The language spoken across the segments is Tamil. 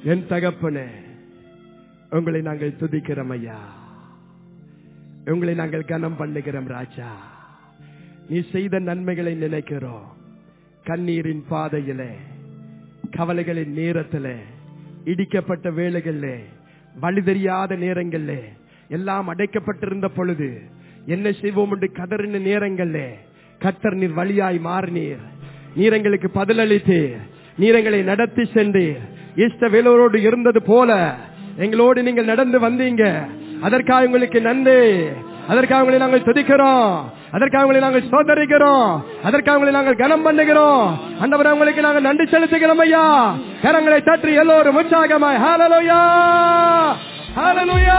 என் தகப்பனே உங்களை நாங்கள் துதிக்கிறோம் ஐயா உங்களை நாங்கள் கனம் பண்ணுகிறோம் ராஜா நீ செய்த நன்மைகளை நினைக்கிறோம் கண்ணீரின் பாதையிலே கவலைகளின் நேரத்திலே இடிக்கப்பட்ட வேளைகளிலே வழி தெரியாத நேரங்களிலே எல்லாம் அடைக்கப்பட்டிருந்த பொழுது என்ன செய்வோம் என்று கதறின நேரங்களிலே கத்தர் நீர் வழியாய் மாறினீர் நீர் எங்களுக்கு பதிலளித்தீர் நீர் எங்களை நடத்தி சென்றீர் இஷ்ட வேலோரோடு இருந்தது போல எங்களோடு நீங்கள் நடந்து வந்தீங்க அதற்காக உங்களுக்கு நன்றி அதற்காக உங்களை நாங்கள் துதிக்கிறோம் அதற்காக உங்களை நாங்கள் சோதரிக்கிறோம் அதற்காக உங்களை நாங்கள் கனம் பண்ணுகிறோம் அண்டவரை உங்களுக்கு நாங்கள் நன்றி செலுத்துகிறோம் ஐயா கரங்களை தற்றி எல்லோரும் உற்சாகமாய் ஹalleluya ஹalleluya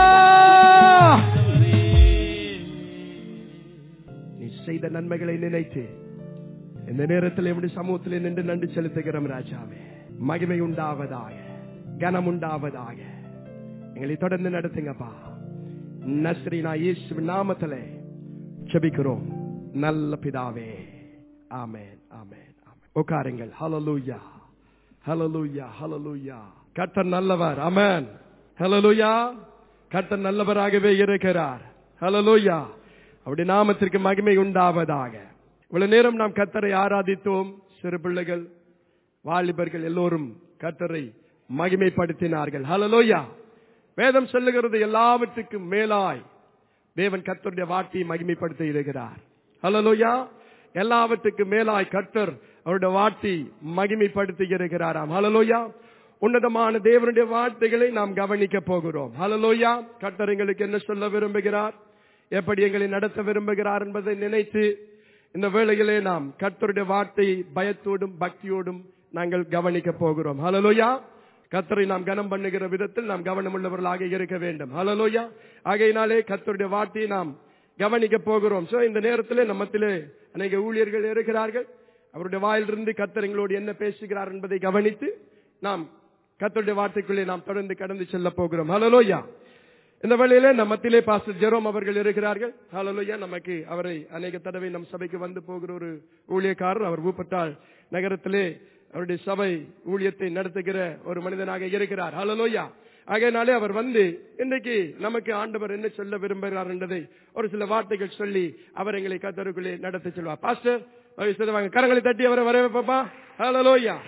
நீ செய்த நன்மைகளை நினைத்து இந்த நேரத்தில் எப்படி சமூகத்தில் நின்று நன்றி செலுத்துகிறோம் ராஜாவே மகிமை உண்டாவதாக கனம் உண்டாவதாக எங்களை தொடர்ந்து நடத்துங்கப்பா நஸ்ரீனா இயேசு நாமத்திலே ஜெபிக்கிறோம் நல்ல பிதாவே ஆமென் ஆமென் ஆமென் உட்காருங்கள் ஹalleluya ஹalleluya ஹalleluya கர்த்தர் நல்லவர் ஆமென் ஹalleluya கர்த்தர் நல்லவராகவே இருக்கிறார் ஹalleluya அவருடைய நாமத்திற்கு மகிமை உண்டாவதாக இவ்வளவு நேரம் நாம் கர்த்தரை ஆராதித்தோம் சிறு பிள்ளைகள் வாலிபர்கள் எல்லோரும் கர்த்தரை மகிமைப்படுத்தினார்கள் ஹalleluya வேதம் சொல்லுகிறது எல்லாவற்றுக்கும் மேலாய் தேவன் கர்த்தருடைய வார்த்தையை மகிமைப்படுத்த இருக்கிறார் ஹalleluya எல்லாவற்றுக்கும் மேலாய் கர்த்தர் அவருடைய வார்த்தை மகிமைப்படுத்தி இருக்கிறாராம் ஹalleluya உன்னதமான தேவனுடைய வார்த்தைகளை நாம் கவனிக்க போகிறோம் ஹalleluya கர்த்தர் எங்களுக்கு என்ன சொல்ல விரும்புகிறார் எப்படி எங்களை நடத்த விரும்புகிறார் என்பதை நினைத்து இந்த வேளையிலே நாம் கர்த்தருடைய வார்த்தையை பயத்தோடும் பக்தியோடும் நாங்கள் கவனிக்க போகிறோம் ஹalleluya கத்தரை நாம் கனம் பண்ணுகிற விதத்தில் நாம் கவனம் உள்ளவர்களாக இருக்க வேண்டும் ஹalleluya ஆகையினாலே கத்தருடைய வார்த்தையை நாம் கவனிக்க போகிறோம் சோ இந்த நேரத்திலே நம்மத்திலே அநேக ஊழியர்கள் இருக்கிறார்கள் அவருடைய வாயிலிருந்து கத்தர் எங்களோடு என்ன பேசுகிறார் என்பதை கவனித்து நாம் கத்தருடைய வார்த்தைக்குள்ளே நாம் தொடர்ந்து கடந்து செல்ல போகிறோம் ஹalleluya இந்த வேளையிலே நம்ம மத்தியிலே பாஸ்டர் ஜெரோம் அவர்கள் இருக்கிறார்கள் ஹalleluya நமக்கு அவரை அநேக தடவை நம் சபைக்கு வந்து போகிற ஒரு ஊழியக்காரர் அவர் ஊப்பட்டால் நகரத்திலே அவருடைய சபை ஊழியத்தை நடத்துகிற ஒரு மனிதனாக இருக்கிறார் ஹalleluya ஆகையினாலே அவர் வந்து இன்றைக்கு நமக்கு ஆண்டவர் என்ன சொல்ல விரும்புகிறார் என்பதை ஒரு சில வார்த்தைகள் சொல்லி அவர் எங்களை கத்தருக்குள்ளே நடத்தி செல்வார் பாஸ்டர் வாங்க கரங்களை தட்டி அவரை வரவேப்பா ஹalleluya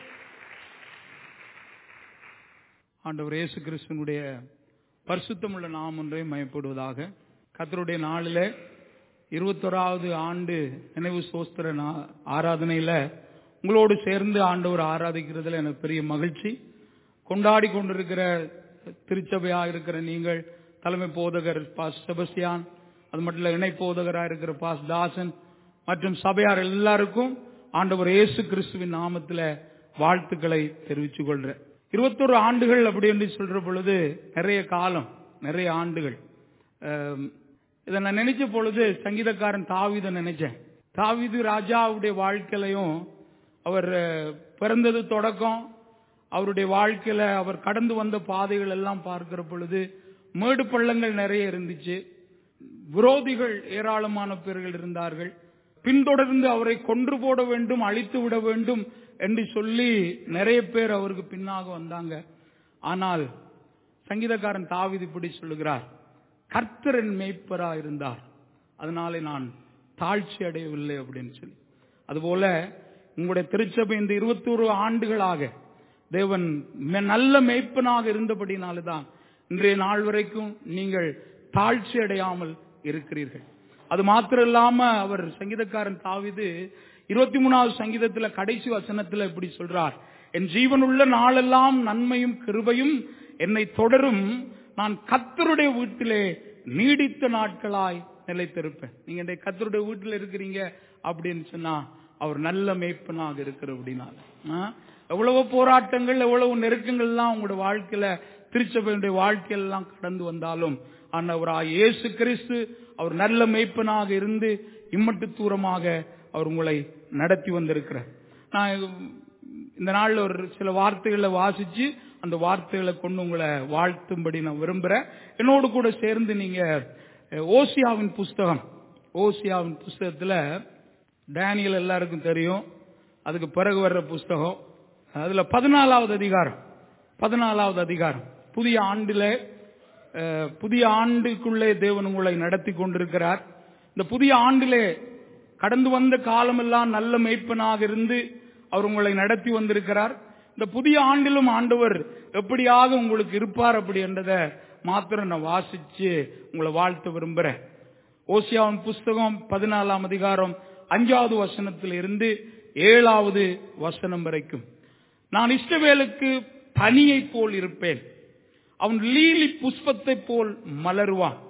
ஆண்டவர் இயேசு கிறிஸ்துவனுடைய பரிசுத்தமுள்ள நாம் ஒன்றை மயப்படுவதாக கத்தருடைய நாளில் இருபத்தோராவது ஆண்டு நினைவு சோஸ்திர நா- ஆராதனையில உங்களோடு சேர்ந்து ஆண்டவர் ஆராதிக்கிறதுல எனக்கு பெரிய மகிழ்ச்சி கொண்டாடி கொண்டிருக்கிற திருச்சபையா இருக்கிற நீங்கள் தலைமை போதகர் பாஸ் செபஸ்தியான் அது மட்டும் இல்ல இணை போதகரா இருக்கிற பாஸ் தாசன் மற்றும் சபையார் எல்லாருக்கும் ஆண்டவர் இயேசு கிறிஸ்துவின் நாமத்துல வாழ்த்துக்களை தெரிவித்துக் கொள்றேன் இருபத்தொரு ஆண்டுகள் அப்படி என்று சொல்ற பொழுது நிறைய காலம் நிறைய ஆண்டுகள் அம், இதை நான் நினைச்ச பொழுது சங்கீதக்காரன் தாவீதை நினைச்சேன் தாவீது ராஜாவுடைய வாழ்க்கையிலையும் அவர் அஹ், பிறந்தது தொடக்கம் அவருடைய வாழ்க்கையில அவர் கடந்து வந்த பாதைகள் எல்லாம் பார்க்கிற பொழுது மேடு பள்ளங்கள் நிறைய இருந்துச்சு விரோதிகள் ஏராளமான பேர்கள் இருந்தார்கள் பின்தொடர்ந்து அவரை கொன்று போட வேண்டும் அழித்து விட வேண்டும் என்று சொல்லி நிறைய பேர் அவருக்கு பின்னாக வந்தாங்க ஆனால் சங்கீதக்காரன் தாவீது இப்படி சொல்லுகிறார் கர்த்தரின் மேய்ப்பரா இருந்தார் அதனாலே நான் தாழ்ச்சி அடையவில்லை அப்படின்னு சொல்லி அதுபோல உங்களுடைய திருச்சபை இந்த இருபத்தோரு ஆண்டுகளாக தேவன் மெ- நல்ல மேய்ப்பனாக இருந்தபடினால தான் இன்றைய நாள் வரைக்கும் நீங்கள் தாழ்ச்சி அடையாமல் இருக்கிறீர்கள் அது மாத்திரம் இல்லாம அவர் சங்கீதக்காரன் தாவிது இருபத்தி மூணாவது சங்கீதத்துல கடைசி வசனத்துல இப்படி சொல்றார் என் ஜீவனுள்ள நாளெல்லாம் நன்மையும் கிருபையும் என்னை தொடரும் நான் கத்தருடைய வீட்டிலே நீடித்த நாட்களாய் நிலைத்திருப்பேன் நீங்க இந்த கத்தருடைய வீட்டில் இருக்கிறீங்க அப்படின்னு சொன்னா அவர் நல்ல மேய்ப்பனாக இருக்கிற அப்படின்னால ஆ? எவ்வளவு போராட்டங்கள் எவ்வளவு நெருக்கங்கள் எல்லாம் உங்களோட வாழ்க்கையில திருச்சபையுடைய வாழ்க்கையில எல்லாம் கடந்து வந்தாலும் ஆண்டவராய் இயேசு கிறிஸ்து அவர் நல்ல மேய்ப்பனாக இருந்து இம்மட்டு தூரமாக அவர் உங்களை நடத்தி வந்திருக்கிறார் நான் இந்த நாள்ல ஒரு சில வார்த்தைகளை வாசிச்சு அந்த வார்த்தைகளை கொண்டு உங்களை வாழ்த்தும்படி நான் விரும்புறேன் என்னோடு கூட சேர்ந்து நீங்க அஹ், ஓசியாவின் புஸ்தகம் ஓசியாவின் புஸ்தகத்துல டேனியல் எல்லாருக்கும் தெரியும் அதுக்கு பிறகு வர்ற புஸ்தகம் அதுல பதினாலாவது அதிகாரம் பதினாலாவது அதிகாரம் புதிய ஆண்டில அஹ், புதிய ஆண்டுக்குள்ளே தேவன் உங்களை நடத்தி கொண்டிருக்கிறார் இந்த புதிய ஆண்டிலே கடந்து வந்த காலமெல்லாம் நல்ல மேய்ப்பனாக இருந்து அவர் உங்களை நடத்தி வந்திருக்கிறார் இந்த புதிய ஆண்டிலும் ஆண்டவர் எப்படியாக உங்களுக்கு இருப்பார் அப்படி என்றதை மாத்திரம் நான் வாசிச்சு உங்களை வாழ்த்த விரும்புறேன் ஓசியாவின் புஸ்தகம் பதினாலாம் அதிகாரம் அஞ்சாவது வசனத்தில் இருந்து ஏழாவது வசனம் வரைக்கும் நான் இஷ்டவேலுக்கு பனியைப் போல் இருப்பேன் அவன் லீலி புஷ்பத்தைப் போல் மலருவான்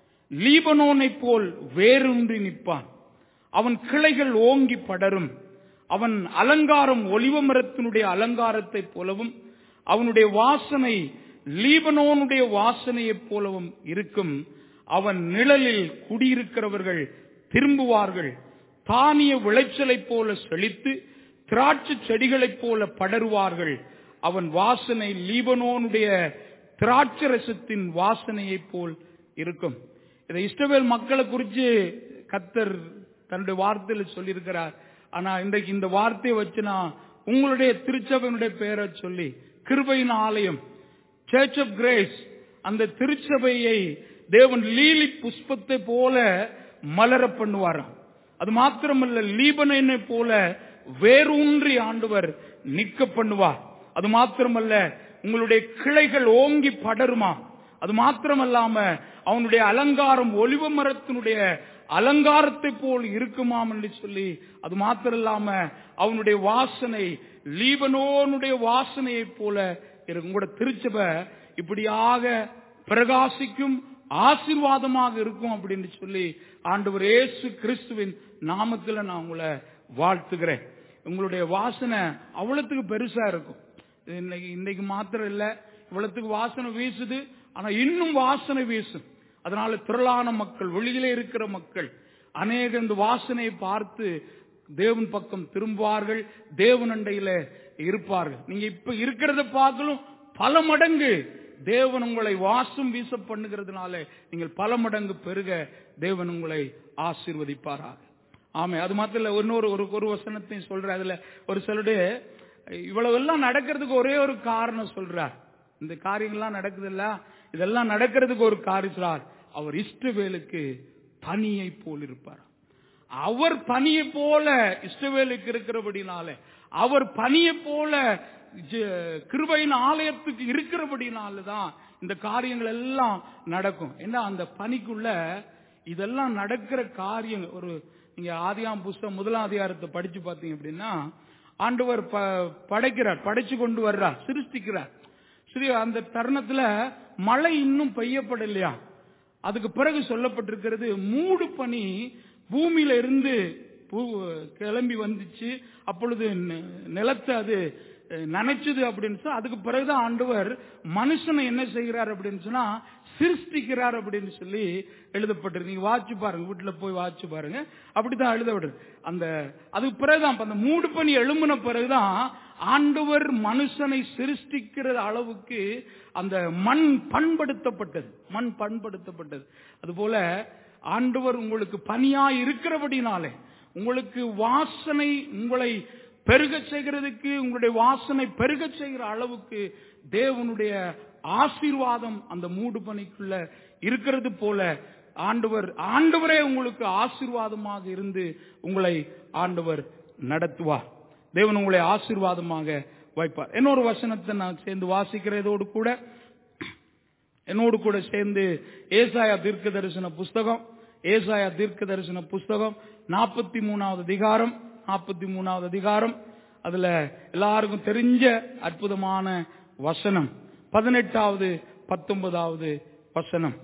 லீபனோனைப் போல் வேரூன்றி நிற்பான் அவன் கிளைகள் ஓங்கி படரும் அவன் அலங்காரம் ஒலிவ மரத்தினுடைய அலங்காரத்தைப் போலவும் அவனுடைய வாசனை லீபனோனுடைய வாசனையைப் போலவும் இருக்கும் அவன் நிழலில் குடியிருக்கிறவர்கள் திரும்புவார்கள் தானிய விளைச்சலைப் போல செழித்து திராட்சை செடிகளைப் போல படருவார்கள் அவன் வாசனை லீபனோனுடைய திராட்சரசத்தின் வாசனையைப் போல் இருக்கும் இதை இஸ்ரவேல் மக்களை குறித்து கத்தர் தன்னுடைய வார்த்தையில் சொல்லியிருக்கிறார் ஆனா இன்றைக்கு இந்த வார்த்தையை வச்சு நான் உங்களுடைய திருச்சபையினுடைய பெயரை சொல்லி கிருபையின் ஆலயம் சர்ச் ஆஃப் கிரேஸ் அந்த திருச்சபையை தேவன் லீலி புஷ்பத்தை போல மலர பண்ணுவாராம் அது மாத்திரமல்ல லீபனை போல வேரூன்றி ஆண்டவர் நிக்க பண்ணுவார் அது மாத்திரமல்ல உங்களுடைய கிளைகள் ஓங்கி படருமா அது மாத்திரமல்லாம அவனுடைய அலங்காரம் ஒலிவ மரத்தினுடைய அலங்காரத்தை போல் இருக்குமாம் என்று சொல்லி அது மாத்திரம் இல்லாம அவனுடைய வாசனை லீபனோனுடைய வாசனையைப் போல இருக்கும் உங்களோட திருச்சபை இப்படியாக பிரகாசிக்கும் ஆசீர்வாதமாக இருக்கும் அப்படின்னு சொல்லி ஆண்டவர் இயேசு கிறிஸ்துவின் நாமத்துல நான் உங்களை வாழ்த்துகிறேன் உங்களுடைய வாசனை அவ்வளவுக்கு பெருசா இருக்கும் இன்னைக்கு இன்னைக்கு மாத்திரம் இல்ல இவ்வளவுக்கு வாசனை வீசுது ஆனா இன்னும் வாசனை வீசும் அதனால திரளான மக்கள் வெளியிலே இருக்கிற மக்கள் அநேக இந்த வாசனையை பார்த்து தேவன் பக்கம் திரும்புவார்கள் தேவன் அண்டையில இருப்பார்கள் நீங்க இப்ப இருக்கிறத பார்க்கலும் பல மடங்கு தேவன் உங்களை வாசம் வீச பண்ணுகிறதுனால நீங்கள் பல மடங்கு பெருக தேவன் உங்களை ஆசீர்வதிப்பாராக ஆமா அது மாத்திரம் இல்ல இன்னொரு ஒரு ஒரு வசனத்தையும் சொல்ற அதுல ஒரு சிலருடைய இவ்வளவு எல்லாம் நடக்கிறதுக்கு ஒரே ஒரு காரணம் சொல்றார் இந்த காரியங்கள்லாம் நடக்குது இல்ல இதெல்லாம் நடக்கிறதுக்கு ஒரு காரியம் சொல்றார் அவர் இஷ்டவேலுக்கு பனியை போல் இருப்பார் அவர் பனியை போல இஷ்டவேலுக்கு இருக்கிறபடினால அவர் பனியை போல ஜ- கிருபையின் ஆலயத்துக்கு இருக்கிறபடினால தான் இந்த காரியங்கள் எல்லாம் நடக்கும் ஏன்னா அந்த பனிக்குள்ள இதெல்லாம் நடக்கிற காரியங்கள் ஒரு நீங்க ஆதியாம் புஸ்தகம் முதலாம் அதிகாரத்தை படிச்சு பார்த்தீங்க அப்படின்னா ஆண்டவர் ப- படைக்கிறார் படைச்சு கொண்டு வர்றார் சிருஷ்டிக்கிறார் சரி அந்த தருணத்துல மழை இன்னும் பெய்யப்படலையா அதுக்கு பிறகு சொல்லப்பட்டிருக்கிறது மூடு பனி பூமியில இருந்து பூ- கிளம்பி வந்துச்சு அப்பொழுது நி- நிலத்தை அது அஹ், நனைச்சுது அப்படின்னு சொன்னா அதுக்கு பிறகுதான் ஆண்டவர் மனுஷனை என்ன செய்கிறார் அப்படின்னு சொன்னா சிருஷ்டிக்கிறார் அப்படின்னு சொல்லி எழுதப்பட்டிருக்கு நீங்க வாட்சி பாருங்க வீட்டுல போய் வாட்சி பாருங்க அப்படிதான் எழுதப்பட்டிருக்கு அந்த அதுக்கு பிறகுதான் அப்ப அந்த மூடு பனி எழும்பின பிறகுதான் ஆண்டவர் மனுஷனை சிருஷ்டிக்கிற அளவுக்கு அந்த மண் பண்படுத்தப்பட்டது மண் பண்படுத்தப்பட்டது அதுபோல ஆண்டவர் உங்களுக்கு பனியா இருக்கிறபடினாலே உங்களுக்கு வாசனை உங்களை பெருகச் செய்கிறதுக்கு உங்களுடைய வாசனை பெருகச் செய்கிற அளவுக்கு தேவனுடைய ஆசீர்வாதம் அந்த மூடு பனிக்குள்ள இருக்கிறது போல ஆண்டவர் ஆண்டவரே உங்களுக்கு ஆசீர்வாதமாக இருந்து உங்களை ஆண்டவர் நடத்துவார் தேவன் உங்களை ஆசீர்வாதமாக வைப்பார் இன்னொரு வசனத்தை நான் சேர்ந்து வாசிக்கிறதோடு கூட என்னோடு கூட சேர்ந்து ஏசாயா தீர்க்க தரிசன புஸ்தகம் ஏசாயா தீர்க்க தரிசன புஸ்தகம் நாற்பத்தி மூணாவது அதிகாரம் நாற்பத்தி மூணாவது அதிகாரம் அதுல எல்லாருக்கும் தெரிஞ்ச அற்புதமான வசனம் பதினெட்டாவது பத்தொன்பதாவது வசனம்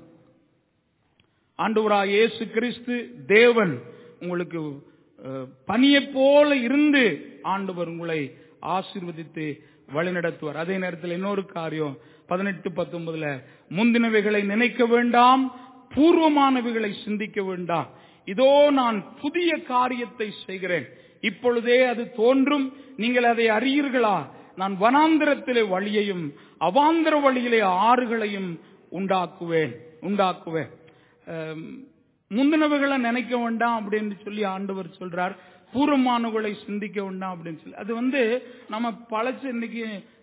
ஆண்டவராக இயேசு கிறிஸ்து தேவன் உங்களுக்கு அஹ், பனியைப் போல இருந்து ஆண்டவர் உங்களை ஆசீர்வதித்து வழிநடத்துவார் அதே நேரத்தில் இன்னொரு காரியம் பதினெட்டு பத்தொன்பதுல முந்தினவைகளை நினைக்க வேண்டாம் பூர்வமானவைகளை சிந்திக்க வேண்டாம் இதோ நான் புதிய காரியத்தை செய்கிறேன் இப்பொழுதே அது தோன்றும் நீங்கள் அதை அறியீர்களா நான் வனாந்திரத்திலே வழியையும் அவாந்திர வழியிலே ஆறுகளையும் உண்டாக்குவேன் உண்டாக்குவேன் அம், முந்தினவைகளை நினைக்க வேண்டாம் அப்படின்னு சொல்லி ஆண்டவர் சொல்றார் பூர்வமானவர்களை சிந்திக்க வேண்டாம் அப்படின்னு சொல்லி அது வந்து நம்ம பழச்சு இன்னைக்கு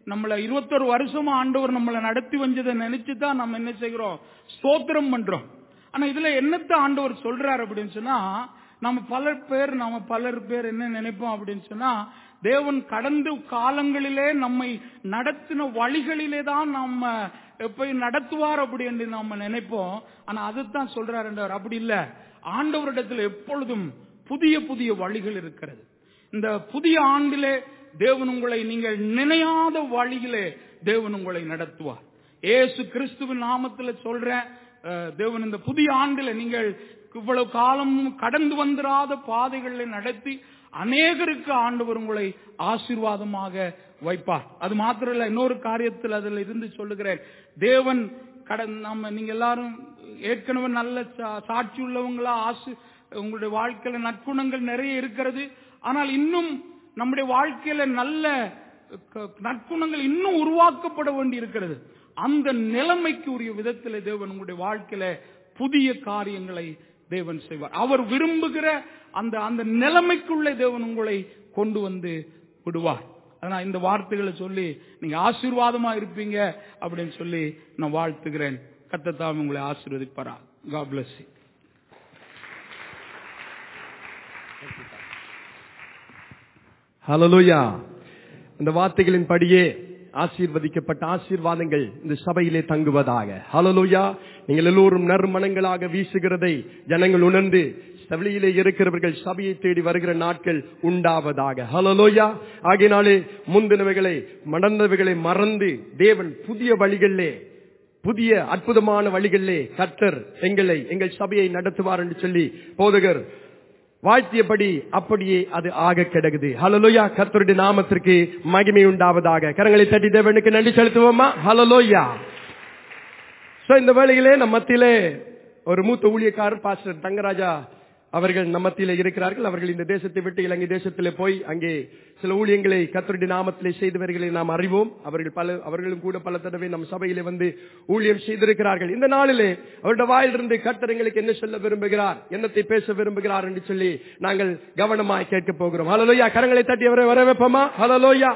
நம்மள இருபத்தொரு வருஷமா ஆண்டவர் நம்மளை நடத்தி வந்ததை நினைச்சு தான் நம்ம என்ன செய்கிறோம் ஸ்தோத்திரம் பண்றோம் ஆனா இதுல என்னத்த ஆண்டவர் சொல்றாரு அப்படின்னு சொன்னா நம்ம பல பேர் நம்ம பலர் பேர் என்ன நினைப்போம் அப்படின்னு சொன்னா தேவன் கடந்த காலங்களிலே நம்மை நடத்தின வழிகளிலே தான் நம்ம போய் நடத்துவார் அப்படின்னு நம்ம நினைப்போம் ஆனா அதுதான் சொல்றாரு என்றார். அப்படி இல்ல ஆண்டவரிடத்தில் எப்பொழுதும் புதிய புதிய வழிகள் இருக்கிறது இந்த புதிய ஆண்டிலே தேவன் உங்களை நீங்கள் நினையாத வழியிலே தேவன் உங்களை நடத்துவார் ஏசு கிறிஸ்துவின் நாமத்துல சொல்றேன் அஹ், தேவன் இந்த புதிய ஆண்டில நீங்கள் இவ்வளவு காலம் கடந்து வந்திராத பாதைகளில் நடத்தி அநேகருக்கு ஆண்டவர் உங்களை ஆசீர்வாதமாக வைப்பார் அது மாத்திரம் இல்ல இன்னொரு காரியத்தில் அதில் இருந்து சொல்லுகிறேன் தேவன் கடன் நம்ம நீங்க எல்லாரும் ஏற்கனவே நல்ல சா- சாட்சி உள்ளவங்களா ஆசு உங்களுடைய வாழ்க்கையில நற்குணங்கள் நிறைய இருக்கிறது ஆனால் இன்னும் நம்முடைய வாழ்க்கையில நல்ல க- நற்குணங்கள் இன்னும் உருவாக்கப்பட வேண்டி இருக்கிறது அந்த நிலைமைக்கு உரிய விதத்தில் தேவன் உங்களுடைய வாழ்க்கையில புதிய காரியங்களை தேவன் செய்வார் அவர் விரும்புகிற அந்த அந்த நிலைமைக்குள்ளே தேவன் உங்களை கொண்டு வந்து விடுவார் அதனால் இந்த வார்த்தைகளை சொல்லி நீங்க ஆசீர்வாதமா இருப்பீங்க அப்படின்னு சொல்லி நான் வாழ்த்துகிறேன் கத்தத்தாம் உங்களை ஆசீர்வதிப்பாரா காட் bless you ஹalleluya இந்த வார்த்தைகளின் படியே ஆசீர்வதிக்கப்பட்ட ஆசீர்வாதங்கள் இந்த சபையிலே தங்குவதாக ஹalleluya நீங்கள் எல்லோரும் நறுமணங்களாக வீசுகிறதை ஜனங்கள் உணர்ந்து சபையிலே இருக்கிறவர்கள் சபையை தேடி வருகிற நாட்கள் உண்டாவதாக ஹalleluya ஆகையினாலே முந்தினவைகளை மடந்தவைகளை மறந்து தேவன் புதிய வழிகளிலே புதிய அற்புதமான வழிகளிலே கர்த்தர் எங்களை எங்கள் சபையை நடத்துவார் என்று சொல்லி போதகர் வாழ்த்தியபடி அப்படியே அது ஆக கிடக்குது ஹலலோயா கர்த்தருடைய நாமத்திற்கு மகிமை உண்டாவதாக கரங்களை தட்டி தேவனுக்கு நன்றி செலுத்துவோமா ஹலலோயா சோ இந்த வேளையிலே நம் மத்தியிலே ஒரு மூத்த ஊழியக்காரர் பாஸ்டர் தங்கராஜா அவர்கள் நம் மத்தியிலே இருக்கிறார்கள் அவர்கள் இந்த தேசத்தை விட்டு இலங்கை தேசத்திலே போய் அங்கே சில ஊழியங்களை கத்தருடைய நாமத்திலே செய்து வருகிறதை நாம் அறிவோம் அவர்கள் பல அவர்களும் கூட பல தடவை நம் சபையிலே வந்து ஊழியம் செய்திருக்கிறார்கள் இந்த நாளிலே அவருடைய வாயிலிருந்து கர்த்தர் எங்களுக்கு என்ன சொல்ல விரும்புகிறார் என்னத்தை பேச விரும்புகிறார் என்று சொல்லி நாங்கள் கவனமாய் கேட்க போகிறோம் ஹலலோயா கரங்களை தட்டி அவரை வர வைப்போமா ஹலலோயா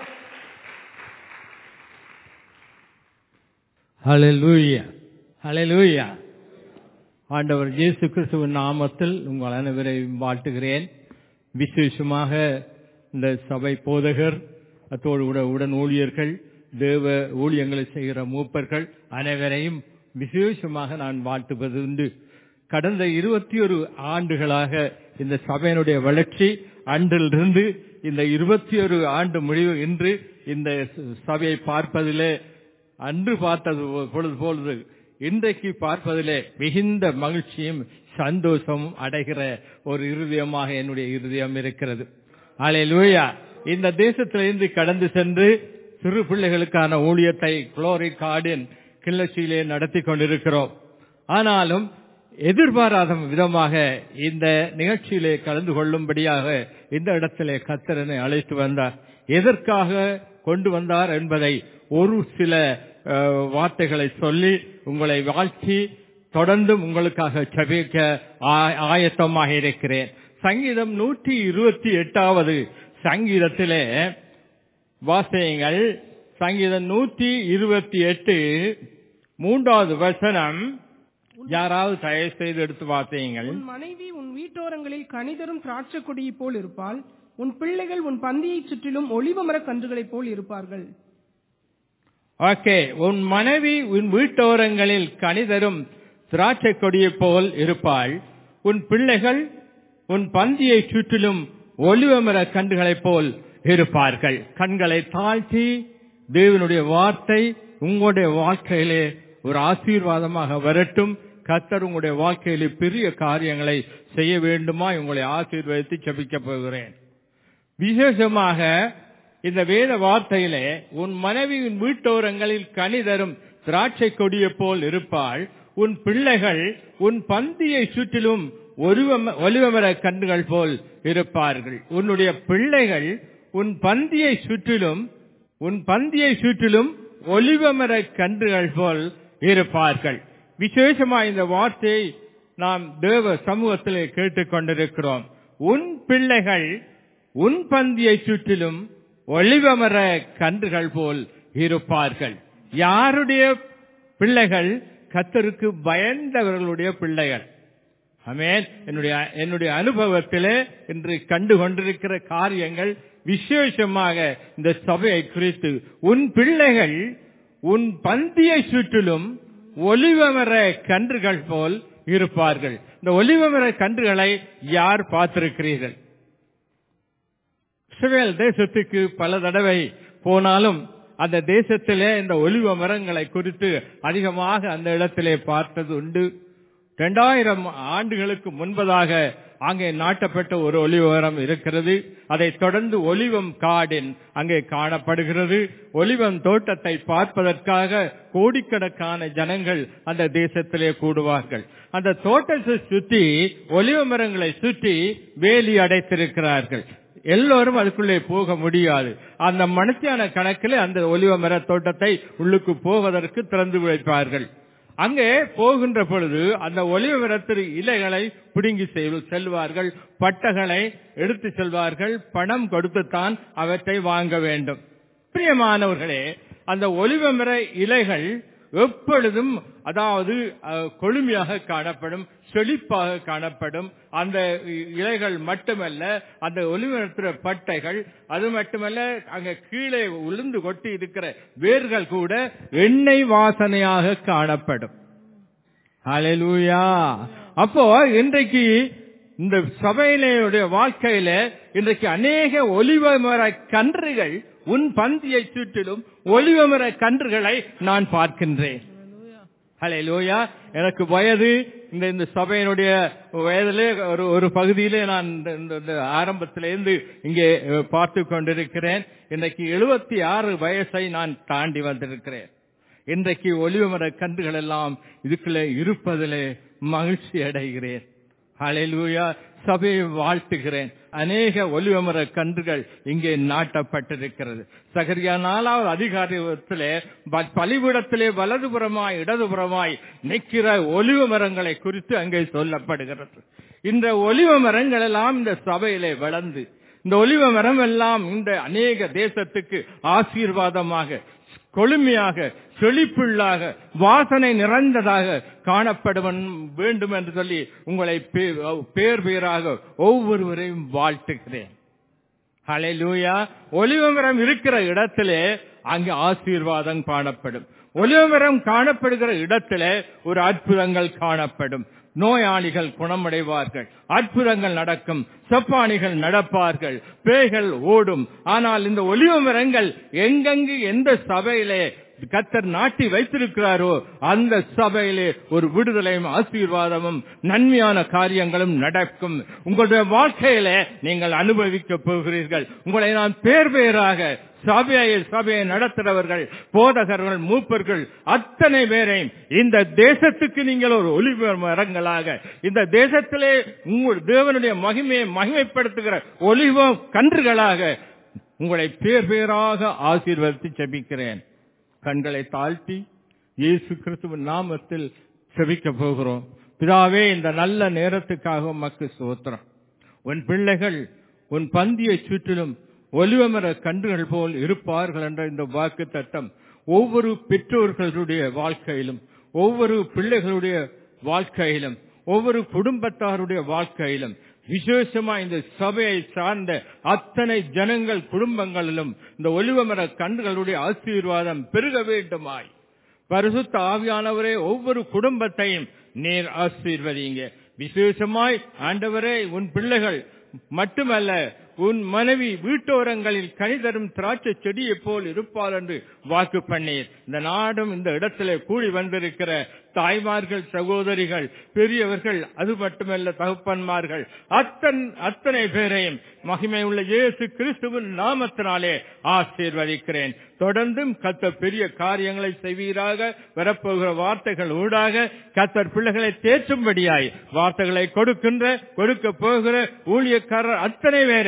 ஹalleluya ஹalleluya ஆண்டவர் இயேசு கிறிஸ்துவின் நாமத்தில் உங்கள் அனைவரையும் வாழ்த்துகிறேன் விசேஷமாக இந்த சபை போதகர் அத்தோடு உட உடன் ஊழியர்கள் தேவ ஊழியங்களை செய்கிற மூப்பர்கள் அனைவரையும் விசேஷமாக நான் வாழ்த்துவது உண்டு கடந்த இருபத்தி ஒரு ஆண்டுகளாக இந்த சபையினுடைய வளர்ச்சி அன்றிலிருந்து இந்த இருபத்தி ஒரு ஆண்டு முடிவு இன்று இந்த சபையை பார்ப்பதிலே அன்று பார்த்தது பொழுது பொழுது இன்றைக்கு பார்ப்பதிலே மிகுந்த மகிழ்ச்சியும் சந்தோஷமும் அடைகிற ஒரு இருதயமாக என்னுடைய இருதயம் இருக்கிறது அலையலூயா இந்த தேசத்திலிருந்து கடந்து சென்று சிறு பிள்ளைகளுக்கான ஊழியத்தை குளோரி கார்டன் கிளர்ச்சியிலே நடத்தி கொண்டிருக்கிறோம் ஆனாலும் எதிர்பாராத விதமாக இந்த நிகழ்ச்சியிலே கலந்து கொள்ளும்படியாக இந்த இடத்திலே கத்தரனை அழைத்து வந்தார் எதற்காக கொண்டு வந்தார் என்பதை ஒரு சில அஹ், வார்த்தைகளை சொல்லி உங்களை வாழ்த்தி தொடர்ந்தும் உங்களுக்காக செபிக்க ஆ- ஆயத்தமாக இருக்கிறேன் சங்கீதம் நூற்றி இருபத்தி எட்டாவது சங்கீதத்திலே வாசியங்கள் சங்கீதம் நூற்றி இருபத்தி எட்டு மூன்றாவது வசனம் யாராவது தயவு செய்து எடுத்து வாசியுங்கள் உன் மனைவி உன் வீட்டோரங்களில் கனிதரும் திராட்சை கொடியைப் போல் இருப்பாள் உன் பிள்ளைகள் உன் பந்தியைச் சுற்றிலும் ஒளிவ மரக் கன்றுகளைப் போல் இருப்பார்கள் ஓகே உன் மனைவி உன் வீட்டோரங்களில் கனிதரும் திராட்சை கொடியைப் போல் இருப்பாள் உன் பிள்ளைகள் உன் பந்தியை சுற்றிலும் ஒளிவமர கன்றுகளைப் போல் இருப்பார்கள் கண்களை தாழ்த்தி தேவனுடைய வார்த்தை உங்களுடைய வாழ்க்கையிலே ஒரு ஆசீர்வாதமாக வரட்டும் கத்தர் உங்களுடைய வாழ்க்கையிலே பெரிய காரியங்களை செய்ய வேண்டுமா உங்களை ஆசீர்வதித்து ஜெபிக்க போகிறேன் விசேஷமாக இந்த வேத வார்த்தையிலே உன் மனைவி உன் வீட்டோரங்களில் கனி தரும் திராட்சை கொடியை போல் இருப்பாள் உன் பிள்ளைகள் உன் பந்தியை சுற்றிலும் ஒருவம- ஒலிவமர கன்றுகள் போல் இருப்பார்கள் உன்னுடைய பிள்ளைகள் உன் பந்தியை சுற்றிலும் உன் பந்தியை சுற்றிலும் ஒலிவமர கன்றுகள் போல் இருப்பார்கள் விசேஷமா இந்த வார்த்தையை நாம் தேவ சமூகத்திலே கேட்டுக்கொண்டிருக்கிறோம் உன் பிள்ளைகள் உன் பந்தியை சுற்றிலும் ஒளிவமர கன்றுகள் போல் இருப்பார்கள் யாருடைய பிள்ளைகள் கத்தருக்கு பயந்தவர்களுடைய பிள்ளைகள் ஆமென் என்னுடைய என்னுடைய அனுபவத்திலே இன்று கண்டு கொண்டிருக்கிற காரியங்கள் விசேஷமாக இந்த சபையை குறித்து உன் பிள்ளைகள் உன் பந்தியை சுற்றிலும் ஒலிவமர கன்றுகள் போல் இருப்பார்கள் இந்த ஒலிவமர கன்றுகளை யார் பார்த்திருக்கிறீர்கள் இஸ்ரவேல் தேசத்துக்கு பல தடவை போனாலும் அந்த தேசத்திலே இந்த ஒலிவ மரங்களை குறித்து அதிகமாக அந்த இடத்திலே பார்த்தது உண்டு இரண்டாயிரம் ஆண்டுகளுக்கு முன்பதாக அங்கே நாட்டப்பட்ட ஒரு ஒலிவ மரம் இருக்கிறது அதைத் தொடர்ந்து ஒலிவம் கார்டன் அங்கே காணப்படுகிறது ஒலிவம் தோட்டத்தை பார்ப்பதற்காக கோடிக்கணக்கான ஜனங்கள் அந்த தேசத்திலே கூடுவார்கள் அந்த தோட்டத்தை சுற்றி ஒலிவ மரங்களை சுற்றி வேலி அடைத்திருக்கிறார்கள் எல்லோரும் அதுக்குள்ளே போக முடியாது அந்த மனுஷியான கணக்கில் அந்த ஒலிவ மர தோட்டத்தை உள்ளுக்கு போவதற்கு திறந்து வைப்பார்கள் அங்கே போகின்ற பொழுது அந்த ஒலிவ மரத்தின் இலைகளை பிடுங்கி செல்- செல்வார்கள் பட்டகளை எடுத்து செல்வார்கள் பணம் கொடுத்துத்தான் அவற்றை வாங்க வேண்டும் பிரியமானவர்களே அந்த ஒலிவ மர இலைகள் எப்பொழுதும் அதாவது அஹ், கொழுமையாக காணப்படும் செழிப்பாக காணப்படும் அந்த இ- இலைகள் மட்டுமல்ல அந்த ஒலிவரத்துற பட்டைகள் அது மட்டுமல்ல அங்க கீழே உளுந்து கொட்டி இருக்கிற வேர்கள் கூட எண்ணெய் வாசனையாக காணப்படும் ஹalleluya அப்போ இன்றைக்கு இந்த சபையினுடைய வாழ்க்கையில இன்றைக்கு அநேக ஒலிவ மர கன்றுகள் உன் பந்தியை சுற்றிலும் ஒலிவ மர கன்றுகளை நான் பார்க்கின்றேன் ஹalleluya எனக்கு வயது இந்த இந்த சபையினுடைய வயதிலே ஒரு ஒரு பகுதியிலே நான் இந்த- இந்த- இந்த ஆரம்பத்திலிருந்து இங்கே அஹ், பார்த்து கொண்டிருக்கிறேன் இன்றைக்கு எழுபத்தி ஆறு வயசை நான் தாண்டி வந்திருக்கிறேன் இன்றைக்கு ஒளிவமர கன்றுகள் எல்லாம் இதுக்குள்ளே இருப்பதிலே மகிழ்ச்சி அடைகிறேன் ஹalleluya சபையை வாழ்த்துகிறேன் அநேக ஒலிவமர கன்றுகள் இங்கே நாட்டப்பட்டிருக்கிறது சகரியா நாலாவது அதிகாரத்திலே ப- பலிபீடத்திலே வலதுபுறமாய் இடதுபுறமாய் நிற்கிற ஒலிவ மரங்களை குறித்து அங்கே சொல்லப்படுகிறது இந்த ஒலிவ மரங்கள் எல்லாம் இந்த சபையிலே வளர்ந்து இந்த ஒலிவ மரம் எல்லாம் இந்த அநேக தேசத்துக்கு ஆசீர்வாதமாக கொழுமையாக செழிப்புள்ளாக வாசனை நிறைந்ததாக காணப்படுவன் வேண்டும் என்று சொல்லி உங்களை பே- பேர் பேராக ஒவ்வொருவரையும் வாழ்த்துகிறேன் ஹalleluya ஒலிவமரம் இருக்கிற இடத்திலே அங்கு ஆசீர்வாதம் காணப்படும் ஒலிவமரம் காணப்படுகிற இடத்திலே ஒரு அற்புதங்கள் காணப்படும் நோயாளிகள் குணமடைவார்கள் அற்புதங்கள் நடக்கும் செப்பானிகள் நடப்பார்கள் பேய்கள் ஓடும் ஆனால் இந்த ஒலிவ மரங்கள் எங்கெங்கு எந்த சபையிலே கத்தர் நாட்டி வைத்திருக்கிறாரோ அந்த சபையிலே ஒரு விடுதலையும் ஆசீர்வாதமும் நன்மையான காரியங்களும் நடக்கும் உங்களுடைய வாழ்க்கையிலே நீங்கள் அனுபவிக்க போகிறீர்கள் உங்களை நான் பேர் பேராக சபையை சபையை நடத்துறவர்கள் போதகர்கள் மூப்பர்கள் அத்தனை பேரையும் இந்த தேசத்துக்கு நீங்கள் ஒரு ஒளிவ மரங்களாக இந்த தேசத்திலே உங்கள் தேவனுடைய மகிமையை மகிமைப்படுத்துகிற ஒளிவ கன்றுகளாக உங்களை பேர் பேராக ஆசீர்வதித்து ஜெபிக்கிறேன் கண்களை தாழ்த்தி இயேசு கிறிஸ்துவின் நாமத்தில் செபிக்க போகிறோம் பிதாவே இந்த நல்ல நேரத்துக்காக உமக்கு சோத்திரம் உன் பிள்ளைகள் உன் பந்தியை சுற்றிலும் ஒலிவமர கன்றுகள் போல் இருப்பார்கள் என்ற இந்த வாக்கு தட்டம் ஒவ்வொரு பெற்றோர்களுடைய வாழ்க்கையிலும் ஒவ்வொரு பிள்ளைகளுடைய வாழ்க்கையிலும் ஒவ்வொரு குடும்பத்தாருடைய வாழ்க்கையிலும் விசேஷமா இந்த சபையை சார்ந்த அத்தனை ஜனங்கள் குடும்பங்களிலும் இந்த ஒலிவமர கன்றுகளுடைய ஆசீர்வாதம் பெருக வேண்டுமாய் பரிசுத்த ஆவியானவரே ஒவ்வொரு குடும்பத்தையும் நீர் ஆசீர்வதிங்க விசேஷமாய் ஆண்டவரே உன் பிள்ளைகள் மட்டுமல்ல உன் மனைவி வீட்டோரங்களில் கனிதரும் திராட்சை செடியைப் போல் இருப்பாள் என்று வாக்கு பண்ணீர் இந்த நாடும் இந்த இடத்திலே கூடி வந்திருக்கிற தாய்மார்கள் சகோதரிகள் பெரியவர்கள் அது மட்டுமல்ல தகப்பன்மார்கள் அத்தன் அத்தனை பேரையும் மகிமை உள்ள இயேசு கிறிஸ்துவின் நாமத்தினாலே ஆசீர்வதிக்கிறேன் தொடர்ந்தும் கத்தர் பெரிய காரியங்களை செய்வீராக வரப்போகிற வார்த்தைகள் ஊடாக கத்தர் பிள்ளைகளை தேற்றும்படியாய் வார்த்தைகளை கொடுக்கின்ற கொடுக்க போகிற ஊழியக்காரர் அத்தனை பேரையும்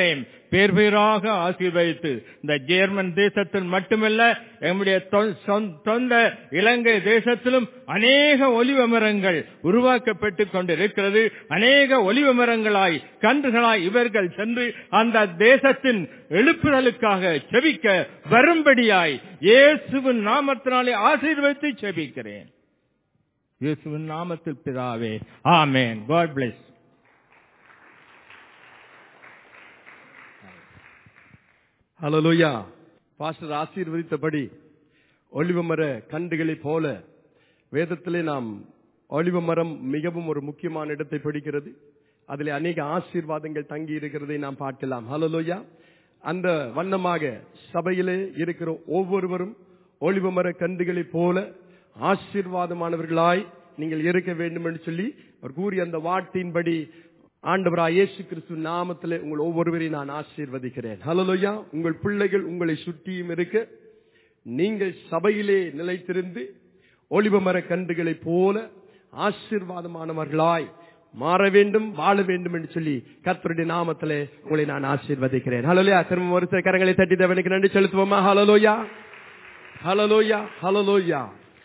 பேர் பேராக ஆசீர்வதித்து இந்த ஜெர்மன் தேசத்தில் மட்டுமல்ல எம்முடைய தொ- சொந்த- சொந்த இலங்கை தேசத்திலும் அநேக ஒலிவ மரங்கள் உருவாக்கப்பட்டுக் கொண்டிருக்கிறது அநேக ஒலிவ மரங்களாய் கன்றுகளாய் இவர்கள் சென்று அந்த தேசத்தின் எழுப்புதலுக்காக செபிக்க வரும்படியாய் இயேசுவின் நாமத்தினாலே ஆசீர்வதித்து செபிக்கிறேன் இயேசுவின் நாமத்தில் பிதாவே ஆமென் காட் பிளஸ் ஹalleluya பாஸ்டர் ஆசீர்வதித்தபடி ஒலிவ மர கன்றுகளைப் போல வேதத்திலே நாம் ஒலிவ மரம் மிகவும் ஒரு முக்கியமான இடத்தை பிடிக்கிறது அதிலே அநேக ஆசீர்வாதங்கள் தங்கி இருக்கிறதை நாம் பார்க்கலாம் ஹalleluya அந்த வண்ணமாக சபையிலே இருக்கிற ஒவ்வொருவரும் ஒலிவ மர கன்றுகளைப் போல ஆசீர்வாதமானவர்களாய் நீங்கள் இருக்க வேண்டும் என்று சொல்லி அவர் கூறிய அந்த வார்த்தையின்படி ஆண்டவராய் இயேசு கிறிஸ்து நாமத்திலே உங்கள் ஒவ்வொருவரையும் நான் ஆசீர்வதிக்கிறேன் ஹalleluya உங்கள் பிள்ளைகள் உங்களை சுற்றியும் இருக்க நீங்கள் சபையிலே நிலைத்திருந்து ஒலிவ மர கன்றுகளைப் போல ஆசீர்வாதமானவர்களாய் மாற வேண்டும் வாழ வேண்டும் என்று சொல்லி கர்த்தருடைய நாமத்திலே உங்களை நான் ஆசீர்வதிக்கிறேன் ஹalleluya திரும்ப ஒரு சில கரங்களை தட்டி தேவனுக்கு நன்றி செலுத்துவோமா ஹalleluya ஹalleluya ஹalleluya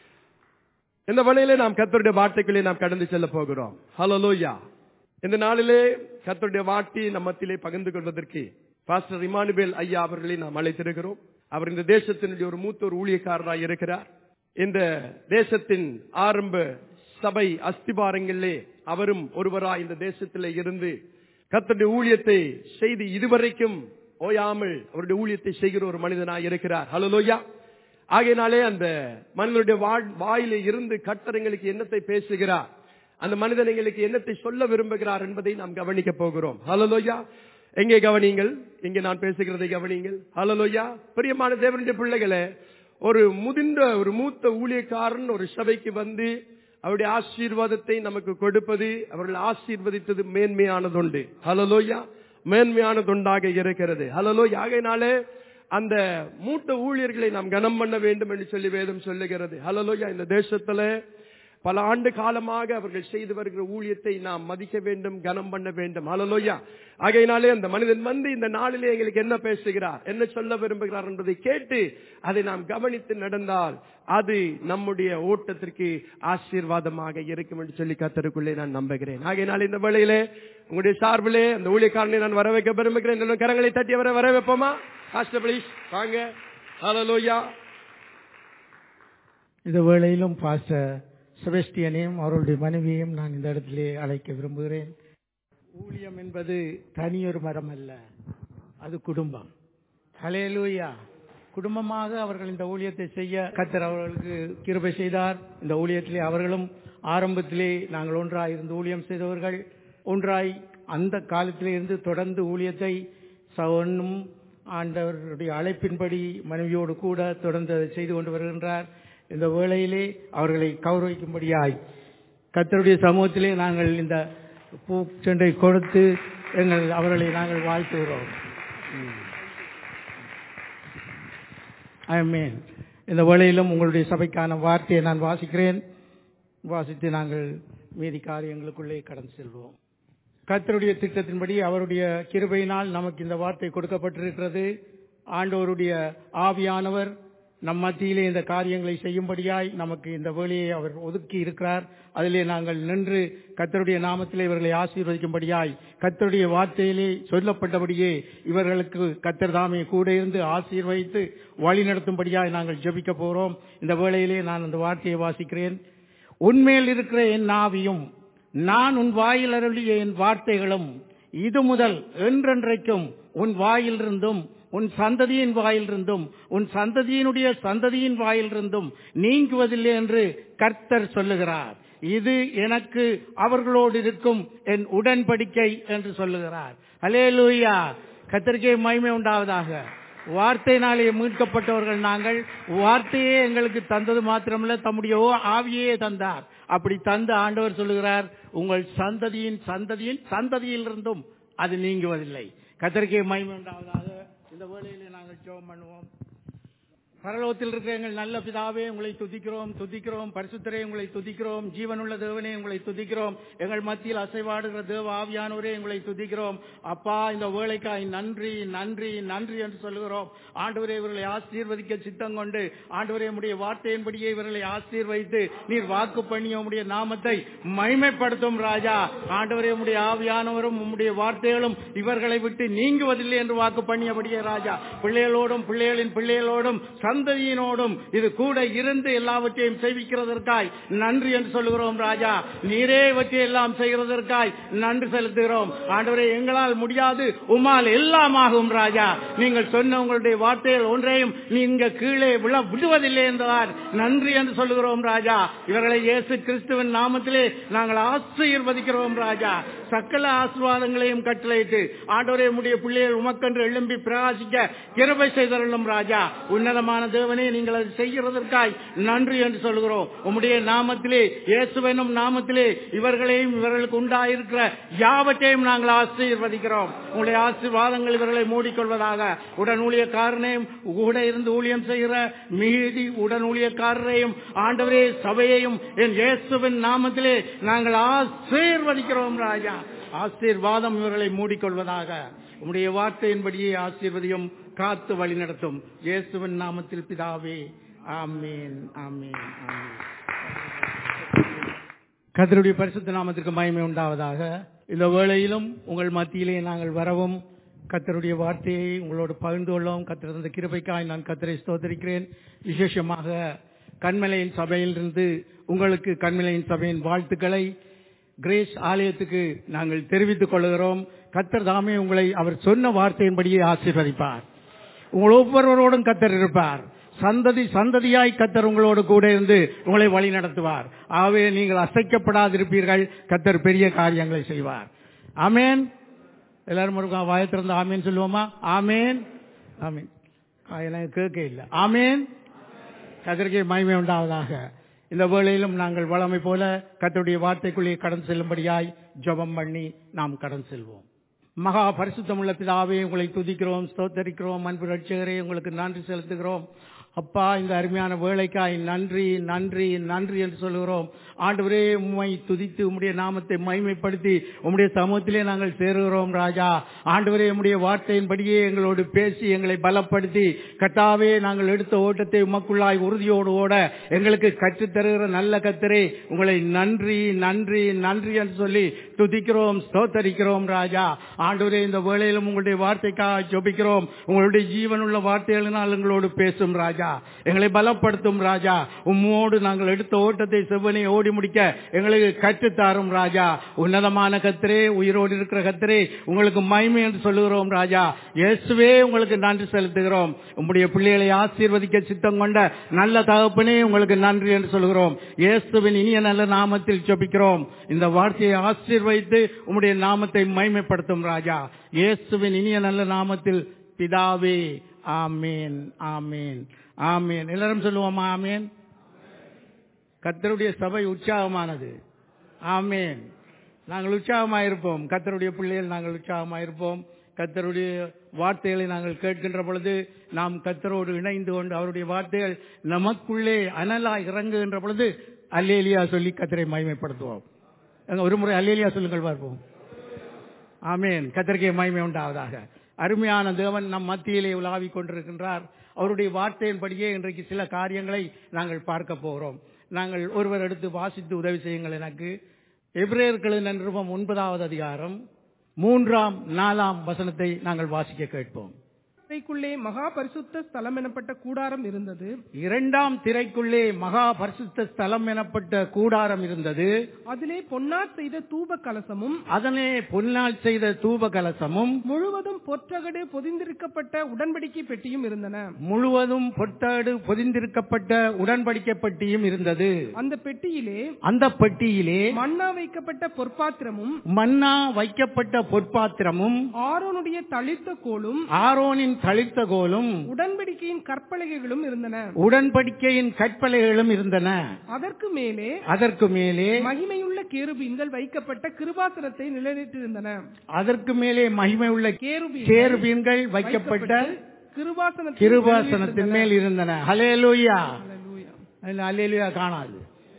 இந்த வழியிலே நாம் கர்த்தருடைய வார்த்தைகளை நாம் கடந்து செல்ல போகிறோம் ஹalleluya இந்த நாளிலே கர்த்தருடைய வார்த்தை நம் மத்தியிலே பகிர்ந்து கொள்வதற்கு பாஸ்டர் இமானுவேல் ஐயா அவர்களை நாம் அழைத்திருக்கிறோம் அவர் இந்த தேசத்தினுடைய ஒரு மூத்த ஒரு ஊழியக்காரராய் இருக்கிறார் இந்த தேசத்தின் ஆரம்ப சபை அஸ்திபாரங்களிலே அவரும் ஒருவராய் இந்த தேசத்திலே இருந்து கர்த்தருடைய ஊழியத்தை செய்து இதுவரைக்கும் ஓயாமல் அவருடைய ஊழியத்தை செய்கிற ஒரு மனிதனாய் இருக்கிறார் ஹalleluya ஆகையினாலே அந்த மனிதனுடைய வா- வாயிலே இருந்து கட்டரங்களுக்கு என்னத்தை பேசுகிறார் அந்த மனிதன் எங்களுக்கு என்னத்தை சொல்ல விரும்புகிறார் என்பதை நாம் கவனிக்க போகிறோம் ஹalleluya எங்கே கவனிங்கள் இங்கே நான் பேசுகிறதை கவனிங்கள் ஹalleluya பிரியமான தேவனுடைய பிள்ளைகளே ஒரு முதிர்ந்த ஒரு மூத்த ஊழியக்காரன் ஒரு சபைக்கு வந்து அவருடைய ஆசீர்வாதத்தை நமக்கு கொடுப்பது அவர்கள் ஆசீர்வதித்தது மேன்மையானதுண்டு ஹalleluya மேன்மையானதுண்டாக இருக்கிறது ஹalleluya ஆகையினாலே அந்த மூத்த ஊழியர்களை நாம் கனம் பண்ண வேண்டும் என்று சொல்லி வேதம் சொல்லுகிறது ஹalleluya இந்த தேசத்துல பல ஆண்டு காலமாக அவர்கள் செய்து வருகிற ஊழியத்தை நாம் மதிக்க வேண்டும் கனம் பண்ண வேண்டும் ஹalleluya ஆகையினாலே அந்த மனிதன் வந்து இந்த நாளிலே எங்களுக்கு என்ன பேசுகிறார் என்ன சொல்ல விரும்புகிறார் என்பதை கேட்டு அதை நாம் கவனித்து நடந்தால் அது நம்முடைய ஓட்டத்திற்கு ஆசீர்வாதமாக இருக்கும் என்று சொல்லி கத்தருக்குள்ளே நான் நம்புகிறேன் ஆகையினால் இந்த வேளையிலே உங்களுடைய சார்பிலே அந்த ஊழியக்காரனை நான் வர வைக்க விரும்புகிறேன் என்னோட கரங்களை தட்டி அவரை வர வைப்போமா பாஸ்டர் ப்ளீஸ் வாங்க ஹalleluya இந்த வேளையிலும் பாஸ்டர் செபஸ்டியனையும் அவருடைய மனைவியையும் நான் இந்த இடத்திலே அழைக்க விரும்புகிறேன் ஊழியம் என்பது தனியொரு மரம் அல்ல அது குடும்பம் ஹலேலூயா குடும்பமாக அவர்கள் இந்த ஊழியத்தை செய்ய கத்தர் அவர்களுக்கு கிருபை செய்தார் இந்த ஊழியத்திலே அவர்களும் ஆரம்பத்திலே நாங்கள் ஒன்றாய் இருந்து ஊழியம் செய்தவர்கள் ஒன்றாய் அந்த காலத்திலே இருந்து தொடர்ந்து ஊழியத்தை சவனும் ஆண்டவருடைய அழைப்பின்படி மனைவியோடு கூட தொடர்ந்து அதை செய்து கொண்டு வருகின்றார் இந்த வேளையிலே அவர்களை கௌரவிக்கும்படியாய் கத்தருடைய சமூகத்திலே நாங்கள் இந்த பூ சென்றை கொடுத்து எங்கள் அவர்களை நாங்கள் வாழ்த்துகிறோம் ஆமென் இந்த வேளையிலும் உங்களுடைய சபைக்கான வார்த்தையை நான் வாசிக்கிறேன் வாசித்து நாங்கள் மீதி காரியங்களுக்குள்ளே கடந்து செல்வோம் கர்த்தருடைய திட்டத்தின்படி அவருடைய கிருபையினால் நமக்கு இந்த வார்த்தை கொடுக்கப்பட்டிருக்கிறது ஆண்டவருடைய ஆவியானவர் நம் மத்தியிலே இந்த காரியங்களை செய்யும்படியாய் நமக்கு இந்த வேலையை அவர் ஒதுக்கி இருக்கிறார் அதிலே நாங்கள் நின்று கர்த்தருடைய நாமத்திலே இவர்களை ஆசீர்வதிக்கும்படியாய் கர்த்தருடைய வார்த்தையிலே சொல்லப்பட்டபடியே இவர்களுக்கு கர்த்தர் தாமே கூட இருந்து ஆசீர்வதித்து வழி நடத்தும்படியாய் நாங்கள் ஜெபிக்க போறோம் இந்த வேளையிலே நான் அந்த வார்த்தையை வாசிக்கிறேன் உன்மேல் இருக்கிற என் ஆவியும் நான் உன் வாயில் அருளிய என் வார்த்தைகளும் இது முதல் என்றென்றைக்கும் உன் வாயிலிருந்தும் உன் சந்ததியின் வாயிலிருந்தும் உன் சந்ததியினுடைய சந்ததியின் வாயிலிருந்தும் நீங்குவதில்லை என்று கர்த்தர் சொல்லுகிறார் இது எனக்கு அவர்களோடு இருக்கும் என் உடன்படிக்கை என்று சொல்லுகிறார் அலேலூயா கர்த்தருக்கே மகிமை உண்டாவதாக வார்த்தையினாலே மீட்கப்பட்டவர்கள் நாங்கள் வார்த்தையே எங்களுக்கு தந்தது மாத்திரமல்ல தம்முடைய ஓ- ஆவியே தந்தார் அப்படி தந்த ஆண்டவர் சொல்லுகிறார் உங்கள் சந்ததியின் சந்ததியின் சந்ததியிலிருந்தும் அது நீங்குவதில்லை கத்தரிக்கை மகிமை உண்டாவதாக இந்த வேளையிலே நாங்கள் ஜெபம் பண்ணுவோம் பரலோகத்தில் இருக்கிற எங்கள் நல்ல பிதாவே உங்களை துதிக்கிறோம் துதிக்கிறோம் பரிசுத்தரே உங்களை துதிக்கிறோம் ஜீவனுள்ள தேவனே உங்களை துதிக்கிறோம் எங்கள் மத்தியில் அசைவாடுகிற தேவ ஆவியானவரே உங்களை துதிக்கிறோம் அப்பா இந்த வேலைக்காய் நன்றி நன்றி நன்றி என்று சொல்லுகிறோம் ஆண்டவரே இவர்களை ஆசீர்வதிக்க சித்தம் கொண்டு ஆண்டவரே உடைய வார்த்தையின்படியே இவர்களை ஆசீர்வதித்து நீர் வாக்கு பண்ணி உம்முடைய நாமத்தை மைமைப்படுத்தும் ராஜா ஆண்டவரே உம்முடைய ஆவியானவரும் உம்முடைய வார்த்தைகளும் இவர்களை விட்டு நீங்குவதில்லை என்று வாக்கு பண்ணியபடியே ராஜா பிள்ளைகளோடும் பிள்ளைகளின் பிள்ளைகளோடும் சந்ததியினோடும் இது கூட இருந்து எல்லாவற்றையும் செய்விக்கிறதற்காய் நன்றி என்று சொல்லுகிறோம் ராஜா நீரே இவற்றை எல்லாம் செய்கிறதற்காய் நன்றி செலுத்துகிறோம் ஆண்டவரே எங்களால் முடியாது உமால் எல்லாம் ஆகும் ராஜா நீங்கள் சொன்ன உங்களுடைய வார்த்தைகள் ஒன்றையும் நீங்க கீழே விழ விடுவதில்லை என்றார் நன்றி என்று சொல்லுகிறோம் ராஜா இவர்களை இயேசு கிறிஸ்துவின் நாமத்திலே நாங்கள் ஆசீர்வதிக்கிறோம் ராஜா சகல ஆசீர்வாதங்களையும் கட்டளையிட்டு ஆண்டவரே உடைய பிள்ளைகள் உமக்கென்று எழும்பி பிரகாசிக்க கிருபை செய்தருளும் ராஜா உன்னதமான தேவனே நீங்கள் அதை செய்கிறதற்காய் நன்றி என்று சொல்கிறோம் உம்முடைய நாமத்திலே இயேசுவனும் நாமத்திலே இவர்களையும் இவர்களுக்கு உண்டாயிருக்கிற யாவற்றையும் நாங்கள் ஆசீர்வதிக்கிறோம் உங்களுடைய ஆசீர்வாதங்கள் இவர்களை மூடிக்கொள்வதாக உடன் ஊழியக்காரனையும் கூட இருந்து ஊழியம் செய்கிற மீதி உடன் ஊழியக்காரரையும் ஆண்டவரே சபையையும் என் இயேசுவின் நாமத்திலே நாங்கள் ஆசீர்வதிக்கிறோம் ராஜா ஆசீர்வாதம் இவர்களை மூடிக்கொள்வதாக உம்முடைய வார்த்தையின்படியே ஆசீர்வதியும் காத்து வழி நடத்தும் இயேசுவின் நாமத்தில் பிதாவே ஆமீன் ஆமீன் ஆமீன் கர்த்தருடைய பரிசுத்த நாமத்திற்கு மகிமை உண்டாவதாக இந்த வேளையிலும் உங்கள் மத்தியிலே நாங்கள் வரவும் கர்த்தருடைய வார்த்தையை உங்களோடு பகிர்ந்து கொள்ளவும் கர்த்தர் தந்த கிருபைக்காய் நான் கர்த்தரை ஸ்தோத்தரிக்கிறேன் விசேஷமாக கண்மலையின் சபையிலிருந்து உங்களுக்கு கண்மலையின் சபையின் வாழ்த்துக்களை கிரேஸ் ஆலயத்துக்கு நாங்கள் தெரிவித்துக் கொள்கிறோம் கர்த்தர் தாமே உங்களை அவர் சொன்ன வார்த்தையின்படியே ஆசீர்வதிப்பார் உங்கள் ஒவ்வொருவரோடும் கத்தர் இருப்பார் சந்ததி சந்ததியாய் கத்தர் உங்களோடு கூட இருந்து உங்களை வழி நடத்துவார் ஆகவே நீங்கள் அசைக்கப்படாதிருப்பீர்கள் கத்தர் பெரிய காரியங்களை செய்வார் ஆமேன் எல்லாரும் ஒரு வாய திறந்து ஆமேன் சொல்லுவோமா ஆமேன் ஆமீன் எனக்கு கேட்க இல்லை ஆமேன் கத்தருக்கே மகிமை உண்டாவதாக இந்த வேளையிலும் நாங்கள் வளமை போல கத்தருடைய வார்த்தைக்குள்ளே கடந்து செல்லும்படியாய் ஜெபம் பண்ணி நாம் கடந்து செல்வோம் மகா பரிசுத்தமுள்ள பிதாவே உங்களை துதிக்கிறோம் ஸ்தோத்தரிக்கிறோம் அன்பு ரட்சகரே உங்களுக்கு நன்றி செலுத்துகிறோம் அப்பா இந்த அருமையான வேலைக்காய் நன்றி நன்றி நன்றி என்று சொல்லுகிறோம் ஆண்டவரே உம்மை துதித்து உம்முடைய நாமத்தை மைமைப்படுத்தி உம்முடைய சமூகத்திலே நாங்கள் சேருகிறோம் ராஜா ஆண்டவரே உம்முடைய வார்த்தையின்படியே எங்களோடு பேசி எங்களை பலப்படுத்தி கட்டாவே நாங்கள் எடுத்த ஓட்டத்தை உமக்குள்ளாய் உறுதியோடு ஓட எங்களுக்கு கற்றுத்தருகிற நல்ல கத்தரே உங்களை நன்றி நன்றி நன்றி என்று சொல்லி துதிக்கிறோம் ஸ்தோத்தரிக்கிறோம் ராஜா ஆண்டவரே இந்த வேளையிலும் உங்களுடைய வார்த்தைக்காக ஜொபிக்கிறோம் உங்களுடைய ஜீவனுள்ள வார்த்தைகளினால் எங்களோடு பேசும் ராஜா எங்களை பலப்படுத்தும் ராஜா உம்மோடு நாங்கள் எடுத்த ஓட்டத்தை செவ்வனை ஓடி முடிக்க எங்களுக்கு கற்றுத்தாரும் ராஜா உன்னதமான கத்திரே உயிரோடு இருக்கிற கத்திரே உங்களுக்கு மகிமை என்று சொல்லுகிறோம் ராஜா இயேசுவே உங்களுக்கு நன்றி செலுத்துகிறோம் உங்களுடைய பிள்ளைகளை ஆசீர்வதிக்க சித்தம் கொண்ட நல்ல தகப்பனே உங்களுக்கு நன்றி என்று சொல்கிறோம் இயேசுவின் இனிய நல்ல நாமத்தில் ஜெபிக்கிறோம் இந்த வார்த்தையை ஆசீர்வதித்து உம்முடைய நாமத்தை மைமைப்படுத்தும் ராஜா இயேசுவின் இனிய நல்ல நாமத்தில் பிதாவே ஆமேன் ஆமேன் ஆமேன் எல்லாரும் சொல்லுவோமா ஆமேன் கத்தருடைய சபை உற்சாகமானது ஆமேன் நாங்கள் உற்சாகமாக இருப்போம் கத்தருடைய பிள்ளைகள் நாங்கள் உற்சாகமாக இருப்போம் கத்தருடைய வார்த்தைகளை நாங்கள் கேட்கின்ற பொழுது நாம் கத்தரோடு இணைந்து கொண்டு அவருடைய வார்த்தைகள் நமக்குள்ளே அனலா இறங்குகின்ற பொழுது அல்லேலியா சொல்லி கத்தரை மகிமைப்படுத்துவோம் எங்க ஒரு முறை அல்லேலியா சொல்லுங்கள் பார்ப்போம் ஆமேன் கத்தருக்கே மகிமை உண்டாவதாக அருமையான தேவன் நம் மத்தியிலே உலாவிக் கொண்டிருக்கின்றார் அவருடைய வார்த்தையின்படியே இன்றைக்கு சில காரியங்களை நாங்கள் பார்க்க போகிறோம் நாங்கள் ஒருவர் எடுத்து வாசித்து உதவி செய்யுங்கள் எனக்கு எபிரேயர்களின் நிருபம் ஒன்பதாவது அதிகாரம் மூன்றாம் நாலாம் வசனத்தை நாங்கள் வாசிக்க கேட்போம் திரைக்குள்ளே மகா பரிசுத்த ஸ்தலம் எனப்பட்ட கூடாரம் இருந்தது இரண்டாம் திரைக்குள்ளே மகா பரிசுத்த ஸ்தலம் எனப்பட்ட கூடாரம் இருந்தது அதிலே பொன்னார் செய்த தூப கலசமும் அதனே பொன்னால் செய்த தூப கலசமும் முழுவதும் பொற்றகடு பொதிந்திருக்கப்பட்ட உடன்படிக்கை பெட்டியும் இருந்தன முழுவதும் பொட்டாடு பொதிந்திருக்கப்பட்ட உடன்படிக்கை பெட்டியும் இருந்தது அந்த பெட்டியிலே அந்த பெட்டியிலே மண்ணா வைக்கப்பட்ட பொற்பாத்திரமும் மன்னா வைக்கப்பட்ட பொற்பாத்திரமும் ஆரோனுடைய தளிர்த்த கோலும் ஆரோனின் தளிர்த்த கோலும் உடன்படிக்கையின் கற்பலகைகளும் இருந்தன உடன்படிக்கையின் கற்பலைகளும் இருந்தன அதற்கு மேலே அதற்கு மேலே மகிமையுள்ள கேருபீன்கள் வைக்கப்பட்ட கிருபாசனத்தை நிலைநிறுத்தியிருந்தன அதற்கு மேலே மகிமை உள்ள கேருபீன்கள் கேருபீன்கள் வைக்கப்பட்ட கிருபாசனத்தின் கிருபாசனத்தின் மேல் இருந்தன ஹலேலூயா ஹalleluya. அலேலுயா காணாது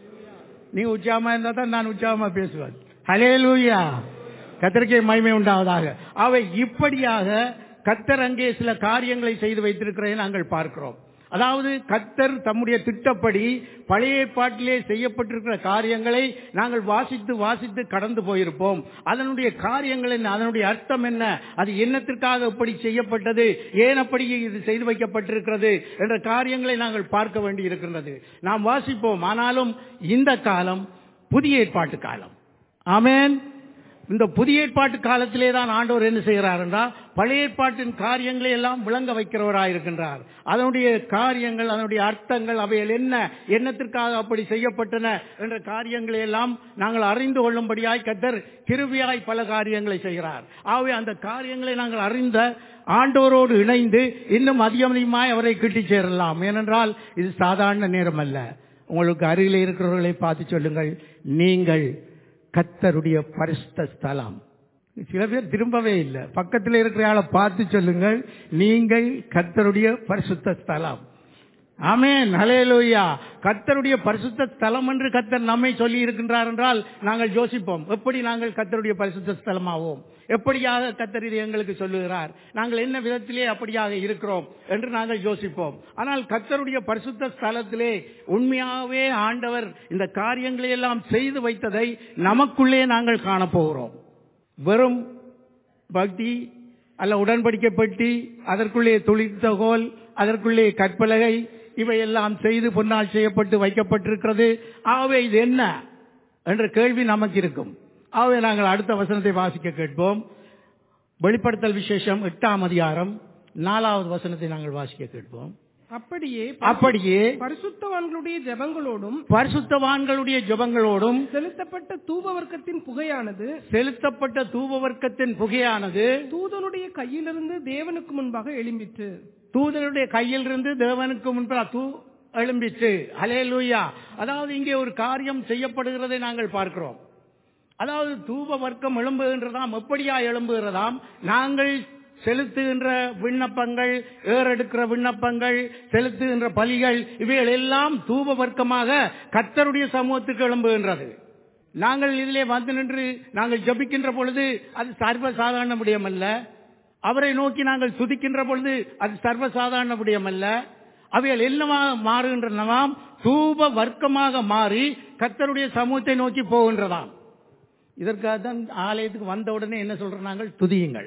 நீ உற்சாகமா இருந்தா தான் நான் உற்சாகமா பேசுவேன் ஹலேலூயா கத்தருக்கே மகிமை உண்டாவதாக அவை இப்படியாக கத்தர் அங்கே சில காரியங்களை செய்து வைத்திருக்கிறதை நாங்கள் பார்க்கிறோம் அதாவது கத்தர் தம்முடைய திட்டப்படி பழைய ஏற்பாட்டிலே செய்யப்பட்டிருக்கிற காரியங்களை நாங்கள் வாசித்து வாசித்து கடந்து போயிருப்போம் அதனுடைய காரியங்கள் என்ன அதனுடைய அர்த்தம் என்ன அது என்னத்திற்காக இப்படி செய்யப்பட்டது ஏன் அப்படி இது செய்து வைக்கப்பட்டிருக்கிறது என்ற காரியங்களை நாங்கள் பார்க்க வேண்டி இருக்கின்றது நாம் வாசிப்போம் ஆனாலும் இந்த காலம் புதிய ஏற்பாட்டு காலம் ஆமென் இந்த புதிய ஏற்பாட்டு காலத்திலே தான் ஆண்டவர் என்ன செய்கிறார் என்றால் பழைய ஏற்பாட்டின் காரியங்களை எல்லாம் விளங்க வைக்கிறவராயிருக்கின்றார் அதனுடைய காரியங்கள் அதனுடைய அர்த்தங்கள் அவைகள் என்ன என்னத்திற்காக அப்படி செய்யப்பட்டன என்ற காரியங்களை எல்லாம் நாங்கள் அறிந்து கொள்ளும்படியாய் கத்தர் கிருபியாய் பல காரியங்களை செய்கிறார் ஆகவே அந்த காரியங்களை நாங்கள் அறிந்த ஆண்டவரோடு இணைந்து இன்னும் அதிகம் அதிகமாய் அவரை கிட்டிச் சேரலாம் ஏனென்றால் இது சாதாரண நேரம் அல்ல உங்களுக்கு அருகில் இருக்கிறவர்களை பார்த்து சொல்லுங்கள் நீங்கள் கத்தருடைய பரிசுத்த ஸ்தலம் சில பேர் திரும்பவே இல்லை பக்கத்தில் இருக்கிற ஆளை பார்த்து சொல்லுங்கள் நீங்கள் கத்தருடைய பரிசுத்த ஸ்தலம் ஆமென் ஹalleluya கத்தருடைய பரிசுத்த ஸ்தலம் என்று கத்தர் நம்மை சொல்லி இருக்கின்றார் என்றால் நாங்கள் யோசிப்போம் எப்படி நாங்கள் கத்தருடைய பரிசுத்த ஸ்தலமாவோம் எப்படியாக கத்தர் இது எங்களுக்கு சொல்லுகிறார் நாங்கள் என்ன விதத்திலே அப்படியாக இருக்கிறோம் என்று நாங்கள் யோசிப்போம் ஆனால் கத்தருடைய பரிசுத்த ஸ்தலத்திலே உண்மையாகவே ஆண்டவர் இந்த காரியங்களை எல்லாம் செய்து வைத்ததை நமக்குள்ளே நாங்கள் காணப்போகிறோம் வெறும் பக்தி அல்ல உடன்படிக்கை பெட்டி அதற்குள்ளே துளித்தகோல் அதற்குள்ளே கற்பலகை இவையெல்லாம் செய்து பொன்னால் செய்யப்பட்டு வைக்கப்பட்டிருக்கிறது ஆகவே இது என்ன என்ற கேள்வி நமக்கு இருக்கும் ஆகவே நாங்கள் அடுத்த வசனத்தை வாசிக்க கேட்போம் வெளிப்படுத்தல் விசேஷம் எட்டாம் அதிகாரம் நாலாவது வசனத்தை நாங்கள் வாசிக்க கேட்போம் அப்படியே அப்படியே பரிசுத்தவான்களுடைய ஜெபங்களோடும் பரிசுத்தவான்களுடைய ஜெபங்களோடும் செலுத்தப்பட்ட தூப வர்க்கத்தின் புகையானது செலுத்தப்பட்ட தூபவர்க்கத்தின் புகையானது தூதனுடைய கையிலிருந்து தேவனுக்கு முன்பாக எழும்பிற்று தூதனுடைய கையில் இருந்து தேவனுக்கு முன்பாக தூ எழும்பிச்சு அலேலூயா அதாவது இங்கே ஒரு காரியம் செய்யப்படுகிறதை நாங்கள் பார்க்கிறோம் அதாவது தூப வர்க்கம் எழும்புகின்றதாம் எப்படியா எழும்புகிறதாம் நாங்கள் செலுத்துகின்ற விண்ணப்பங்கள் ஏறெடுக்கிற விண்ணப்பங்கள் செலுத்துகின்ற பலிகள் இவைகள் எல்லாம் தூப வர்க்கமாக கத்தருடைய சமூகத்துக்கு எழும்புகின்றது நாங்கள் இதிலே வந்து நின்று நாங்கள் ஜபிக்கின்ற பொழுது அது சர்வசாதாரண விடயமல்ல அவரை நோக்கி நாங்கள் துதிக்கின்ற பொழுது அது சர்வசாதாரண விடயமல்ல அவைகள் என்னவாக மாறுகின்றனவாம் தூப வர்க்கமாக மாறி கத்தருடைய சமூகத்தை நோக்கி போகின்றதாம் இதற்காக தான் ஆலயத்துக்கு வந்த உடனே என்ன சொல்றோம் நாங்கள் துதியுங்கள்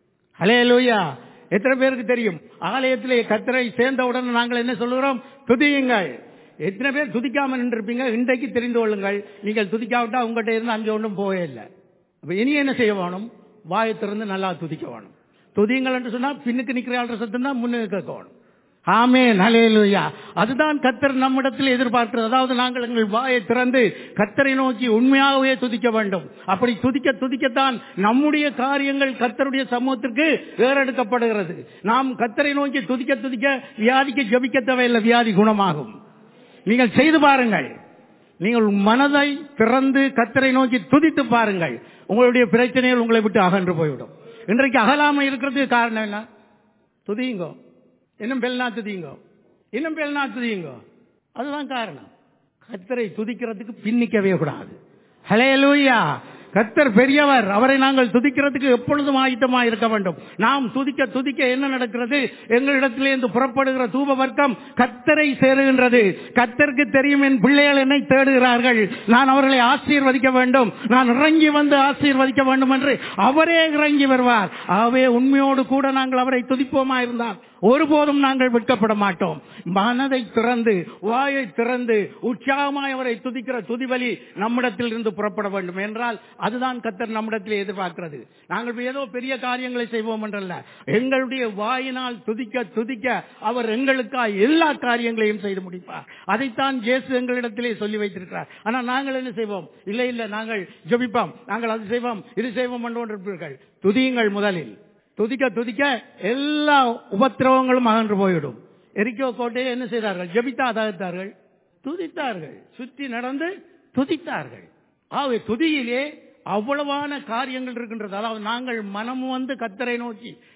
ஹலேலூயா எத்தனை பேருக்கு தெரியும் ஆலயத்திலே கத்தரை சேர்ந்த உடனே நாங்கள் என்ன சொல்லுகிறோம் துதியுங்கள் எத்தனை பேர் துதிக்காம நின்றுருப்பீங்க இன்றைக்கு தெரிந்து கொள்ளுங்கள் நீங்கள் துதிக்காவிட்டா உங்கள்கிட்ட இருந்து அங்கே ஒன்றும் போவே இல்லை அப்ப இனி என்ன செய்ய வேணும் வாயை திறந்து நல்லா துதிக்க வேணும் துதியுங்கள் என்று சொன்னா பின்னுக்கு நிற்கிற ஆள்ற சத்தம் தான் முன்னுக்கு கேட்க வேணும் ஆமே நலேலுயா அதுதான் கத்தர் நம்மிடத்தில் எதிர்பார்க்கிறது அதாவது நாங்கள் எங்கள் வாயை திறந்து கத்தரை நோக்கி உண்மையாகவே துதிக்க வேண்டும் அப்படி துதிக்க துதிக்கத்தான் நம்முடைய காரியங்கள் கத்தருடைய சமூகத்திற்கு வேறெடுக்கப்படுகிறது நாம் கத்தரை நோக்கி துதிக்க துதிக்க வியாதிக்கு ஜபிக்க தேவையில்லை வியாதி குணமாகும் நீங்கள் செய்து பாருங்கள் நீங்கள் மனதை திறந்து கத்தரை நோக்கி துதித்து பாருங்கள் உங்களுடைய பிரச்சனைகள் உங்களை விட்டு அகன்று போய்விடும் இன்றைக்கு அகலாம இருக்கிறதுக்கு காரணம் என்ன துதியுங்கோ இன்னும் பெல்னா துதியுங்கோ இன்னும் பெல்னா துதியுங்கோ அதுதான் காரணம் கத்தரை துதிக்கிறதுக்கு பின்னிக்கவே கூடாது ஹலேலூயா கத்தர் பெரியவர் அவரை நாங்கள் துதிக்கிறதுக்கு எப்பொழுதும் ஆயத்தமாக இருக்க வேண்டும் நாம் துதிக்க துதிக்க என்ன நடக்கிறது எங்களிடத்திலிருந்து புறப்படுகிற தூப வர்க்கம் கத்தரை சேருகின்றது கத்தருக்கு தெரியும் என் பிள்ளைகள் என்னை தேடுகிறார்கள் நான் அவர்களை ஆசீர்வதிக்க வேண்டும் நான் இறங்கி வந்து ஆசீர்வதிக்க வேண்டும் என்று அவரே இறங்கி வருவார் ஆகவே உண்மையோடு கூட நாங்கள் அவரை துதிப்போமா இருந்தால் ஒருபோதும் நாங்கள் விற்கப்பட மாட்டோம் மனதை திறந்து வாயை திறந்து உற்சாகமாய் அவரை துதிக்கிற துதிவலி நம்மிடத்தில் இருந்து புறப்பட வேண்டும் என்றால் அதுதான் கத்தர் நம்மிடத்தில் எதிர்பார்க்கிறது நாங்கள் ஏதோ பெரிய காரியங்களை செய்வோம் என்றல்ல எங்களுடைய வாயினால் துதிக்க துதிக்க அவர் எங்களுக்காக எல்லா காரியங்களையும் செய்து முடிப்பார் அதைத்தான் ஜேசு எங்களிடத்திலே சொல்லி வைத்திருக்கிறார் ஆனால் நாங்கள் என்ன செய்வோம் இல்லை இல்லை நாங்கள் ஜபிப்போம் நாங்கள் அது செய்வோம் இது செய்வோம் என்று இருப்பீர்கள் துதியுங்கள் முதலில் துதிக்க துதிக்க எல்லா உபத்திரவங்களும் அகன்று போய்விடும் எரிக்கோ கோட்டையை என்ன செய்தார்கள் ஜபித்தா தகர்த்தார்கள் துதித்தார்கள் சுற்றி நடந்து துதித்தார்கள் ஆகவே துதியிலே அவ்வளவான காரியங்கள் இருக்கின்றது அதாவது நாங்கள் மனம் வந்து கத்தரை நோக்கி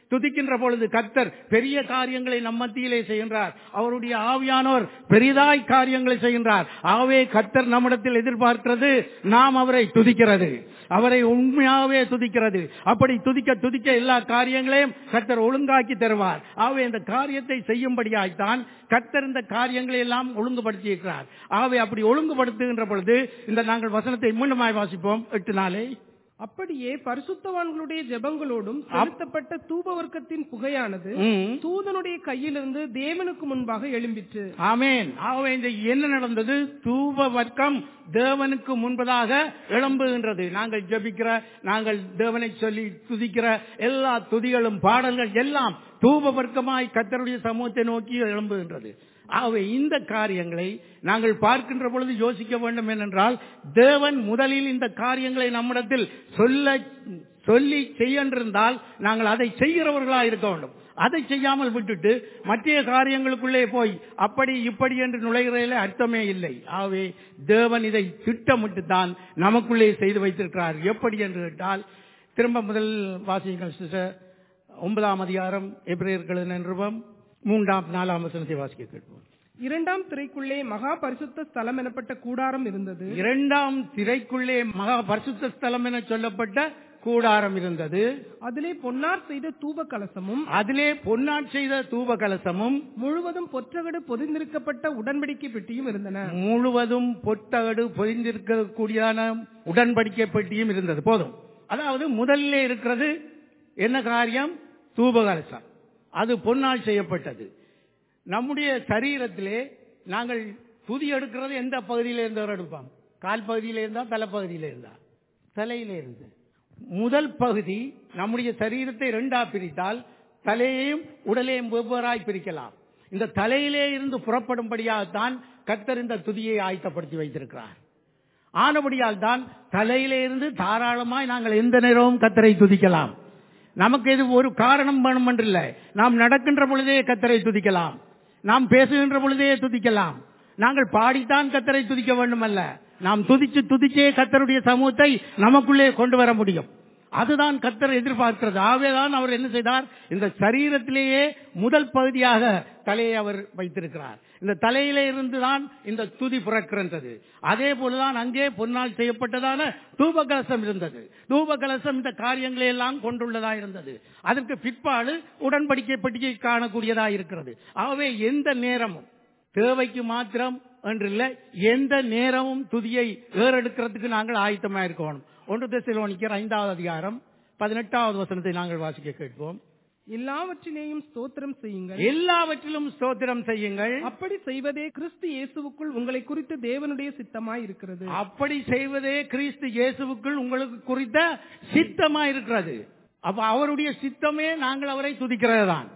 துதிக்கின்ற பொழுது கர்த்தர் பெரிய காரியங்களை நம் மத்தியிலே செய்கின்றார் அவருடைய ஆவியானோர் பெரிதாய் காரியங்களை செய்கின்றார் ஆகவே கர்த்தர் நம்மிடத்தில் எதிர்பார்க்கிறது நாம் அவரை துதிக்கிறது அவரை உண்மையாகவே துதிக்கிறது அப்படி துதிக்க துதிக்க எல்லா காரியங்களையும் கர்த்தர் ஒழுங்காக்கி தருவார் ஆகவே இந்த காரியத்தை செய்யும்படியாய்த்தான் கர்த்தர் இந்த காரியங்களை எல்லாம் ஒழுங்குபடுத்தி இருக்கிறார் ஆகவே அப்படி ஒழுங்குபடுத்துகின்ற பொழுது இந்த நாங்கள் வசனத்தை மீண்டுமாய் வாசிப்போம் எட்டு நாளை அப்படியே பரிசுத்தவான்களுடைய ஜெபங்களோடும் செலுத்தப்பட்ட தூபவர்க்கத்தின் புகையானது ம். தூதனுடைய கையிலிருந்து தேவனுக்கு முன்பாக எழும்பிற்று ஆமேன் ஆகவே இந்த என்ன நடந்தது தூப வர்க்கம் தேவனுக்கு முன்பதாக எழும்புகின்றது நாங்கள் ஜெபிக்கிற நாங்கள் தேவனை சொல்லி துதிக்கிற எல்லா துதிகளும் பாடல்கள் எல்லாம் தூப வர்க்கமாய் கத்தருடைய சமூகத்தை நோக்கி எழும்புகின்றது ஆகவே இந்த காரியங்களை நாங்கள் பார்க்கின்ற பொழுது யோசிக்க வேண்டும் ஏனென்றால் தேவன் முதலில் இந்த காரியங்களை நம்மிடத்தில் சொல்ல சொல்லி செய்யன்றிருந்தால் நாங்கள் அதை செய்கிறவர்களா இருக்க வேண்டும் அதை செய்யாமல் விட்டுட்டு மற்ற காரியங்களுக்குள்ளே போய் அப்படி இப்படி என்று நுழைகிறதில் அர்த்தமே இல்லை ஆகவே தேவன் இதை திட்டமிட்டு தான் நமக்குள்ளே செய்து வைத்திருக்கிறார் எப்படி என்று கேட்டால் திரும்ப முதல் வாசியுங்கள் சிஸ்டர் ஒன்பதாம் அதிகாரம் எபிரேயர்கள் நிறுவம் மூன்றாம் நாலாம் வசனத்தை வாசிக்க கேட்போம் இரண்டாம் திரைக்குள்ளே மகா பரிசுத்த ஸ்தலம் எனப்பட்ட கூடாரம் இருந்தது இரண்டாம் திரைக்குள்ளே மகா பரிசுத்த ஸ்தலம் என சொல்லப்பட்ட கூடாரம் இருந்தது அதிலே பொன்னார் செய்த தூப கலசமும் அதிலே பொன்னாட் செய்த தூப கலசமும் முழுவதும் பொற்றகடு பொதிந்திருக்கப்பட்ட உடன்படிக்கை பெட்டியும் இருந்தன முழுவதும் பொட்டகடு பொதிந்திருக்கக்கூடியதான உடன்படிக்கை பெட்டியும் இருந்தது போதும் அதாவது முதல்ல இருக்கிறது என்ன காரியம் தூப கலசம் அது பொன்னால் செய்யப்பட்டது நம்முடைய சரீரத்திலே நாங்கள் துதி எடுக்கிறது எந்த பகுதியில இருந்து எடுப்போம் கால் பகுதியில இருந்தா தலைப்பகுதியில இருந்தா தலையில இருந்து முதல் பகுதி நம்முடைய சரீரத்தை இரண்டா பிரித்தால் தலையையும் உடலையும் வெவ்வேறாய் பிரிக்கலாம் இந்த தலையிலே இருந்து புறப்படும்படியாகத்தான் கர்த்தர் இந்த துதியை ஆயத்தப்படுத்தி வைத்திருக்கிறார் ஆனபடியால் தான் தலையிலே இருந்து தாராளமாய் நாங்கள் எந்த நேரமும் கத்தரை துதிக்கலாம் நமக்கு இது ஒரு காரணம் வேணும் என்றில்லை நாம் நடக்கின்ற பொழுதே கத்தரை துதிக்கலாம் நாம் பேசுகின்ற பொழுதே துதிக்கலாம் நாங்கள் பாடித்தான் கத்தரை துதிக்க வேண்டும் அல்ல நாம் துதிச்சு துதிச்சே கத்தருடைய சமூகத்தை நமக்குள்ளே கொண்டு வர முடியும் அதுதான் கத்தர் எதிர்பார்க்கிறது ஆகவேதான் அவர் என்ன செய்தார் இந்த சரீரத்திலேயே முதல் பகுதியாக தலையை அவர் வைத்திருக்கிறார் இந்த தலையிலே இருந்துதான் இந்த துதி பிறக்கின்றது அதே போலதான் அங்கே பொன்னால் செய்யப்பட்டதான தூப கலசம் இருந்தது தூப கலசம் இந்த காரியங்களை எல்லாம் கொண்டுள்ளதா இருந்தது அதற்கு பிற்பாடு உடன்படிக்கை பட்டிகை காணக்கூடியதா இருக்கிறது ஆகவே எந்த நேரமும் தேவைக்கு மாத்திரம் என்றில்ல எந்த நேரமும் துதியை ஏறெடுக்கிறதுக்கு நாங்கள் ஆயத்தமா இருக்கணும் ஒன்று தெசலோனிக்கர் ஐந்தாவது அதிகாரம் பதினெட்டாவது வசனத்தை நாங்கள் வாசிக்க கேட்போம் எல்லாவற்றிலேயும் ஸ்தோத்திரம் செய்யுங்கள் எல்லாவற்றிலும் ஸ்தோத்திரம் செய்யுங்கள் அப்படி செய்வதே கிறிஸ்து இயேசுவுக்குள் உங்களை குறித்து தேவனுடைய சித்தமாய் இருக்கிறது அப்படி செய்வதே கிறிஸ்து இயேசுவுக்குள் உங்களுக்கு குறித்த சித்தமா இருக்கிறது அப்ப அவருடைய சித்தமே நாங்கள் அவரை துதிக்கிறது தான்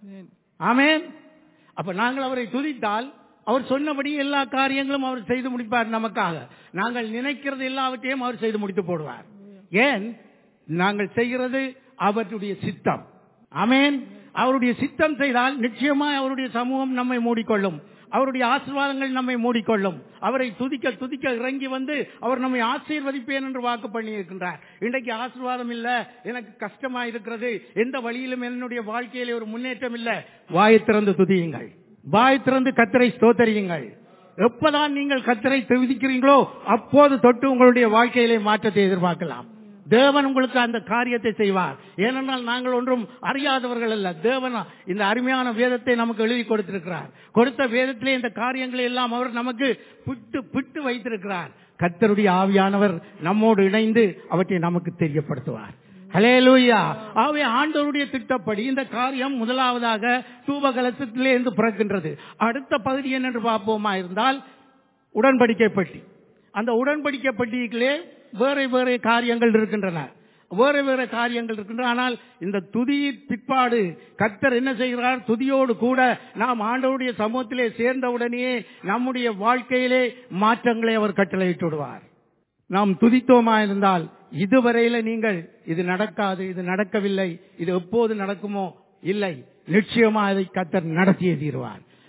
ஆமேன் அப்ப நாங்கள் அவரை துதித்தால் அவர் சொன்னபடி எல்லா காரியங்களும் அவர் செய்து முடிப்பார் நமக்காக நாங்கள் நினைக்கிறது எல்லாவற்றையும் அவர் செய்து முடித்து போடுவார் ஏன் நாங்கள் செய்கிறது அவருடைய சித்தம் ஆமேன் அவருடைய சித்தம் செய்தால் நிச்சயமாய் அவருடைய சமூகம் நம்மை மூடிக்கொள்ளும் அவருடைய ஆசீர்வாதங்கள் நம்மை மூடிக்கொள்ளும் அவரை துதிக்க துதிக்க இறங்கி வந்து அவர் நம்மை ஆசீர்வதிப்பேன் என்று வாக்கு பண்ணி இருக்கின்றார் இன்றைக்கு ஆசீர்வாதம் இல்ல எனக்கு கஷ்டமா இருக்கிறது எந்த வழியிலும் என்னுடைய வாழ்க்கையில ஒரு முன்னேற்றம் இல்ல வாயை திறந்து துதியுங்கள் வாய் திறந்து கத்தரை ஸ்தோத்தரியுங்கள் எப்பதான் நீங்கள் கத்தரை துதிக்கிறீங்களோ அப்போது தொட்டு உங்களுடைய வாழ்க்கையிலே மாற்றத்தை எதிர்பார்க்கலாம் தேவன் உங்களுக்கு அந்த காரியத்தை செய்வார் ஏனென்றால் நாங்கள் ஒன்றும் அறியாதவர்கள் அல்ல தேவன் இந்த அருமையான வேதத்தை நமக்கு எழுதி கொடுத்திருக்கிறார் கொடுத்த வேதத்திலே இந்த காரியங்களை எல்லாம் அவர் நமக்கு பிட்டு பிட்டு வைத்திருக்கிறார் கத்தருடைய ஆவியானவர் நம்மோடு இணைந்து அவற்றை நமக்கு தெரியப்படுத்துவார் ஹலேலூயா ஆகவே ஆண்டவருடைய திட்டப்படி இந்த காரியம் முதலாவதாக தூபகலசத்திலே இருந்து பிறக்கின்றது அடுத்த பகுதி என்னென்று பார்ப்போமா இருந்தால் உடன்படிக்கை பெட்டி அந்த உடன்படிக்கை பெட்டிகளே வேற வேற காரியங்கள் இருக்கின்றன வேற வேற காரியங்கள் இருக்கின்றன ஆனால் இந்த துதி பிற்பாடு கர்த்தர் என்ன செய்கிறார் துதியோடு கூட நாம் ஆண்டவருடைய சமூகத்திலே சேர்ந்தவுடனே நம்முடைய வாழ்க்கையிலே மாற்றங்களை அவர் கட்டளையிட்டு விடுவார் நாம் துதித்தோமா இருந்தால் இதுவரையில நீங்கள் இது நடக்காது இது நடக்கவில்லை இது எப்போது நடக்குமோ இல்லை நிச்சயமா அதை கத்தர் நடத்தியே தீருவார்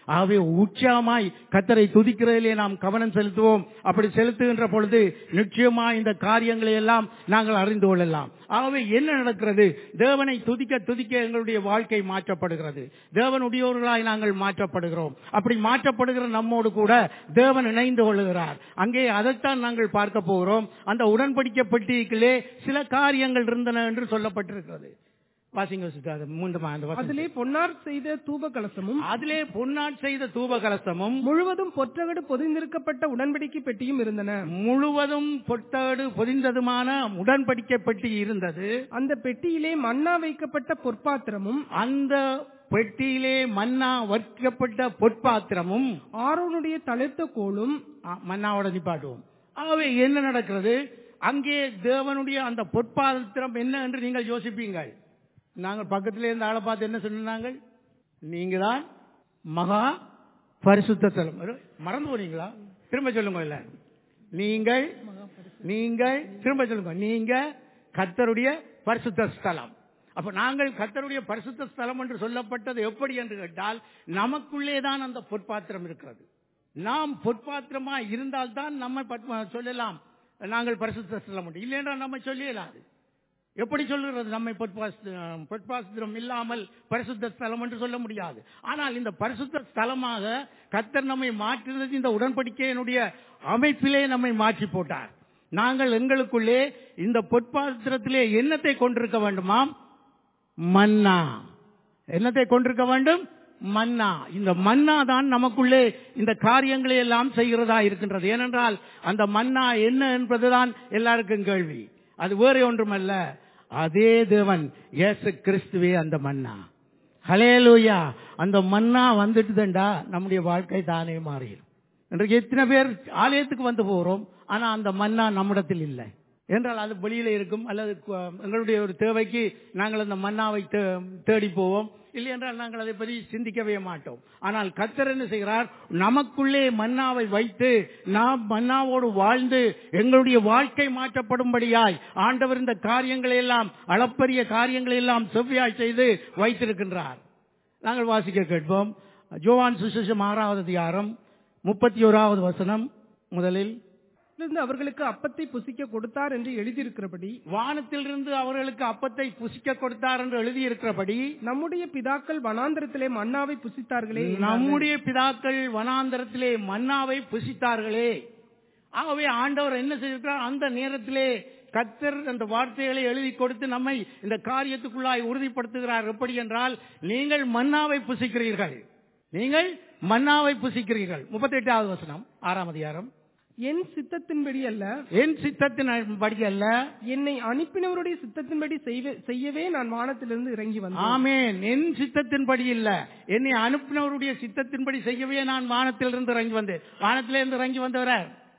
ஆகவே உற்சாகமாய் கத்தரை துதிக்கிறதிலே நாம் கவனம் செலுத்துவோம் அப்படி செலுத்துகின்ற பொழுது நிச்சயமா இந்த காரியங்களை எல்லாம் நாங்கள் அறிந்து கொள்ளலாம் ஆகவே என்ன நடக்கிறது தேவனை துதிக்க துதிக்க எங்களுடைய வாழ்க்கை மாற்றப்படுகிறது தேவனுடையவர்களாய் நாங்கள் மாற்றப்படுகிறோம் அப்படி மாற்றப்படுகிற நம்மோடு கூட தேவன் இணைந்து கொள்ளுகிறார் அங்கே அதைத்தான் நாங்கள் பார்க்க போகிறோம் அந்த உடன்படிக்கை பெட்டியிலே சில காரியங்கள் இருந்தன என்று சொல்லப்பட்டிருக்கிறது வாசிங்க சிஸ்டர், அது மீண்டும் அந்த வசனம். அதிலே பொன்னார் செய்த தூப கலசமும் அதிலே பொன்னாட் செய்த தூப கலசமும் முழுவதும் பொற்றகடு பொதிந்திருக்கப்பட்ட உடன்படிக்கை பெட்டியும் இருந்தன முழுவதும் பொட்டோடு பொதிந்ததுமான உடன்படிக்கை பெட்டி இருந்தது அந்த பெட்டியிலே மன்னா வைக்கப்பட்ட பொற்பாத்திரமும் அந்த பெட்டியிலே மன்னா வைக்கப்பட்ட பொற்பாத்திரமும் ஆரோனுடைய தளிர்த்த கோலும் ஆ, மன்னாவோட நிப்பாட்டுவோம் ஆகவே என்ன நடக்கிறது அங்கே தேவனுடைய அந்த பொற்பாத்திரம் என்ன என்று நீங்கள் யோசிப்பீங்கள் நாங்கள் பக்கத்திலே இருந்த ஆளை பார்த்து என்ன சொன்னாங்க நீங்க தான் மகா பரிசுத்த ஸ்தலம் ஒரு- மறந்து போனீங்களா திரும்ப சொல்லுங்க இல்ல நீங்கள் நீங்கள் திரும்ப சொல்லுங்க நீங்க கர்த்தருடைய பரிசுத்த ஸ்தலம் அப்ப நாங்கள் கர்த்தருடைய பரிசுத்த ஸ்தலம் என்று சொல்லப்பட்டது எப்படி என்று கேட்டால் நமக்குள்ளே தான் அந்த பொற்பாத்திரம் இருக்கிறது நாம் பொற்பாத்திரமா இருந்தால்தான் நம்ம பத்ம- சொல்லலாம் நாங்கள் பரிசுத்த ஸ்தலம் என்று இல்லையென்றால் நம்ம சொல்லியலாது எப்படி சொல்லுகிறது நம்மை பொற்பாஸ்த- பொற்பாஸ்திரம் இல்லாமல் பரிசுத்த ஸ்தலம் என்று சொல்ல முடியாது ஆனால் இந்த பரிசுத்த ஸ்தலமாக கர்த்தர் நம்மை மாற்றினது இந்த உடன்படிக்கையினுடைய அமைப்பிலே நம்மை மாற்றி போட்டார் நாங்கள் எங்களுக்குள்ளே இந்த பொற்பாத்திரத்திலே என்னத்தை கொண்டிருக்க வேண்டுமாம் மன்னா என்னத்தை கொண்டிருக்க வேண்டும் மன்னா இந்த மன்னா தான் நமக்குள்ளே இந்த காரியங்களை எல்லாம் செய்கிறதா இருக்கின்றது ஏனென்றால் அந்த மன்னா என்ன என்பதுதான் எல்லாருக்கும் கேள்வி அது வேற ஒன்றுமல்ல அதே தேவன் இயேசு கிறிஸ்துவே அந்த மன்னா ஹலேலூயா அந்த மன்னா வந்துட்டுதண்டா நம்முடைய வாழ்க்கை தானே மாறிடும் இன்றைக்கு எத்தனை பேர் ஆலயத்துக்கு வந்து போகிறோம் ஆனா அந்த மன்னா நம்மிடத்தில் இல்லை என்றால் அது வெளியில இருக்கும் அல்லது கு- எங்களுடைய ஒரு தேவைக்கு நாங்கள் அந்த மன்னாவை தே- தேடி போவோம் இல்லை என்றால் நாங்கள் அதை பற்றி சிந்திக்கவே மாட்டோம் ஆனால் கத்தர் என்ன செய்கிறார் நமக்குள்ளே மன்னாவை வைத்து நாம் மன்னாவோடு வாழ்ந்து எங்களுடைய வாழ்க்கை மாற்றப்படும்படியாய் ஆண்டவர் இந்த காரியங்களை எல்லாம் அளப்பரிய காரியங்களை எல்லாம் செவ்வியாய் செய்து வைத்திருக்கின்றார் நாங்கள் வாசிக்க கேட்போம் ஜோவான் சுசேஷம் ஆறாவது அதிகாரம் முப்பத்தி ஓராவது வசனம் முதலில் இருந்து அவர்களுக்கு அப்பத்தை புசிக்க கொடுத்தார் என்று எழுதியிருக்கிறபடி வானத்திலிருந்து அவர்களுக்கு அப்பத்தை புசிக்க கொடுத்தார் என்று எழுதியிருக்கிறபடி நம்முடைய பிதாக்கள் வனாந்தரத்திலே மன்னாவை புசித்தார்களே என்றார்கள். நம்முடைய பிதாக்கள் வனாந்தரத்திலே மன்னாவை புசித்தார்களே ஆகவே ஆண்டவர் என்ன செய்திருக்கிறார் அந்த நேரத்திலே கத்தர் அந்த வார்த்தைகளை எழுதி கொடுத்து நம்மை இந்த காரியத்துக்குள்ளாய் உறுதிப்படுத்துகிறார் எப்படி என்றால் நீங்கள் மன்னாவை புசிக்கிறீர்கள் நீங்கள் மன்னாவை புசிக்கிறீர்கள் முப்பத்தி எட்டாவது வசனம் ஆறாம் அதிகாரம் என் சித்தத்தின்படி அல்ல என் சித்தத்தின் படி அல்ல என்னை அனுப்பினவருடைய சித்தத்தின்படி செய்வே- செய்யவே நான் வானத்திலிருந்து இறங்கி வந்தேன் ஆமேன் என் சித்தத்தின்படி இல்ல என்னை அனுப்பினவருடைய சித்தத்தின்படி செய்யவே நான் வானத்திலிருந்து இறங்கி வந்தேன் வானத்திலிருந்து இறங்கி வந்தவர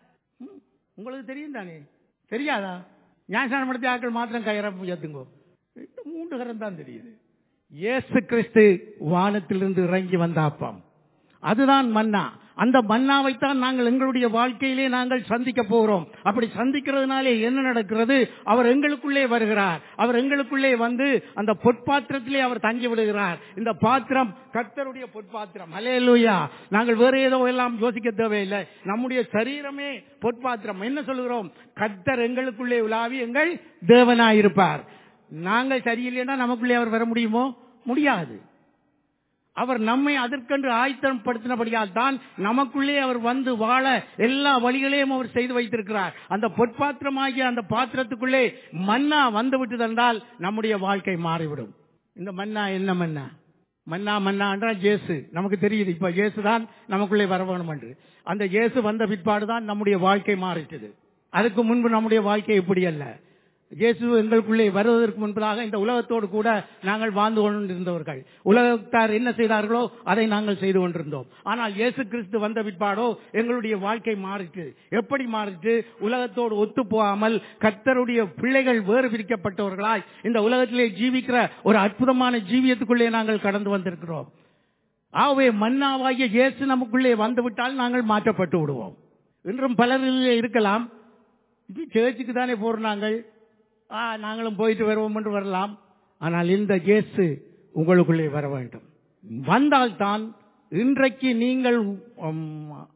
உங்களுக்கு தெரியும் தானே தெரியாதா ஞானஸ்தானம் படுத்தி ஆட்கள் மாத்திரம் கயிற ஏத்துங்கோ ரெண்டு மூன்று கரம் தான் தெரியுது இயேசு கிறிஸ்து வானத்திலிருந்து இறங்கி வந்த அப்பம் அதுதான் மன்னா அந்த மன்னாவைத்தான் நாங்கள் எங்களுடைய வாழ்க்கையிலே நாங்கள் சந்திக்க போகிறோம் அப்படி சந்திக்கிறதுனாலே என்ன நடக்கிறது அவர் எங்களுக்குள்ளே வருகிறார் அவர் எங்களுக்குள்ளே வந்து அந்த பொற்பாத்திரத்திலே அவர் தங்கி விடுகிறார் இந்த பாத்திரம் கர்த்தருடைய பொற்பாத்திரம் அலேலூயா நாங்கள் வேற ஏதோ எல்லாம் யோசிக்க தேவையில்லை நம்முடைய சரீரமே பொற்பாத்திரம் என்ன சொல்லுகிறோம் கர்த்தர் எங்களுக்குள்ளே உலாவி எங்கள் தேவனாயிருப்பார் நாங்கள் சரியில்லைன்னா நமக்குள்ளே அவர் வர முடியுமோ முடியாது அவர் நம்மை அதற்கென்று ஆயத்தப்படுத்தினபடியால் தான் நமக்குள்ளே அவர் வந்து வாழ எல்லா வழிகளையும் அவர் செய்து வைத்திருக்கிறார் அந்த பொற்பாத்திரமாகிய அந்த பாத்திரத்துக்குள்ளே மன்னா வந்து விட்டதென்றால் நம்முடைய வாழ்க்கை மாறிவிடும் இந்த மன்னா என்ன மன்னா மன்னா மன்னா என்றால் ஜேசு நமக்கு தெரியுது இப்ப ஜேசு தான் நமக்குள்ளே வர வேணும் என்று அந்த ஜேசு வந்த பிற்பாடு தான் நம்முடைய வாழ்க்கை மாறிட்டது அதுக்கு முன்பு நம்முடைய வாழ்க்கை இப்படி அல்ல இயேசு எங்களுக்குள்ளே வருவதற்கு முன்பதாக இந்த உலகத்தோடு கூட நாங்கள் வாழ்ந்து கொண்டிருந்தவர்கள் உலகத்தார் என்ன செய்தார்களோ அதை நாங்கள் செய்து கொண்டிருந்தோம் ஆனால் இயேசு கிறிஸ்து வந்த பிற்பாடோ எங்களுடைய வாழ்க்கை மாறிட்டு எப்படி மாறிட்டு உலகத்தோடு ஒத்து போகாமல் கர்த்தருடைய பிள்ளைகள் வேறு பிரிக்கப்பட்டவர்களாய் இந்த உலகத்திலே ஜீவிக்கிற ஒரு அற்புதமான ஜீவியத்துக்குள்ளே நாங்கள் கடந்து வந்திருக்கிறோம் ஆகவே மன்னாவாகிய இயேசு நமக்குள்ளே வந்துவிட்டால் நாங்கள் மாற்றப்பட்டு விடுவோம் இன்றும் பலர் இதிலே இருக்கலாம் இது சேர்ச்சுக்கு தானே போறோம் நாங்கள் ஆ நாங்களும் போயிட்டு வருவோம் என்று வரலாம் ஆனால் இந்த இயேசு உங்களுக்குள்ளே வர வேண்டும் வந்தால்தான் இன்றைக்கு நீங்கள் உம்,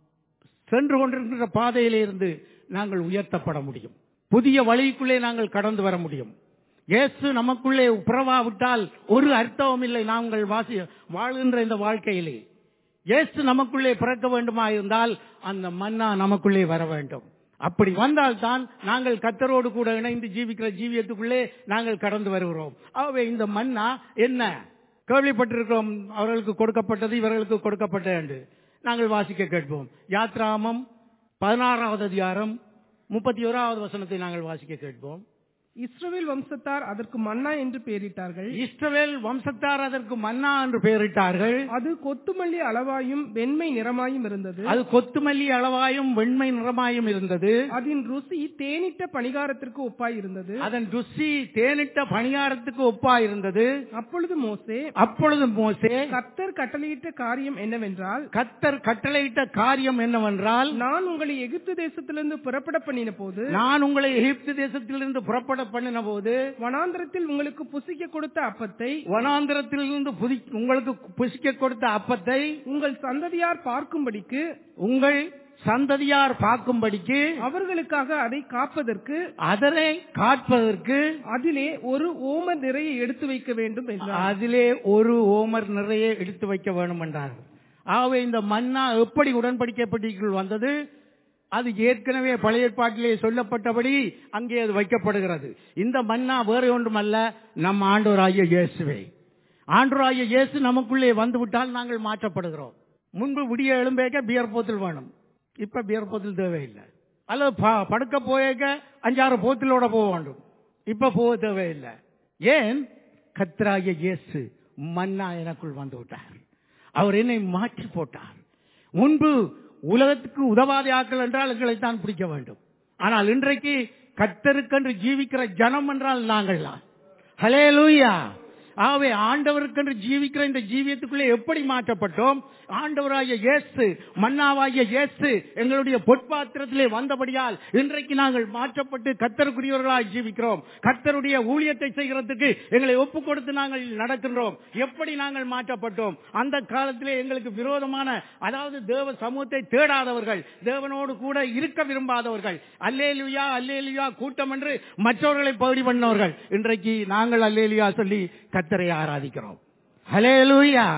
சென்று கொண்டிருக்கின்ற பாதையிலிருந்து நாங்கள் உயர்த்தப்பட முடியும் புதிய வழிக்குள்ளே நாங்கள் கடந்து வர முடியும் இயேசு நமக்குள்ளே புறவாவிட்டால் ஒரு அர்த்தமும் இல்லை நாங்கள் வாசி வாழ்கின்ற இந்த வாழ்க்கையிலே இயேசு நமக்குள்ளே பிறக்க வேண்டுமா இருந்தால் அந்த மன்னா நமக்குள்ளே வர வேண்டும் அப்படி வந்தால்தான் நாங்கள் கத்தரோடு கூட இணைந்து ஜீவிக்கிற ஜீவியத்துக்குள்ளே நாங்கள் கடந்து வருகிறோம் ஆகவே இந்த மன்னா என்ன கேள்விப்பட்டிருக்கிறோம் அவர்களுக்கு கொடுக்கப்பட்டது இவர்களுக்கு கொடுக்கப்பட்டது என்று நாங்கள் வாசிக்க கேட்போம் யாத்ராமம் பதினாறாவது அதிகாரம் முப்பத்தி ஓராவது வசனத்தை நாங்கள் வாசிக்க கேட்போம் இஸ்ரவேல் வம்சத்தார் அதற்கு மன்னா என்று பெயரிட்டார்கள் இஸ்ரவேல் வம்சத்தார் அதற்கு மன்னா என்று பெயரிட்டார்கள் அது கொத்துமல்லி அளவாயும் வெண்மை நிறமாயும் இருந்தது அது கொத்துமல்லி அளவாயும் வெண்மை நிறமாயும் இருந்தது அதன் ருசி தேனிட்ட பணிகாரத்திற்கு ஒப்பாய் இருந்தது அதன் ருசி தேனிட்ட பணியாரத்துக்கு ஒப்பா இருந்தது அப்பொழுது மோசே அப்பொழுது மோசே கர்த்தர் கட்டளையிட்ட காரியம் என்னவென்றால் கத்தர் கட்டளையிட்ட காரியம் என்னவென்றால் நான் உங்களை எகிப்து தேசத்திலிருந்து புறப்பட பண்ணின போது நான் உங்களை எகிப்து தேசத்திலிருந்து புறப்பட பண்ணின போது வனாந்திரத்தில் உங்களுக்கு புசிக்க கொடுத்த அப்பத்தை வனாந்திரத்திலிருந்து புதி- உங்களுக்கு புசிக்க கொடுத்த அப்பத்தை உங்கள் சந்ததியார் பார்க்கும்படிக்கு உங்கள் சந்ததியார் பார்க்கும்படிக்கு அவர்களுக்காக அதை காப்பதற்கு அதனை காட்பதற்கு அதிலே ஒரு ஓம நிறைய எடுத்து வைக்க வேண்டும் என்றார் அதிலே ஒரு ஓமர் நிறைய எடுத்து வைக்க வேண்டும் என்றார் ஆகவே இந்த மன்னா எப்படி உடன்படிக்கைப்பட்டிக்குள் வந்தது அது ஏற்கனவே பழைய ஏற்பாட்டிலே சொல்லப்பட்டபடி அங்கே அது வைக்கப்படுகிறது இந்த மன்னா வேற ஒன்றுமல்ல நம் ஆண்டவராகிய இயேசுவே ஆண்டவராகிய இயேசு நமக்குள்ளே வந்து விட்டால் நாங்கள் மாற்றப்படுகிறோம் முன்பு விடிய எழும்பேக்க பியர் போத்தில் வேணும் இப்ப பியர் போத்தில் தேவையில்லை அல்லது ப- படுக்க போயேக்க அஞ்சாறு போத்திலோட போக வேண்டும் இப்ப போக தேவையில்லை ஏன் கத்ராய இயேசு மன்னா எனக்குள் வந்து விட்டார் அவர் என்னை மாற்றி போட்டார் முன்பு உலகத்துக்கு உதவாத ஆட்கள் என்றால் எங்களைத்தான் பிடிக்க வேண்டும் ஆனால் இன்றைக்கு கத்தருக்கென்று ஜீவிக்கிற ஜனம் என்றால் நாங்கள் தான் ஹலே லூயா ஆகவே ஆண்டவருக்கென்று ஜீவிக்கிற இந்த ஜீவியத்துக்குள்ளே எப்படி மாற்றப்பட்டோம் ஆண்டவராகிய இயேசு மன்னாவாகிய இயேசு எங்களுடைய பொற்பாத்திரத்திலே வந்தபடியால் இன்றைக்கு நாங்கள் மாற்றப்பட்டு கத்தருக்குரியவர்களாய் ஜீவிக்கிறோம் கத்தருடைய ஊழியத்தை செய்கிறதுக்கு எங்களை ஒப்பு கொடுத்து நாங்கள் நடக்கின்றோம் எப்படி நாங்கள் மாற்றப்பட்டோம் அந்த காலத்திலே எங்களுக்கு விரோதமான அதாவது தேவ சமூகத்தை தேடாதவர்கள் தேவனோடு கூட இருக்க விரும்பாதவர்கள் அல்லேலுயா அல்லேலுயா கூட்டம் என்று மற்றவர்களை பகுதி பண்ணவர்கள் இன்றைக்கு நாங்கள் அல்லேலுயா சொல்லி கத்தரை ஆராதிக்கிறோம் ஹலேலூயா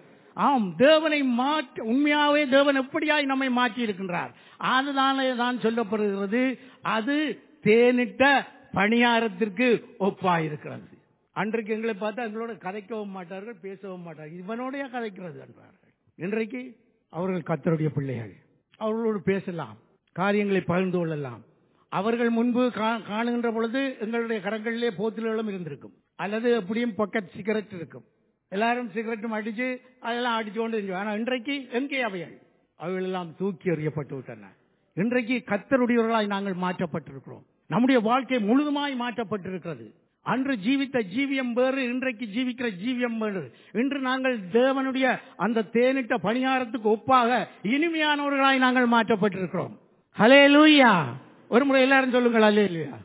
ஆம் தேவனை மாற்ற உண்மையாவே தேவன் எப்படியாய் நம்மை மாற்றி இருக்கின்றார் அதுதானே தான் சொல்லப்படுகிறது அது தேனிட்ட பணியாரத்திற்கு ஒப்பாயிருக்கிறது அன்றைக்கு எங்களை பார்த்தா எங்களோட கதைக்கவும் மாட்டார்கள் பேசவும் மாட்டார்கள் இவனோடய கதைக்கிறது என்றார்கள் இன்றைக்கு அவர்கள் கத்தருடைய பிள்ளைகள் அவர்களோடு பேசலாம் காரியங்களை பகிர்ந்து கொள்ளலாம் அவர்கள் முன்பு கா- காணுகின்ற பொழுது எங்களுடைய கரங்களிலே போத்திலும் இருந்திருக்கும் அல்லது எப்படியும் பாக்கெட் சிகரெட் இருக்கும் எல்லாரும் சிகரெட்டும் அடிச்சு அதெல்லாம் அடிச்சு கொண்டு இருந்துச்சு. ஆனா இன்றைக்கு எங்கே அவைகள் அவைகள் எல்லாம் தூக்கி எறியப்பட்டு விட்டன இன்றைக்கு கத்தருடையவர்களாய் நாங்கள் மாற்றப்பட்டிருக்கிறோம் நம்முடைய வாழ்க்கை முழுதுமாய் மாற்றப்பட்டிருக்கிறது அன்று ஜீவித்த ஜீவியம் வேறு இன்றைக்கு ஜீவிக்கிற ஜீவியம் வேறு இன்று நாங்கள் தேவனுடைய அந்த தேனிட்ட பணியாரத்துக்கு ஒப்பாக இனிமையானவர்களாய் நாங்கள் மாற்றப்பட்டிருக்கிறோம் ஹலே லூயா ஒரு முறை எல்லாரும் சொல்லுங்கள் ஹலே லூயா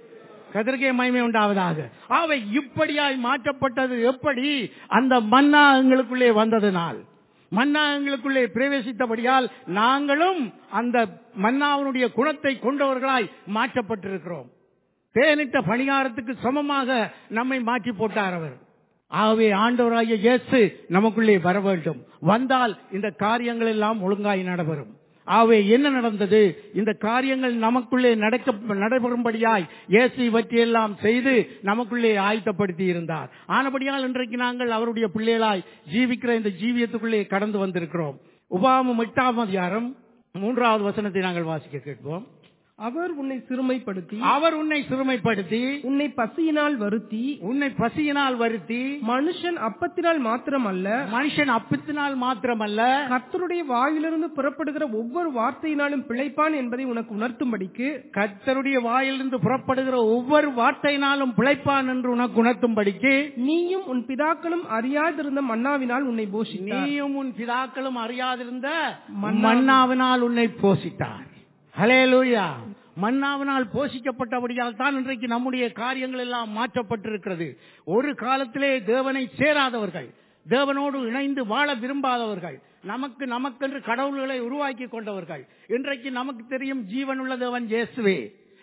கதற்கே மகிமை உண்டாவதாக அவை இப்படியாய் மாற்றப்பட்டது எப்படி அந்த மன்னா எங்களுக்குள்ளே வந்ததினால் மன்னா எங்களுக்குள்ளே பிரவேசித்தபடியால் நாங்களும் அந்த மன்னாவினுடைய குணத்தை கொண்டவர்களாய் மாற்றப்பட்டிருக்கிறோம் தேனிட்ட பணிகாரத்துக்கு சமமாக நம்மை மாற்றி போட்டார் அவர் ஆகவே ஆண்டவராகிய இயேசு நமக்குள்ளே வர வேண்டும் வந்தால் இந்த காரியங்கள் எல்லாம் ஒழுங்காய் நடைபெறும் ஆகவே என்ன நடந்தது இந்த காரியங்கள் நமக்குள்ளே நடக்க நடைபெறும்படியாய் இயேசு இவற்றையெல்லாம் செய்து நமக்குள்ளே ஆயத்தப்படுத்தி இருந்தார் ஆனபடியால் இன்றைக்கு நாங்கள் அவருடைய பிள்ளைகளாய் ஜீவிக்கிற இந்த ஜீவியத்துக்குள்ளே கடந்து வந்திருக்கிறோம் உபாமம் எட்டாம் அதிகாரம் மூன்றாவது வசனத்தை நாங்கள் வாசிக்க கேட்போம் அவர் உன்னை சிறுமைப்படுத்தி அவர் உன்னை சிறுமைப்படுத்தி உன்னை பசியினால் வருத்தி உன்னை பசியினால் வருத்தி மனுஷன் அப்பத்தினால் மாத்திரமல்ல மனுஷன் அப்பத்தினால் மாத்திரமல்ல கர்த்தருடைய வாயிலிருந்து புறப்படுகிற ஒவ்வொரு வார்த்தையினாலும் பிழைப்பான் என்பதை உனக்கு உணர்த்தும்படிக்கு கர்த்தருடைய வாயிலிருந்து புறப்படுகிற ஒவ்வொரு வார்த்தையினாலும் பிழைப்பான் என்று உனக்கு உணர்த்தும்படிக்கு நீயும் உன் பிதாக்களும் அறியாதிருந்த மன்னாவினால் உன்னை போஷித்தார் நீயும் உன் பிதாக்களும் அறியாதிருந்த மன்னாவினால் உன்னை போஷித்தார் ஹலேலூயா மன்னாவினால் போஷிக்கப்பட்டபடியால் தான் இன்றைக்கு நம்முடைய காரியங்கள் எல்லாம் மாற்றப்பட்டிருக்கிறது ஒரு காலத்திலே தேவனை சேராதவர்கள் தேவனோடு இணைந்து வாழ விரும்பாதவர்கள் நமக்கு நமக்கென்று கடவுள்களை உருவாக்கி கொண்டவர்கள் இன்றைக்கு நமக்கு தெரியும் ஜீவனுள்ள தேவன் இயேசுவே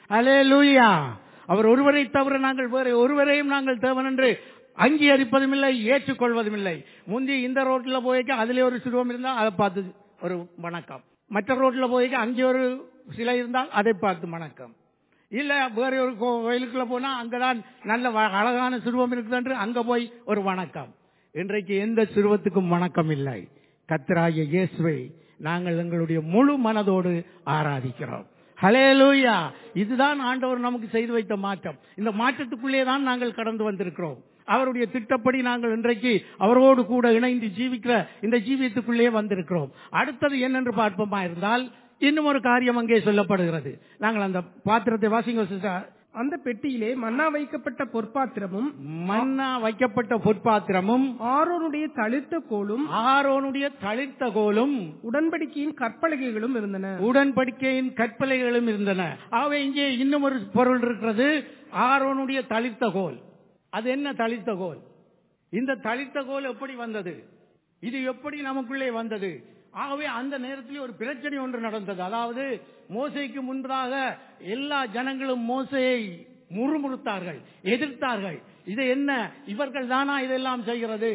அலேலூயா அவர் ஒருவரை தவிர நாங்கள் வேறு ஒருவரையும் நாங்கள் தேவன் என்று அங்கீகரிப்பதும் இல்லை ஏற்றுக்கொள்வதும் இல்லை முந்தி இந்த ரோட்ல போய்க்க அதுல ஒரு சிறுவம் இருந்தால் அதை பார்த்து ஒரு வணக்கம் மற்ற ரோட்ல போய்க்க அங்கே ஒரு சிலை இருந்தால் அதை பார்த்து வணக்கம் இல்ல வேற ஒரு கோ- கோயிலுக்குள்ள போனா அங்கதான் நல்ல வ- அழகான சிறுவம் இருக்குது என்று அங்க போய் ஒரு வணக்கம் இன்றைக்கு எந்த சிறுவத்துக்கும் வணக்கம் இல்லை கத்தராகிய இயேசுவை நாங்கள் எங்களுடைய முழு மனதோடு ஆராதிக்கிறோம் ஹலேலூயா இதுதான் ஆண்டவர் நமக்கு செய்து வைத்த மாற்றம் இந்த மாற்றத்துக்குள்ளே தான் நாங்கள் கடந்து வந்திருக்கிறோம் அவருடைய திட்டப்படி நாங்கள் இன்றைக்கு அவரோடு கூட இணைந்து ஜீவிக்கிற இந்த ஜீவியத்துக்குள்ளே வந்திருக்கிறோம் அடுத்தது என்னென்று பார்ப்போமா இருந்தால் இன்னும் ஒரு காரியம் அங்கே சொல்லப்படுகிறது நாங்கள் அந்த பாத்திரத்தை வாசிங்க சிஸ்டர் அந்த பெட்டியிலே மன்னா வைக்கப்பட்ட பொற்பாத்திரமும் மன்னா வைக்கப்பட்ட பொற்பாத்திரமும் ஆரோனுடைய தளிர்த்த கோலும் ஆரோனுடைய தளிர்த்த கோலும் உடன்படிக்கையின் கற்பலகைகளும் இருந்தன உடன்படிக்கையின் கற்பலைகளும் இருந்தன ஆகவே இங்கே இன்னும் ஒரு பொருள் இருக்கிறது ஆரோனுடைய தளிர்த்த கோல் அது என்ன தளிர்த்த கோல் இந்த தளிர்த்த கோல் எப்படி வந்தது இது எப்படி நமக்குள்ளே வந்தது ஆகவே அந்த நேரத்தில் ஒரு பிரச்சனை ஒன்று நடந்தது அதாவது மோசைக்கு முன்பதாக எல்லா ஜனங்களும் மோசையை முறுமுறுத்தார்கள் எதிர்த்தார்கள் இது என்ன இவர்கள் தானா இதெல்லாம் செய்கிறது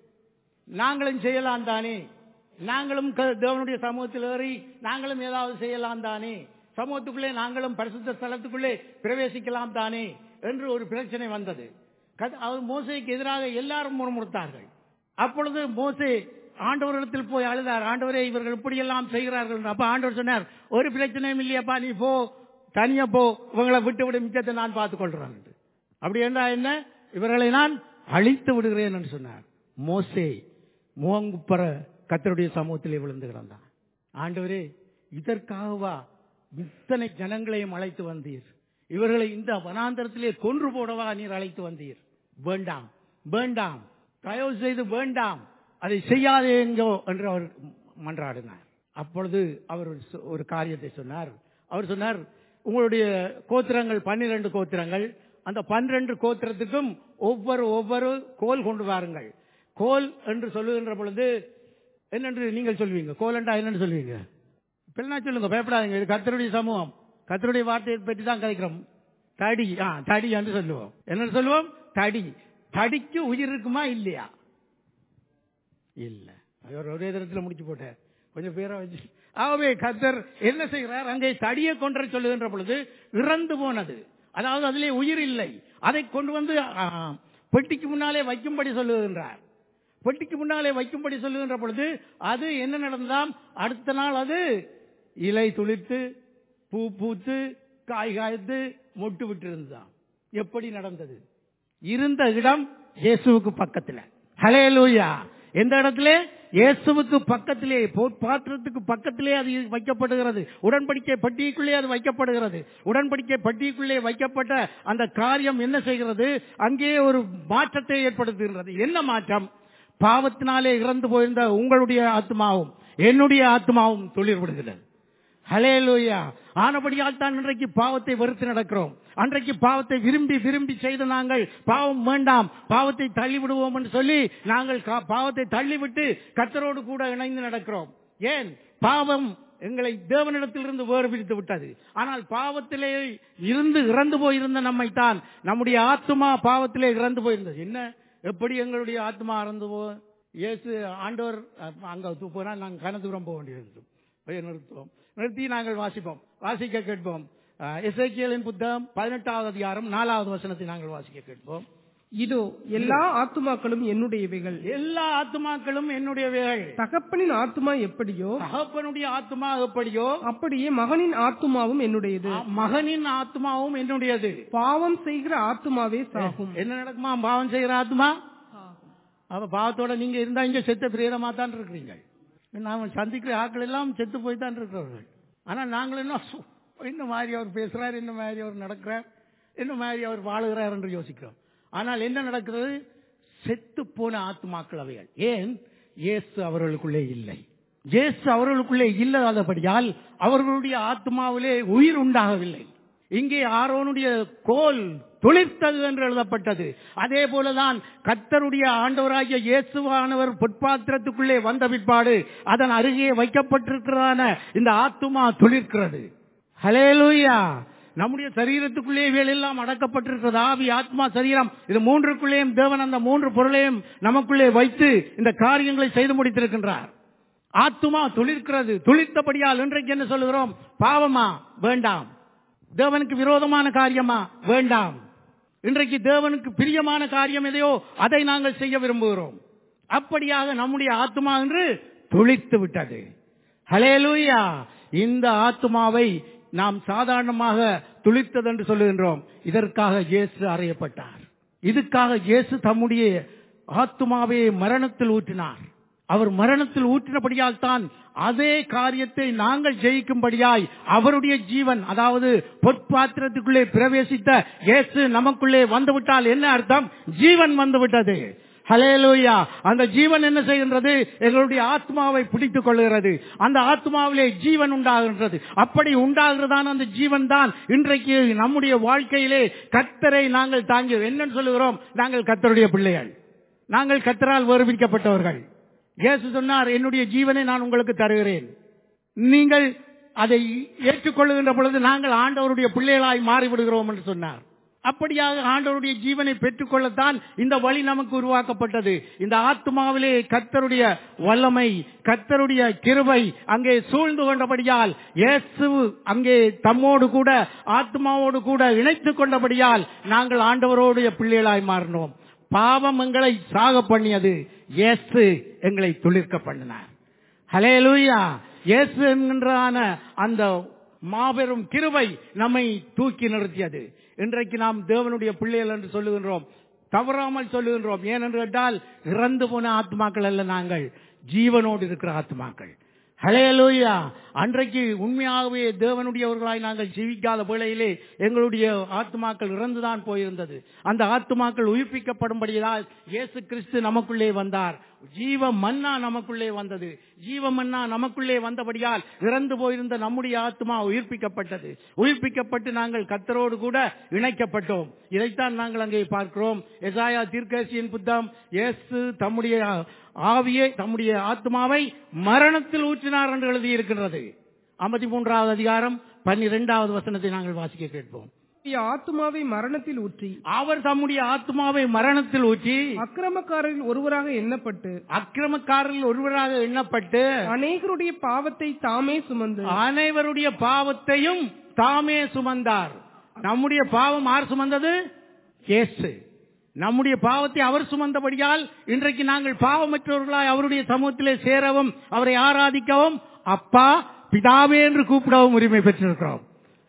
நாங்களும் செய்யலாம் தானே நாங்களும் க- தேவனுடைய சமூகத்தில் ஏறி நாங்களும் ஏதாவது செய்யலாம் தானே சமூகத்துக்குள்ளே நாங்களும் பரிசுத்த ஸ்தலத்துக்குள்ளே பிரவேசிக்கலாம் தானே என்று ஒரு பிரச்சனை வந்தது கத- அவர் மோசைக்கு எதிராக எல்லாரும் முறுமுறுத்தார்கள் அப்பொழுது மோசே ஆண்டவரிடத்தில் போய் அழுதார் ஆண்டவரே இவர்கள் இப்படியெல்லாம் செய்கிறார்கள் என்று. அப்ப ஆண்டவர் சொன்னார் ஒரு பிரச்சனையும் இல்லையப்பா நீ போ தனியா போ இவங்களை விட்டு விடு மிச்சத்தை நான் பார்த்துக் கொள்றேன் என்று. அப்படி என்றால் என்ன இவர்களை நான் அழித்து விடுகிறேன் என்று சொன்னார் மோசே முகங்குப்பற கத்தருடைய சமூகத்திலே விழுந்து கிடந்தான் ஆண்டவரே இதற்காகவா இத்தனை ஜனங்களையும் அழைத்து வந்தீர் இவர்களை இந்த வனாந்தரத்திலே கொன்று போடவா நீர் அழைத்து வந்தீர் வேண்டாம் வேண்டாம் தயவு செய்து வேண்டாம் அதை செய்யாதேங்கோ என்று அவர் மன்றாடினார் அப்பொழுது அவர் ஒரு சொ- ஒரு காரியத்தை சொன்னார் அவர் சொன்னார் உங்களுடைய கோத்திரங்கள் பன்னிரண்டு கோத்திரங்கள் அந்த பன்னிரண்டு கோத்திரத்துக்கும் ஒவ்வொரு ஒவ்வொரு கோல் கொண்டு வாருங்கள் கோல் என்று சொல்லுகின்ற பொழுது என்னென்று நீங்கள் சொல்வீங்க கோல் என்றா என்னன்னு சொல்வீங்க பிள்ளை சொல்லுங்க பயப்படாதீங்க இது கத்தருடைய சமூகம் கத்தருடைய வார்த்தையை பற்றி தான் கதைக்கிறோம் தடி ஆ தடி என்று சொல்லுவோம் என்ன சொல்லுவோம் தடி தடிக்கு உயிர் இருக்குமா இல்லையா இல்ல அவர் ஒரே தரத்தில் முடிச்சு போட்டார் கொஞ்சம் பேரா வச்சு ஆகவே கத்தர் என்ன செய்கிறார் அங்கே தடியை கொன்ற சொல்லுகின்ற பொழுது இறந்து போனது அதாவது அதிலே உயிர் இல்லை அதை கொண்டு வந்து ஆ, பெட்டிக்கு முன்னாலே வைக்கும்படி சொல்லுகின்றார் பெட்டிக்கு முன்னாலே வைக்கும்படி சொல்லுகின்ற பொழுது அது என்ன நடந்ததாம் அடுத்த நாள் அது இலை துளிர்த்து பூ பூத்து காய் காய்த்து மொட்டு விட்டு இருந்ததாம் எப்படி நடந்தது இருந்த இடம் இயேசுவுக்கு பக்கத்துல ஹலேலூயா எந்த இடத்துல இயேசுவுக்கு பக்கத்திலே போ- பாத்திரத்துக்கு பக்கத்திலே அது வைக்கப்படுகிறது உடன்படிக்கை பட்டியக்குள்ளே அது வைக்கப்படுகிறது உடன்படிக்கை பட்டியக்குள்ளே வைக்கப்பட்ட அந்த காரியம் என்ன செய்கிறது அங்கே ஒரு மாற்றத்தை ஏற்படுத்துகின்றது என்ன மாற்றம் பாவத்தினாலே இறந்து போயிருந்த உங்களுடைய ஆத்மாவும் என்னுடைய ஆத்மாவும் துளிர் விடுகிறது ஹலேலூயா ஆனபடியால் தான் இன்றைக்கு பாவத்தை வெறுத்து நடக்கிறோம் அன்றைக்கு பாவத்தை விரும்பி விரும்பி செய்த நாங்கள் பாவம் வேண்டாம் பாவத்தை தள்ளி விடுவோம் என்று சொல்லி நாங்கள் கா- பாவத்தை தள்ளிவிட்டு கத்தரோடு கூட இணைந்து நடக்கிறோம் ஏன் பாவம் எங்களை தேவனிடத்திலிருந்து வேறு பிரித்து விட்டது ஆனால் பாவத்திலே இருந்து இறந்து போயிருந்த நம்மைத்தான் நம்முடைய ஆத்மா பாவத்திலே இறந்து போயிருந்தது என்ன எப்படி எங்களுடைய ஆத்மா இறந்து போ இயேசு ஆண்டவர் அஹ், அங்க து- போனால் நாங்கள் கன தூரம் போக வேண்டியது போய் நிறுத்துவோம் நிறுத்தி நாங்கள் வாசிப்போம் வாசிக்க கேட்போம் அஹ், எசேக்கியேலின் புத்தகம் பதினெட்டாவது அதிகாரம் நாலாவது வசனத்தை நாங்கள் வாசிக்க கேட்போம் இதோ எல்லா ஆத்துமாக்களும் என்னுடையவைகள் எல்லா ஆத்மாக்களும் என்னுடையவைகள் தகப்பனின் ஆத்துமா எப்படியோ தகப்பனுடைய ஆத்மா எப்படியோ அப்படியே மகனின் ஆத்துமாவும் என்னுடையது மகனின் ஆத்மாவும் என்னுடையது பாவம் செய்கிற ஆத்துமாவே சாகும் என்ன நடக்குமா பாவம் செய்கிற ஆத்மா அப்ப பாவத்தோட நீங்க இருந்தா இங்க செத்த பிரேதமா தான் இருக்கிறீங்க நாம சந்திக்கிற ஆட்கள் எல்லாம் செத்து போய் தான் இருக்கிறவர்கள் ஆனா நாங்கள் என்ன சு- என்ன மாதிரி அவர் பேசுறார் என்ன மாதிரி அவர் நடக்கிறார் என்ன மாதிரி அவர் வாழுகிறார் என்று யோசிக்கிறோம் ஆனால் என்ன நடக்கிறது செத்து போன ஆத்மாக்கள் அவைகள் ஏன் இயேசு அவர்களுக்குள்ளே இல்லை இயேசு அவர்களுக்குள்ளே இல்லாதபடியால் அவர்களுடைய ஆத்மாவிலே உயிர் உண்டாகவில்லை இங்கே ஆரோனுடைய கோல் துளிர்த்தது என்று எழுதப்பட்டது அதே போலதான் கத்தருடைய ஆண்டவராகிய இயேசுவானவர் பொற்பாத்திரத்துக்குள்ளே வந்த பிற்பாடு அதன் அருகே வைக்கப்பட்டிருக்கிறதான இந்த ஆத்துமா துளிர்க்கிறது ஹலேலூயா நம்முடைய சரீரத்துக்குள்ளே இவைகள் எல்லாம் அடக்கப்பட்டிருக்கிறது ஆவி ஆத்மா சரீரம் இது மூன்றுக்குள்ளேயும் தேவன் அந்த மூன்று பொருளையும் நமக்குள்ளே வைத்து இந்த காரியங்களை செய்து முடித்திருக்கின்றார் ஆத்துமா துளிர்க்கிறது துளிர்த்தபடியால் இன்றைக்கு என்ன சொல்லுகிறோம் பாவமா வேண்டாம் தேவனுக்கு விரோதமான காரியமா வேண்டாம் இன்றைக்கு தேவனுக்கு பிரியமான காரியம் எதையோ அதை நாங்கள் செய்ய விரும்புகிறோம் அப்படியாக நம்முடைய ஆத்மா என்று துளித்து விட்டது ஹலேலூயா இந்த ஆத்மாவை நாம் சாதாரணமாக துளித்தது என்று சொல்லுகின்றோம் இதற்காக இயேசு அறையப்பட்டார் இதுக்காக இயேசு தம்முடைய ஆத்மாவை மரணத்தில் ஊற்றினார் அவர் மரணத்தில் ஊற்றினபடியால் தான் அதே காரியத்தை நாங்கள் ஜெயிக்கும்படியாய் அவருடைய ஜீவன் அதாவது பொற்பாத்திரத்துக்குள்ளே பிரவேசித்த இயேசு நமக்குள்ளே வந்துவிட்டால் என்ன அர்த்தம் ஜீவன் வந்துவிட்டது ஹலேலூயா அந்த ஜீவன் என்ன செய்கின்றது எங்களுடைய ஆத்மாவை பிடித்துக் கொள்கிறது அந்த ஆத்மாவிலே ஜீவன் உண்டாகின்றது அப்படி உண்டாகிறதான அந்த ஜீவன் தான் இன்றைக்கு நம்முடைய வாழ்க்கையிலே கத்தரை நாங்கள் தாங்கி என்னன்னு சொல்லுகிறோம் நாங்கள் கத்தருடைய பிள்ளைகள் நாங்கள் கத்தரால் வேறுபிக்கப்பட்டவர்கள் இயேசு சொன்னார் என்னுடைய ஜீவனை நான் உங்களுக்கு தருகிறேன் நீங்கள் அதை ஏற்றுக்கொள்ளுகின்ற பொழுது நாங்கள் ஆண்டவருடைய பிள்ளைகளாய் மாறிவிடுகிறோம் என்று சொன்னார் அப்படியாக ஆண்டவருடைய ஜீவனை பெற்றுக்கொள்ளத்தான் இந்த வழி நமக்கு உருவாக்கப்பட்டது இந்த ஆத்மாவிலே கத்தருடைய வல்லமை கத்தருடைய கிருபை அங்கே சூழ்ந்து கொண்டபடியால் இயேசு அங்கே தம்மோடு கூட ஆத்மாவோடு கூட இணைத்துக் கொண்டபடியால் நாங்கள் ஆண்டவரோடைய பிள்ளைகளாய் மாறினோம் பாவம் எங்களை சாக பண்ணியது இயேசு எங்களை துளிர்க்க பண்ணினார் ஹலேலூயா இயேசு என்கின்றான அந்த மாபெரும் கிருபை நம்மை தூக்கி நிறுத்தியது இன்றைக்கு நாம் தேவனுடைய பிள்ளைகள் என்று சொல்லுகின்றோம் தவறாமல் சொல்லுகின்றோம் ஏனென்று கேட்டால் இறந்து போன ஆத்மாக்கள் அல்ல நாங்கள் ஜீவனோடு இருக்கிற ஆத்மாக்கள் ஹலேலூயா அன்றைக்கு உண்மையாகவே தேவனுடையவர்களாய் நாங்கள் ஜீவிக்காத வேளையிலே எங்களுடைய ஆத்மாக்கள் இறந்துதான் போயிருந்தது அந்த ஆத்மாக்கள் உயிர்ப்பிக்கப்படும்படியால் இயேசு கிறிஸ்து நமக்குள்ளே வந்தார் ஜீவ மன்னா நமக்குள்ளே வந்தது ஜீவ மன்னா நமக்குள்ளே வந்தபடியால் இறந்து போயிருந்த நம்முடைய ஆத்மா உயிர்ப்பிக்கப்பட்டது உயிர்ப்பிக்கப்பட்டு நாங்கள் கத்தரோடு கூட இணைக்கப்பட்டோம் இதைத்தான் நாங்கள் அங்கே பார்க்கிறோம் எசாயா தீர்க்கசியின் புத்தகம் இயேசு தம்முடைய ஆவியை தம்முடைய ஆத்மாவை மரணத்தில் ஊற்றினார் என்று எழுதியிருக்கின்றது ஐம்பத்தி மூன்றாவது அதிகாரம் பன்னிரெண்டாவது வசனத்தை நாங்கள் வாசிக்க கேட்போம் ஆத்மாவை மரணத்தில் ஊற்றி அவர் தம்முடைய ஆத்மாவை மரணத்தில் ஊற்றி அக்கிரமக்காரரில் ஒருவராக எண்ணப்பட்டு அக்கிரமக்காரரில் ஒருவராக எண்ணப்பட்டு அநேகருடைய பாவத்தை தாமே சுமந்து அனைவருடைய பாவத்தையும் தாமே சுமந்தார் நம்முடைய பாவம் யார் சுமந்தது இயேசு நம்முடைய பாவத்தை அவர் சுமந்தபடியால் இன்றைக்கு நாங்கள் பாவமற்றவர்களாய் அவருடைய சமூகத்திலே சேரவும் அவரை ஆராதிக்கவும் அப்பா பிதாவே என்று கூப்பிடவும் உரிமை பெற்றிருக்கிறோம்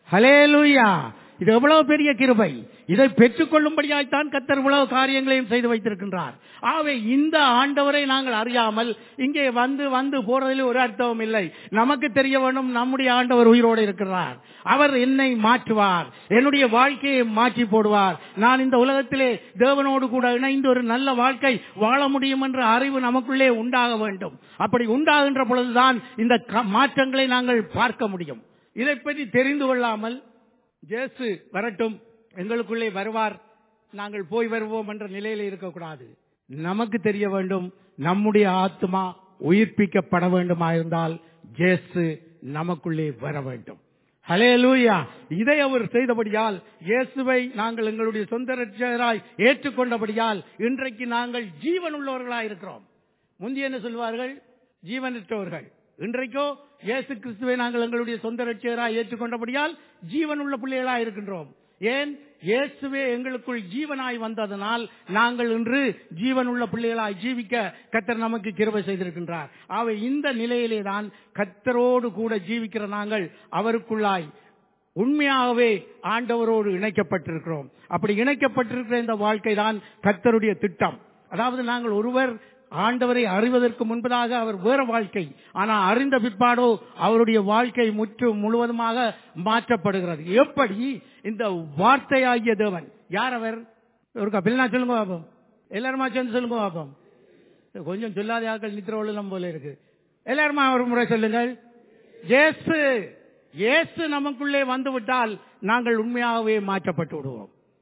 ஹலேலூயா இது எவ்வளவு பெரிய கிருபை இதை பெற்றுக்கொள்ளும்படியாய்த்தான் கத்தர் இவ்வளவு காரியங்களையும் செய்து வைத்திருக்கின்றார் ஆகவே இந்த ஆண்டவரை நாங்கள் அறியாமல் இங்கே வந்து வந்து போறதில் ஒரு அர்த்தமும் இல்லை நமக்கு தெரிய வேண்டும் நம்முடைய ஆண்டவர் உயிரோடு இருக்கிறார் அவர் என்னை மாற்றுவார் என்னுடைய வாழ்க்கையை மாற்றி போடுவார் நான் இந்த உலகத்திலே தேவனோடு கூட இணைந்து ஒரு நல்ல வாழ்க்கை வாழ முடியும் என்ற அறிவு நமக்குள்ளே உண்டாக வேண்டும் அப்படி உண்டாகின்ற பொழுதுதான் இந்த க- மாற்றங்களை நாங்கள் பார்க்க முடியும் இதை பற்றி தெரிந்து கொள்ளாமல் ஜேசு வரட்டும் எங்களுக்குள்ளே வருவார் நாங்கள் போய் வருவோம் என்ற நிலையில இருக்கக்கூடாது நமக்கு தெரிய வேண்டும் நம்முடைய ஆத்மா உயிர்ப்பிக்கப்பட வேண்டுமாயிருந்தால் ஜேசு நமக்குள்ளே வர வேண்டும் ஹலே லூயா இதை அவர் செய்தபடியால் இயேசுவை நாங்கள் எங்களுடைய சொந்த ரட்சகராய் ஏற்றுக்கொண்டபடியால் இன்றைக்கு நாங்கள் ஜீவன் உள்ளவர்களாய் இருக்கிறோம் முந்தைய என்ன சொல்வார்கள் ஜீவனற்றவர்கள் இன்றைக்கோ இயேசு கிறிஸ்துவை நாங்கள் எங்களுடைய சொந்த ரட்சகராய் ஏற்றுக்கொண்டபடியால் ஜீவன் உள்ள பிள்ளைகளாய் இருக்கின்றோம் ஏன் இயேசுவே எங்களுக்குள் ஜீவனாய் வந்ததனால் நாங்கள் இன்று ஜீவன் உள்ள பிள்ளைகளாய் ஜீவிக்க கத்தர் நமக்கு கிருபை செய்திருக்கின்றார் ஆக இந்த நிலையிலே தான் கத்தரோடு கூட ஜீவிக்கிற நாங்கள் அவருக்குள்ளாய் உண்மையாகவே ஆண்டவரோடு இணைக்கப்பட்டிருக்கிறோம் அப்படி இணைக்கப்பட்டிருக்கிற இந்த வாழ்க்கை தான் கத்தருடைய திட்டம் அதாவது நாங்கள் ஒருவர் ஆண்டவரை அறிவதற்கு முன்பதாக அவர் வேற வாழ்க்கை ஆனால் அறிந்த பிற்பாடோ அவருடைய வாழ்க்கை முற்று முழுவதுமாக மாற்றப்படுகிறது எப்படி இந்த வார்த்தையாகிய தேவன் யார் அவர் ஒரு கபில்னா சொல்லுங்க பாப்போம் எல்லாருமா சேர்ந்து சொல்லுங்க பாப்போம் கொஞ்சம் சொல்லாத ஆட்கள் நித்திர உள்ளம் போல இருக்கு எல்லாருமா ஒரு முறை சொல்லுங்கள் இயேசு இயேசு நமக்குள்ளே வந்து விட்டால் நாங்கள் உண்மையாகவே மாற்றப்பட்டு விடுவோம்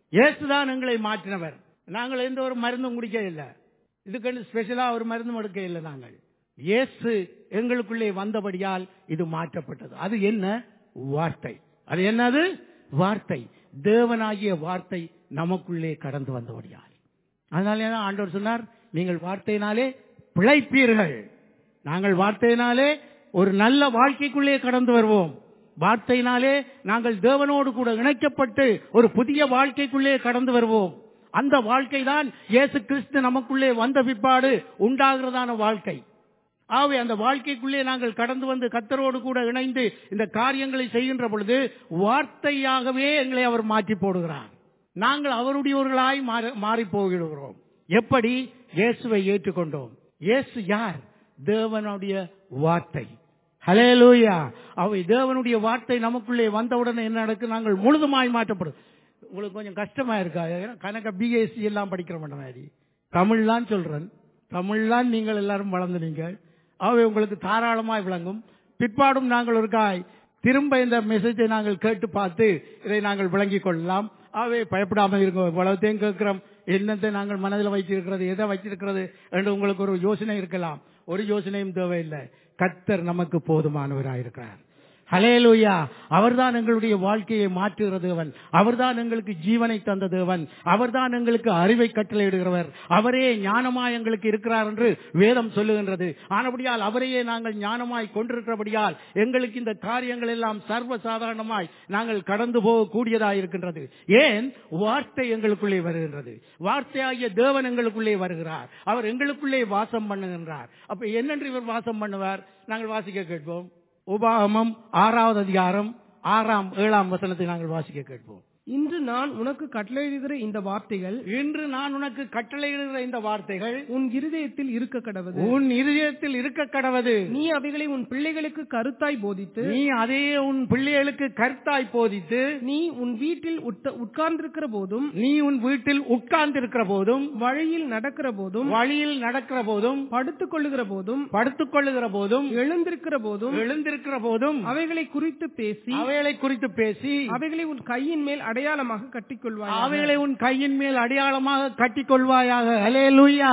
இயேசுதான் எங்களை மாற்றினவர் நாங்கள் எந்த ஒரு மருந்தும் குடிக்க இல்லை இதுக்கு ஸ்பெஷலா ஒரு மருந்தும் எடுக்க இல்லை நாங்கள் இயேசு எங்களுக்குள்ளே வந்தபடியால் இது மாற்றப்பட்டது அது என்ன வார்த்தை அது என்னது வார்த்தை தேவனாகிய வார்த்தை நமக்குள்ளே கடந்து வந்தபடியால் அதனாலே தான் ஆண்டவர் சொன்னார் நீங்கள் வார்த்தையினாலே பிழைப்பீர்கள் நாங்கள் வார்த்தையினாலே ஒரு நல்ல வாழ்க்கைக்குள்ளே கடந்து வருவோம் வார்த்தையினாலே நாங்கள் தேவனோடு கூட இணைக்கப்பட்டு ஒரு புதிய வாழ்க்கைக்குள்ளே கடந்து வருவோம் அந்த வாழ்க்கை தான் இயேசு கிறிஸ்து நமக்குள்ளே வந்த பிற்பாடு உண்டாகிறதான வாழ்க்கை ஆகவே அந்த வாழ்க்கைக்குள்ளே நாங்கள் கடந்து வந்து கத்தரோடு கூட இணைந்து இந்த காரியங்களை செய்கின்ற பொழுது வார்த்தையாகவே எங்களை அவர் மாற்றி போடுகிறார் நாங்கள் அவருடையவர்களாய் மாறி போகிறோம் எப்படி இயேசுவை ஏற்றுக்கொண்டோம் இயேசு யார் தேவனுடைய வார்த்தை ஹலேலூயா அவை தேவனுடைய வார்த்தை நமக்குள்ளே வந்தவுடனே என்ன நடக்கும் நாங்கள் முழுதுமாய் மாற்றப்படும் உங்களுக்கு கொஞ்சம் கஷ்டமா இருக்கா கணக்க பிஎஸ்சி எல்லாம் படிக்கிற மாதிரி தமிழ்லாம் சொல்றேன் தமிழ்லாம் நீங்கள் எல்லாரும் வளர்ந்துனீங்க அவை உங்களுக்கு தாராளமாய் விளங்கும் பிற்பாடும் நாங்கள் ஒரு காய் திரும்ப இந்த மெசேஜை நாங்கள் கேட்டு பார்த்து இதை நாங்கள் விளங்கிக் கொள்ளலாம் ஆகவே பயப்படாமல் இருங்க இவ்வளவுத்தையும் கேட்கிறோம் என்னத்தை நாங்கள் மனதில் வைத்திருக்கிறது எதை வைத்திருக்கிறது என்று உங்களுக்கு ஒரு யோசனை இருக்கலாம் ஒரு யோசனையும் தேவையில்லை கத்தர் நமக்கு போதுமானவராயிருக்கிறார் ஹலேலூயா அவர்தான் எங்களுடைய வாழ்க்கையை மாற்றுகிற தேவன் அவர்தான் எங்களுக்கு ஜீவனை தந்த தேவன் அவர்தான் எங்களுக்கு அறிவை கட்டளையிடுகிறவர் அவரே ஞானமாய் எங்களுக்கு இருக்கிறார் என்று வேதம் சொல்லுகின்றது ஆனபடியால் அவரையே நாங்கள் ஞானமாய் கொண்டிருக்கிறபடியால் எங்களுக்கு இந்த காரியங்கள் எல்லாம் சர்வ சாதாரணமாய் நாங்கள் கடந்து போக கூடியதாய் இருக்கின்றது ஏன் வார்த்தை எங்களுக்குள்ளே வருகின்றது வார்த்தையாகிய தேவன் எங்களுக்குள்ளே வருகிறார் அவர் எங்களுக்குள்ளே வாசம் பண்ணுகின்றார் அப்ப என்னென்று இவர் வாசம் பண்ணுவார் நாங்கள் வாசிக்க கேட்போம் உபாகமம் ஆறாவது அதிகாரம் ஆறாம் ஏழாம் வசனத்தை நாங்கள் வாசிக்க கேட்போம் இன்று நான் உனக்கு கட்டளையிடுகிற இந்த வார்த்தைகள் இன்று நான் உனக்கு கட்டளையிடுகிற இந்த வார்த்தைகள் உன் இருதயத்தில் இருக்க கடவது உன் இருதயத்தில் இருக்க கடவது நீ அவைகளை உன் பிள்ளைகளுக்கு கருத்தாய் போதித்து நீ அதே உன் பிள்ளைகளுக்கு கருத்தாய் போதித்து நீ உன் வீட்டில் உட்க- உட்கார்ந்திருக்கிற போதும் நீ உன் வீட்டில் உட்கார்ந்திருக்கிற போதும் வழியில் நடக்கிற போதும் வழியில் நடக்கிற போதும் படுத்துக் கொள்ளுகிற போதும் படுத்துக் கொள்ளுகிற போதும் எழுந்திருக்கிற போதும் எழுந்திருக்கிற போதும் அவைகளை குறித்து பேசி அவைகளை குறித்து பேசி அவைகளை உன் கையின் மேல் அடையாளமாக கட்டிக்கொள்வாய் அவைகளை உன் கையின் மேல் அடையாளமாக கட்டிக் கொள்வாயாக அலேலுயா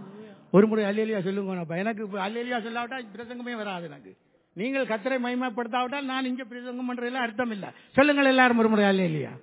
ஒரு முறை அல்லேலியா சொல்லுங்க அப்ப. எனக்கு இப்ப அல்லேலியா சொல்லாவிட்டா பிரசங்கமே வராது எனக்கு நீங்கள் கத்தரை மகிமைப்படுத்தாவிட்டால் நான் இங்க பிரசங்கம் பண்றதுல அர்த்தம் இல்ல சொல்லுங்கள் எல்லாரும் ஒரு முறை அல்லேலியா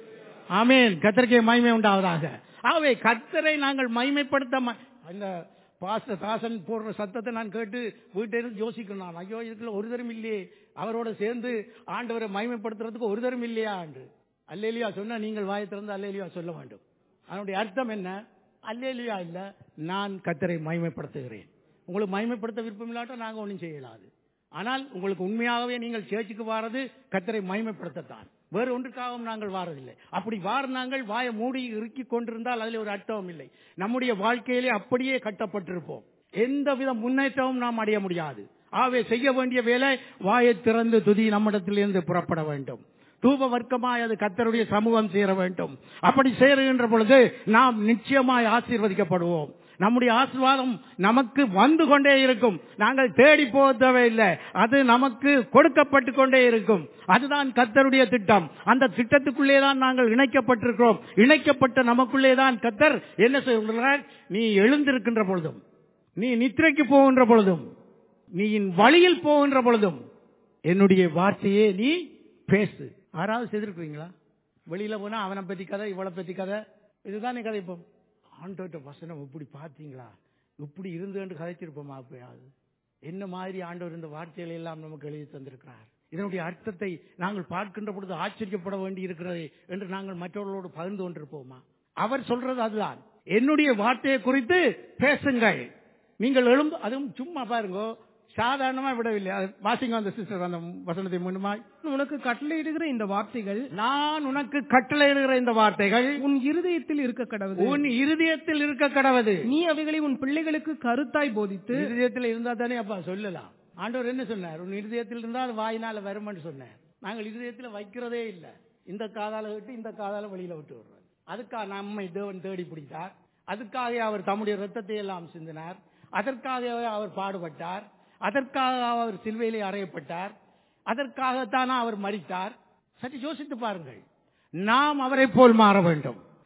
ஆமேன் கத்தருக்கே மகிமை உண்டாவதாக ஆகவே கத்தரை நாங்கள் மகிமைப்படுத்த ம- அந்த பாஸ்டர் தாசன் போடுற சத்தத்தை நான் கேட்டு வீட்டிலிருந்து யோசிக்கணும் நான் ஐயோ இதுக்குள்ள ஒரு தரம் இல்லையே அவரோட சேர்ந்து ஆண்டவரை மகிமைப்படுத்துறதுக்கு ஒரு தரம் இல்லையா என்று அல்லேலியா சொன்னா நீங்கள் வாயை திறந்து அல்லேலியா சொல்ல வேண்டும் அதனுடைய அர்த்தம் என்ன அல்லேலியா இல்ல நான் கத்தரை மகிமைப்படுத்துகிறேன் உங்களுக்கு மகிமைப்படுத்த விருப்பம் இல்லாட்டா நாங்க ஒன்றும் செய்யலாது ஆனால் உங்களுக்கு உண்மையாகவே நீங்கள் சேர்ச்சுக்கு வாரது கத்தரை மகிமைப்படுத்தத்தான் வேறு ஒன்றுக்காகவும் நாங்கள் வாரதில்லை அப்படி வார நாங்கள் வாயை மூடி இறுக்கி கொண்டிருந்தால் அதில் ஒரு அர்த்தமும் இல்லை நம்முடைய வாழ்க்கையிலே அப்படியே கட்டப்பட்டிருப்போம் எந்த வித முன்னேற்றமும் நாம் அடைய முடியாது ஆகவே செய்ய வேண்டிய வேலை வாயை திறந்து துதி நம்மிடத்திலிருந்து புறப்பட வேண்டும் தூப வர்க்கமாய் அது கத்தருடைய சமூகம் சேர வேண்டும் அப்படி சேருகின்ற பொழுது நாம் நிச்சயமாய் ஆசீர்வதிக்கப்படுவோம் நம்முடைய ஆசீர்வாதம் நமக்கு வந்து கொண்டே இருக்கும் நாங்கள் தேடி போக தேவையில்லை அது நமக்கு கொடுக்கப்பட்டு கொண்டே இருக்கும் அதுதான் கத்தருடைய திட்டம் அந்த திட்டத்துக்குள்ளே தான் நாங்கள் இணைக்கப்பட்டிருக்கிறோம் இணைக்கப்பட்ட நமக்குள்ளே தான் கத்தர் என்ன சொல்கிறார் நீ எழுந்திருக்கின்ற பொழுதும் நீ நித்திரைக்கு போகின்ற பொழுதும் நீ வழியில் போகின்ற பொழுதும் என்னுடைய வார்த்தையே நீ பேசு யாராவது செய்திருக்கிறீங்களா வெளியில போனா அவனை பத்தி கதை இவளை பத்தி கதை இதுதானே கதைப்போம் ஆண்டோட்ட வசனம் இப்படி பார்த்தீங்களா இப்படி இருந்து கதைச்சிருப்போமா அப்பயாவது என்ன மாதிரி ஆண்டவர் இந்த வார்த்தைகளை எல்லாம் நமக்கு எழுதி தந்திருக்கிறார் இதனுடைய அர்த்தத்தை நாங்கள் பார்க்கின்ற பொழுது ஆச்சரியப்பட வேண்டி இருக்கிறது என்று நாங்கள் மற்றவர்களோடு பகிர்ந்து கொண்டிருப்போமா அவர் சொல்றது அதுதான் என்னுடைய வார்த்தையை குறித்து பேசுங்கள் நீங்கள் எழும்பு அதுவும் சும்மா பாருங்க சாதாரணமா விடவில்லை அது வாசிங்க அந்த சிஸ்டர் அந்த வசனத்தை முன்னுமாய் உனக்கு கட்டளையிடுகிற இந்த வார்த்தைகள் நான் உனக்கு கட்டளையிடுகிற இந்த வார்த்தைகள் உன் இருதயத்தில் இருக்க கடவுது உன் இருதயத்தில் இருக்க கடவது நீ அவைகளை உன் பிள்ளைகளுக்கு கருத்தாய் போதித்து இருதயத்தில் இருந்தா தானே அப்பா சொல்லலாம் ஆண்டவர் என்ன சொன்னார் உன் இருதயத்தில் இருந்தால் அது வாயினால வரும்னு சொன்னார் நாங்கள் இருதயத்தில் வைக்கிறதே இல்லை இந்த காதால விட்டு இந்த காதால வெளியில விட்டு விடுறோம் அதுக்காக நம்மை தேவன் தேடி பிடித்தார் அதுக்காக அவர் தம்முடைய ரத்தத்தை எல்லாம் சிந்தினார் அதற்காக அவர் பாடுபட்டார் அதற்காக அவர் சிலுவையிலே அறையப்பட்டார் அதற்காகத்தானா அவர் மரித்தார் சற்று யோசித்து பாருங்கள் நாம் அவரை போல் மாற வேண்டும்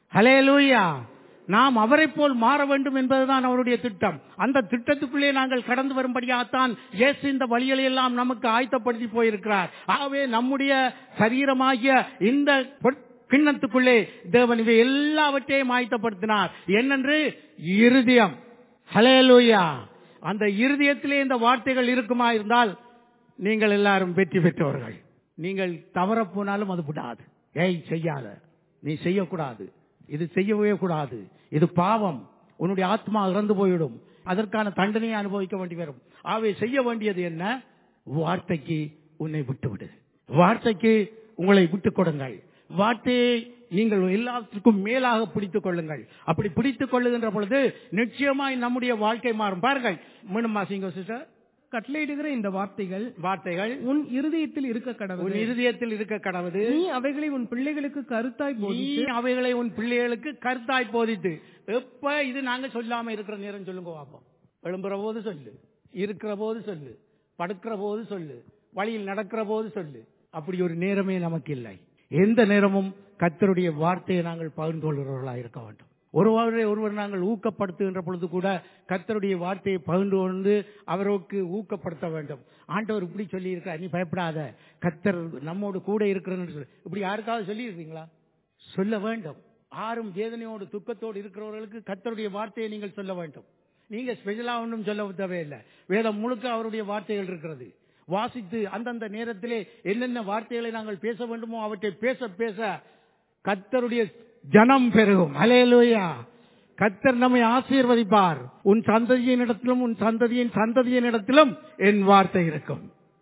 ஹலேலூயா நாம் அவரைப் போல் மாற வேண்டும் என்பதுதான் அவருடைய திட்டம் அந்த திட்டத்துக்குள்ளே நாங்கள் கடந்து வரும்படியாகத்தான் இயேசு இந்த வழிகளை எல்லாம் நமக்கு ஆயத்தப்படுத்தி போயிருக்கிறார் ஆகவே நம்முடைய சரீரமாகிய இந்த பொற்- கிண்ணத்துக்குள்ளே தேவன் இவை எல்லாவற்றையும் ஆயத்தப்படுத்தினார் என்னென்று இருதயம் ஹலேலூயா அந்த இருதயத்திலே இந்த வார்த்தைகள் இருக்குமா இருந்தால் நீங்கள் எல்லாரும் வெற்றி பெற்றவர்கள் நீங்கள் தவறப் போனாலும் அது விடாது ஏய் செய்யாத நீ செய்யக்கூடாது இது செய்யவே கூடாது இது பாவம் உன்னுடைய ஆத்மா இறந்து போய்விடும் அதற்கான தண்டனையை அனுபவிக்க வேண்டி வரும் ஆகவே செய்ய வேண்டியது என்ன வார்த்தைக்கு உன்னை விட்டுவிடு வார்த்தைக்கு உங்களை விட்டுக் கொடுங்கள் வார்த்தையை நீங்கள் எல்லாத்துக்கும் மேலாக பிடித்துக் கொள்ளுங்கள் அப்படி பிடித்துக் கொள்ளுகின்ற பொழுது நிச்சயமாய் நம்முடைய வாழ்க்கை மாறும் பாருங்கள் மீண்டும் வாசிங்க சிஸ்டர் கட்டளையிடுகிற இந்த வார்த்தைகள் வார்த்தைகள் உன் இருதயத்தில் இருக்க உன் கடவுள் இருதயத்தில் இருக்க கடவுது நீ அவைகளை உன் பிள்ளைகளுக்கு கருத்தாய் நீ போதித்து அவைகளை உன் பிள்ளைகளுக்கு கருத்தாய் போதித்து எப்ப இது நாங்க சொல்லாம இருக்கிற நேரம் சொல்லுங்க பாப்போம் எழும்புற போது சொல்லு இருக்கிற போது சொல்லு படுக்கிற போது சொல்லு வழியில் நடக்கிற போது சொல்லு அப்படி ஒரு நேரமே நமக்கு இல்லை எந்த நேரமும் கர்த்தருடைய வார்த்தையை நாங்கள் பகிர்ந்து கொள்கிறவர்களாக இருக்க வேண்டும் ஒருவரை ஒருவர் நாங்கள் ஊக்கப்படுத்துகின்ற பொழுது கூட கர்த்தருடைய வார்த்தையை பகிர்ந்து கொண்டு அவருக்கு ஊக்கப்படுத்த வேண்டும் ஆண்டவர் இப்படி சொல்லி இருக்கிறார் நீ பயப்படாத கர்த்தர் நம்மோடு கூட இருக்கிறன்னு சொல்லி இப்படி யாருக்காவது சொல்லி இருக்கீங்களா சொல்ல வேண்டும் ஆறும் வேதனையோடு துக்கத்தோடு இருக்கிறவர்களுக்கு கர்த்தருடைய வார்த்தையை நீங்கள் சொல்ல வேண்டும் நீங்க ஸ்பெஷலா ஒன்றும் சொல்ல தேவையில்லை வேதம் முழுக்க அவருடைய வார்த்தைகள் இருக்கிறது வாசித்து அந்தந்த நேரத்திலே என்னென்ன வார்த்தைகளை நாங்கள் பேச வேண்டுமோ அவற்றை பேச பேச கர்த்தருடைய ஜனம் பெருகும் அலேலூயா கர்த்தர் நம்மை ஆசீர்வதிப்பார் உன் சந்ததியின் இடத்திலும் உன் சந்ததியின் சந்ததியின் இடத்திலும் என் வார்த்தை இருக்கும்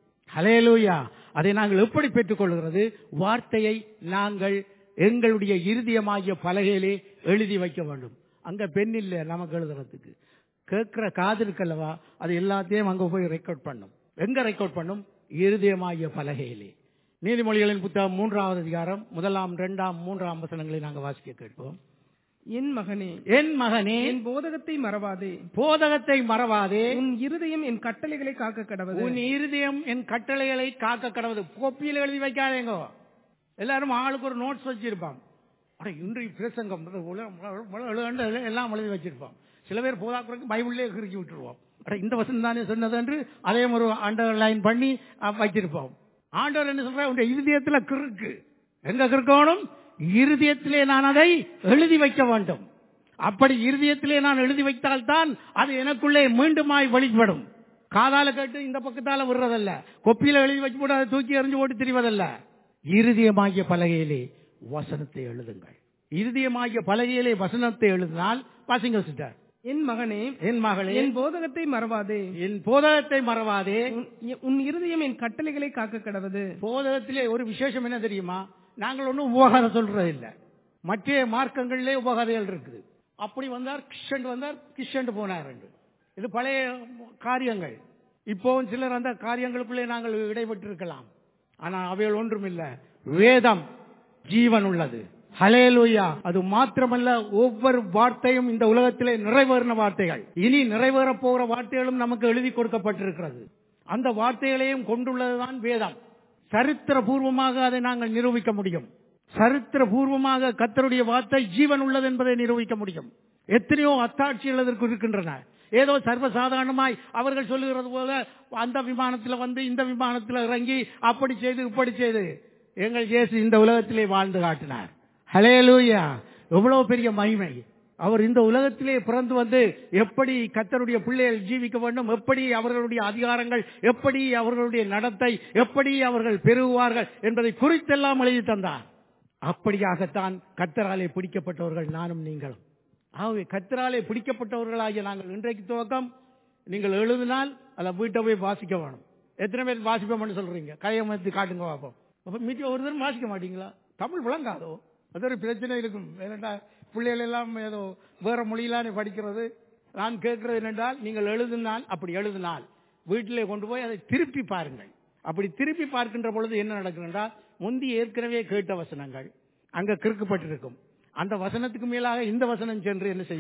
ஹலேலூயா அதை நாங்கள் எப்படி பெற்றுக்கொள்கிறது வார்த்தையை நாங்கள் எங்களுடைய இருதயமாகிய பலகையிலே எழுதி வைக்க வேண்டும் அங்க பெண் இல்லை நமக்கு எழுதுறதுக்கு கேட்கிற காது இருக்கல்லவா அது எல்லாத்தையும் அங்க போய் ரெக்கார்ட் பண்ணும் எங்க ரெக்கார்ட் பண்ணும் இருதயமாகிய பலகையிலே நீதிமொழிகளின் புத்தகம் மூன்றாவது அதிகாரம் முதலாம் இரண்டாம் மூன்றாம் வசனங்களை நாங்கள் வாசிக்க கேட்போம் என் மகனே என் மகனே என் போதகத்தை மறவாதே போதகத்தை மறவாதே உன் இருதயம் என் கட்டளைகளை காக்க கடவுள் உன் இருதயம் என் கட்டளைகளை காக்க கடவுது கோப்பியில் எழுதி வைக்காதேங்க எல்லாரும் ஆளுக்கு ஒரு நோட்ஸ் வச்சிருப்பாங்க அட இன்றைய பிரசங்கம் உல- உல- உல- எல்லாம் எழுதி வச்சிருப்பான் சில பேர் போதாக்குறதுக்கு பைபிள்லேயே கிறுக்கி விட்டுருவோம் அட இந்த வசனம் தானே சொன்னது என்று அதையும் ஒரு அண்டர்லைன் பண்ணி அஹ், வச்சிருப்போம் ஆண்டவர் என்ன சொல்ற உங்க இருதயத்துல கிறுக்கு எங்க கிறுக்கணும் இருதயத்திலே நான் அதை எழுதி வைக்க வேண்டும் அப்படி இருதயத்திலே நான் எழுதி வைத்தால்தான் அது எனக்குள்ளே மீண்டுமாய் வெளிப்படும் காதால கேட்டு இந்த பக்கத்தால விடுறதல்ல கொப்பியில எழுதி வச்சு போட்டு அதை தூக்கி எறிஞ்சு போட்டு திரிவதல்ல இருதயமாகிய பலகையிலே வசனத்தை எழுதுங்கள் இருதயமாகிய பலகையிலே வசனத்தை எழுதினால் வாசிங்க சிஸ்டர் என் மகனே என் மகளே என் போதகத்தை மறவாதே என் போதகத்தை மறவாதே உன்- உன் இருதயம் என் கட்டளைகளை காக்க கடவுது போதகத்திலே ஒரு விசேஷம் என்ன தெரியுமா நாங்கள் ஒன்றும் உபகாரம் சொல்றது இல்ல மற்ற மார்க்கங்களிலே உபகாரிகள் இருக்குது அப்படி வந்தார் கிருஷ்ணன் வந்தார் கிருஷ்ணன் போனார் என்று. இது பழைய காரியங்கள் இப்போவும் சிலர் அந்த காரியங்களுக்குள்ளே நாங்கள் இடைபெற்று இருக்கலாம் ஆனால் அவைகள் ஒன்றும் இல்ல வேதம் ஜீவன் உள்ளது ஹலேலூயா அது மாத்திரமல்ல ஒவ்வொரு வார்த்தையும் இந்த உலகத்திலே நிறைவேறின வார்த்தைகள் இனி நிறைவேறப் போகிற வார்த்தைகளும் நமக்கு எழுதி கொடுக்கப்பட்டிருக்கிறது அந்த வார்த்தைகளையும் கொண்டுள்ளதுதான் வேதம் சரித்திர பூர்வமாக அதை நாங்கள் நிரூபிக்க முடியும் சரித்திர பூர்வமாக கத்தருடைய வார்த்தை ஜீவன் உள்ளது என்பதை நிரூபிக்க முடியும் எத்தனையோ அத்தாட்சிகள் அதற்கு இருக்கின்றன ஏதோ சர்வசாதாரணமாய் அவர்கள் சொல்லுகிறது போல அந்த விமானத்தில் வந்து இந்த விமானத்தில் இறங்கி அப்படி செய்து இப்படி செய்து எங்கள் இயேசு இந்த உலகத்திலே வாழ்ந்து காட்டினார் ஹலேலூயா எவ்வளவு பெரிய மகிமை அவர் இந்த உலகத்திலே பிறந்து வந்து எப்படி கத்தருடைய பிள்ளைகள் ஜீவிக்க வேண்டும் எப்படி அவர்களுடைய அதிகாரங்கள் எப்படி அவர்களுடைய நடத்தை எப்படி அவர்கள் பெருகுவார்கள் என்பதை குறித்தெல்லாம் எழுதி தந்தார் அப்படியாகத்தான் கத்தராலே பிடிக்கப்பட்டவர்கள் நானும் நீங்களும் ஆகவே கத்தராலே பிடிக்கப்பட்டவர்களாகிய நாங்கள் இன்றைக்கு துவக்கம் நீங்கள் எழுதினால் அதை வீட்டை போய் வாசிக்க வேணும் எத்தனை பேர் வாசிப்போம்னு சொல்றீங்க கையமர்த்தி காட்டுங்க பார்ப்போம் அப்ப மீட்டில் ஒரு தரம் வாசிக்க மாட்டீங்களா தமிழ் விளங்காதோ அது ஒரு பிரச்சனை இருக்கும் ஏனென்றா பிள்ளைகள் எல்லாம் ஏதோ வேற மொழியிலானே படிக்கிறது நான் கேட்கிறது என்னென்றால் நீங்கள் எழுதினால் அப்படி எழுதினால் வீட்டிலே கொண்டு போய் அதை திருப்பி பாருங்கள் அப்படி திருப்பி பார்க்கின்ற பொழுது என்ன நடக்கும் என்றால் முந்தி ஏற்கனவே கேட்ட வசனங்கள் அங்க கிறுக்கப்பட்டிருக்கும் அந்த வசனத்துக்கு மேலாக இந்த வசனம் சென்று என்ன செய்யும்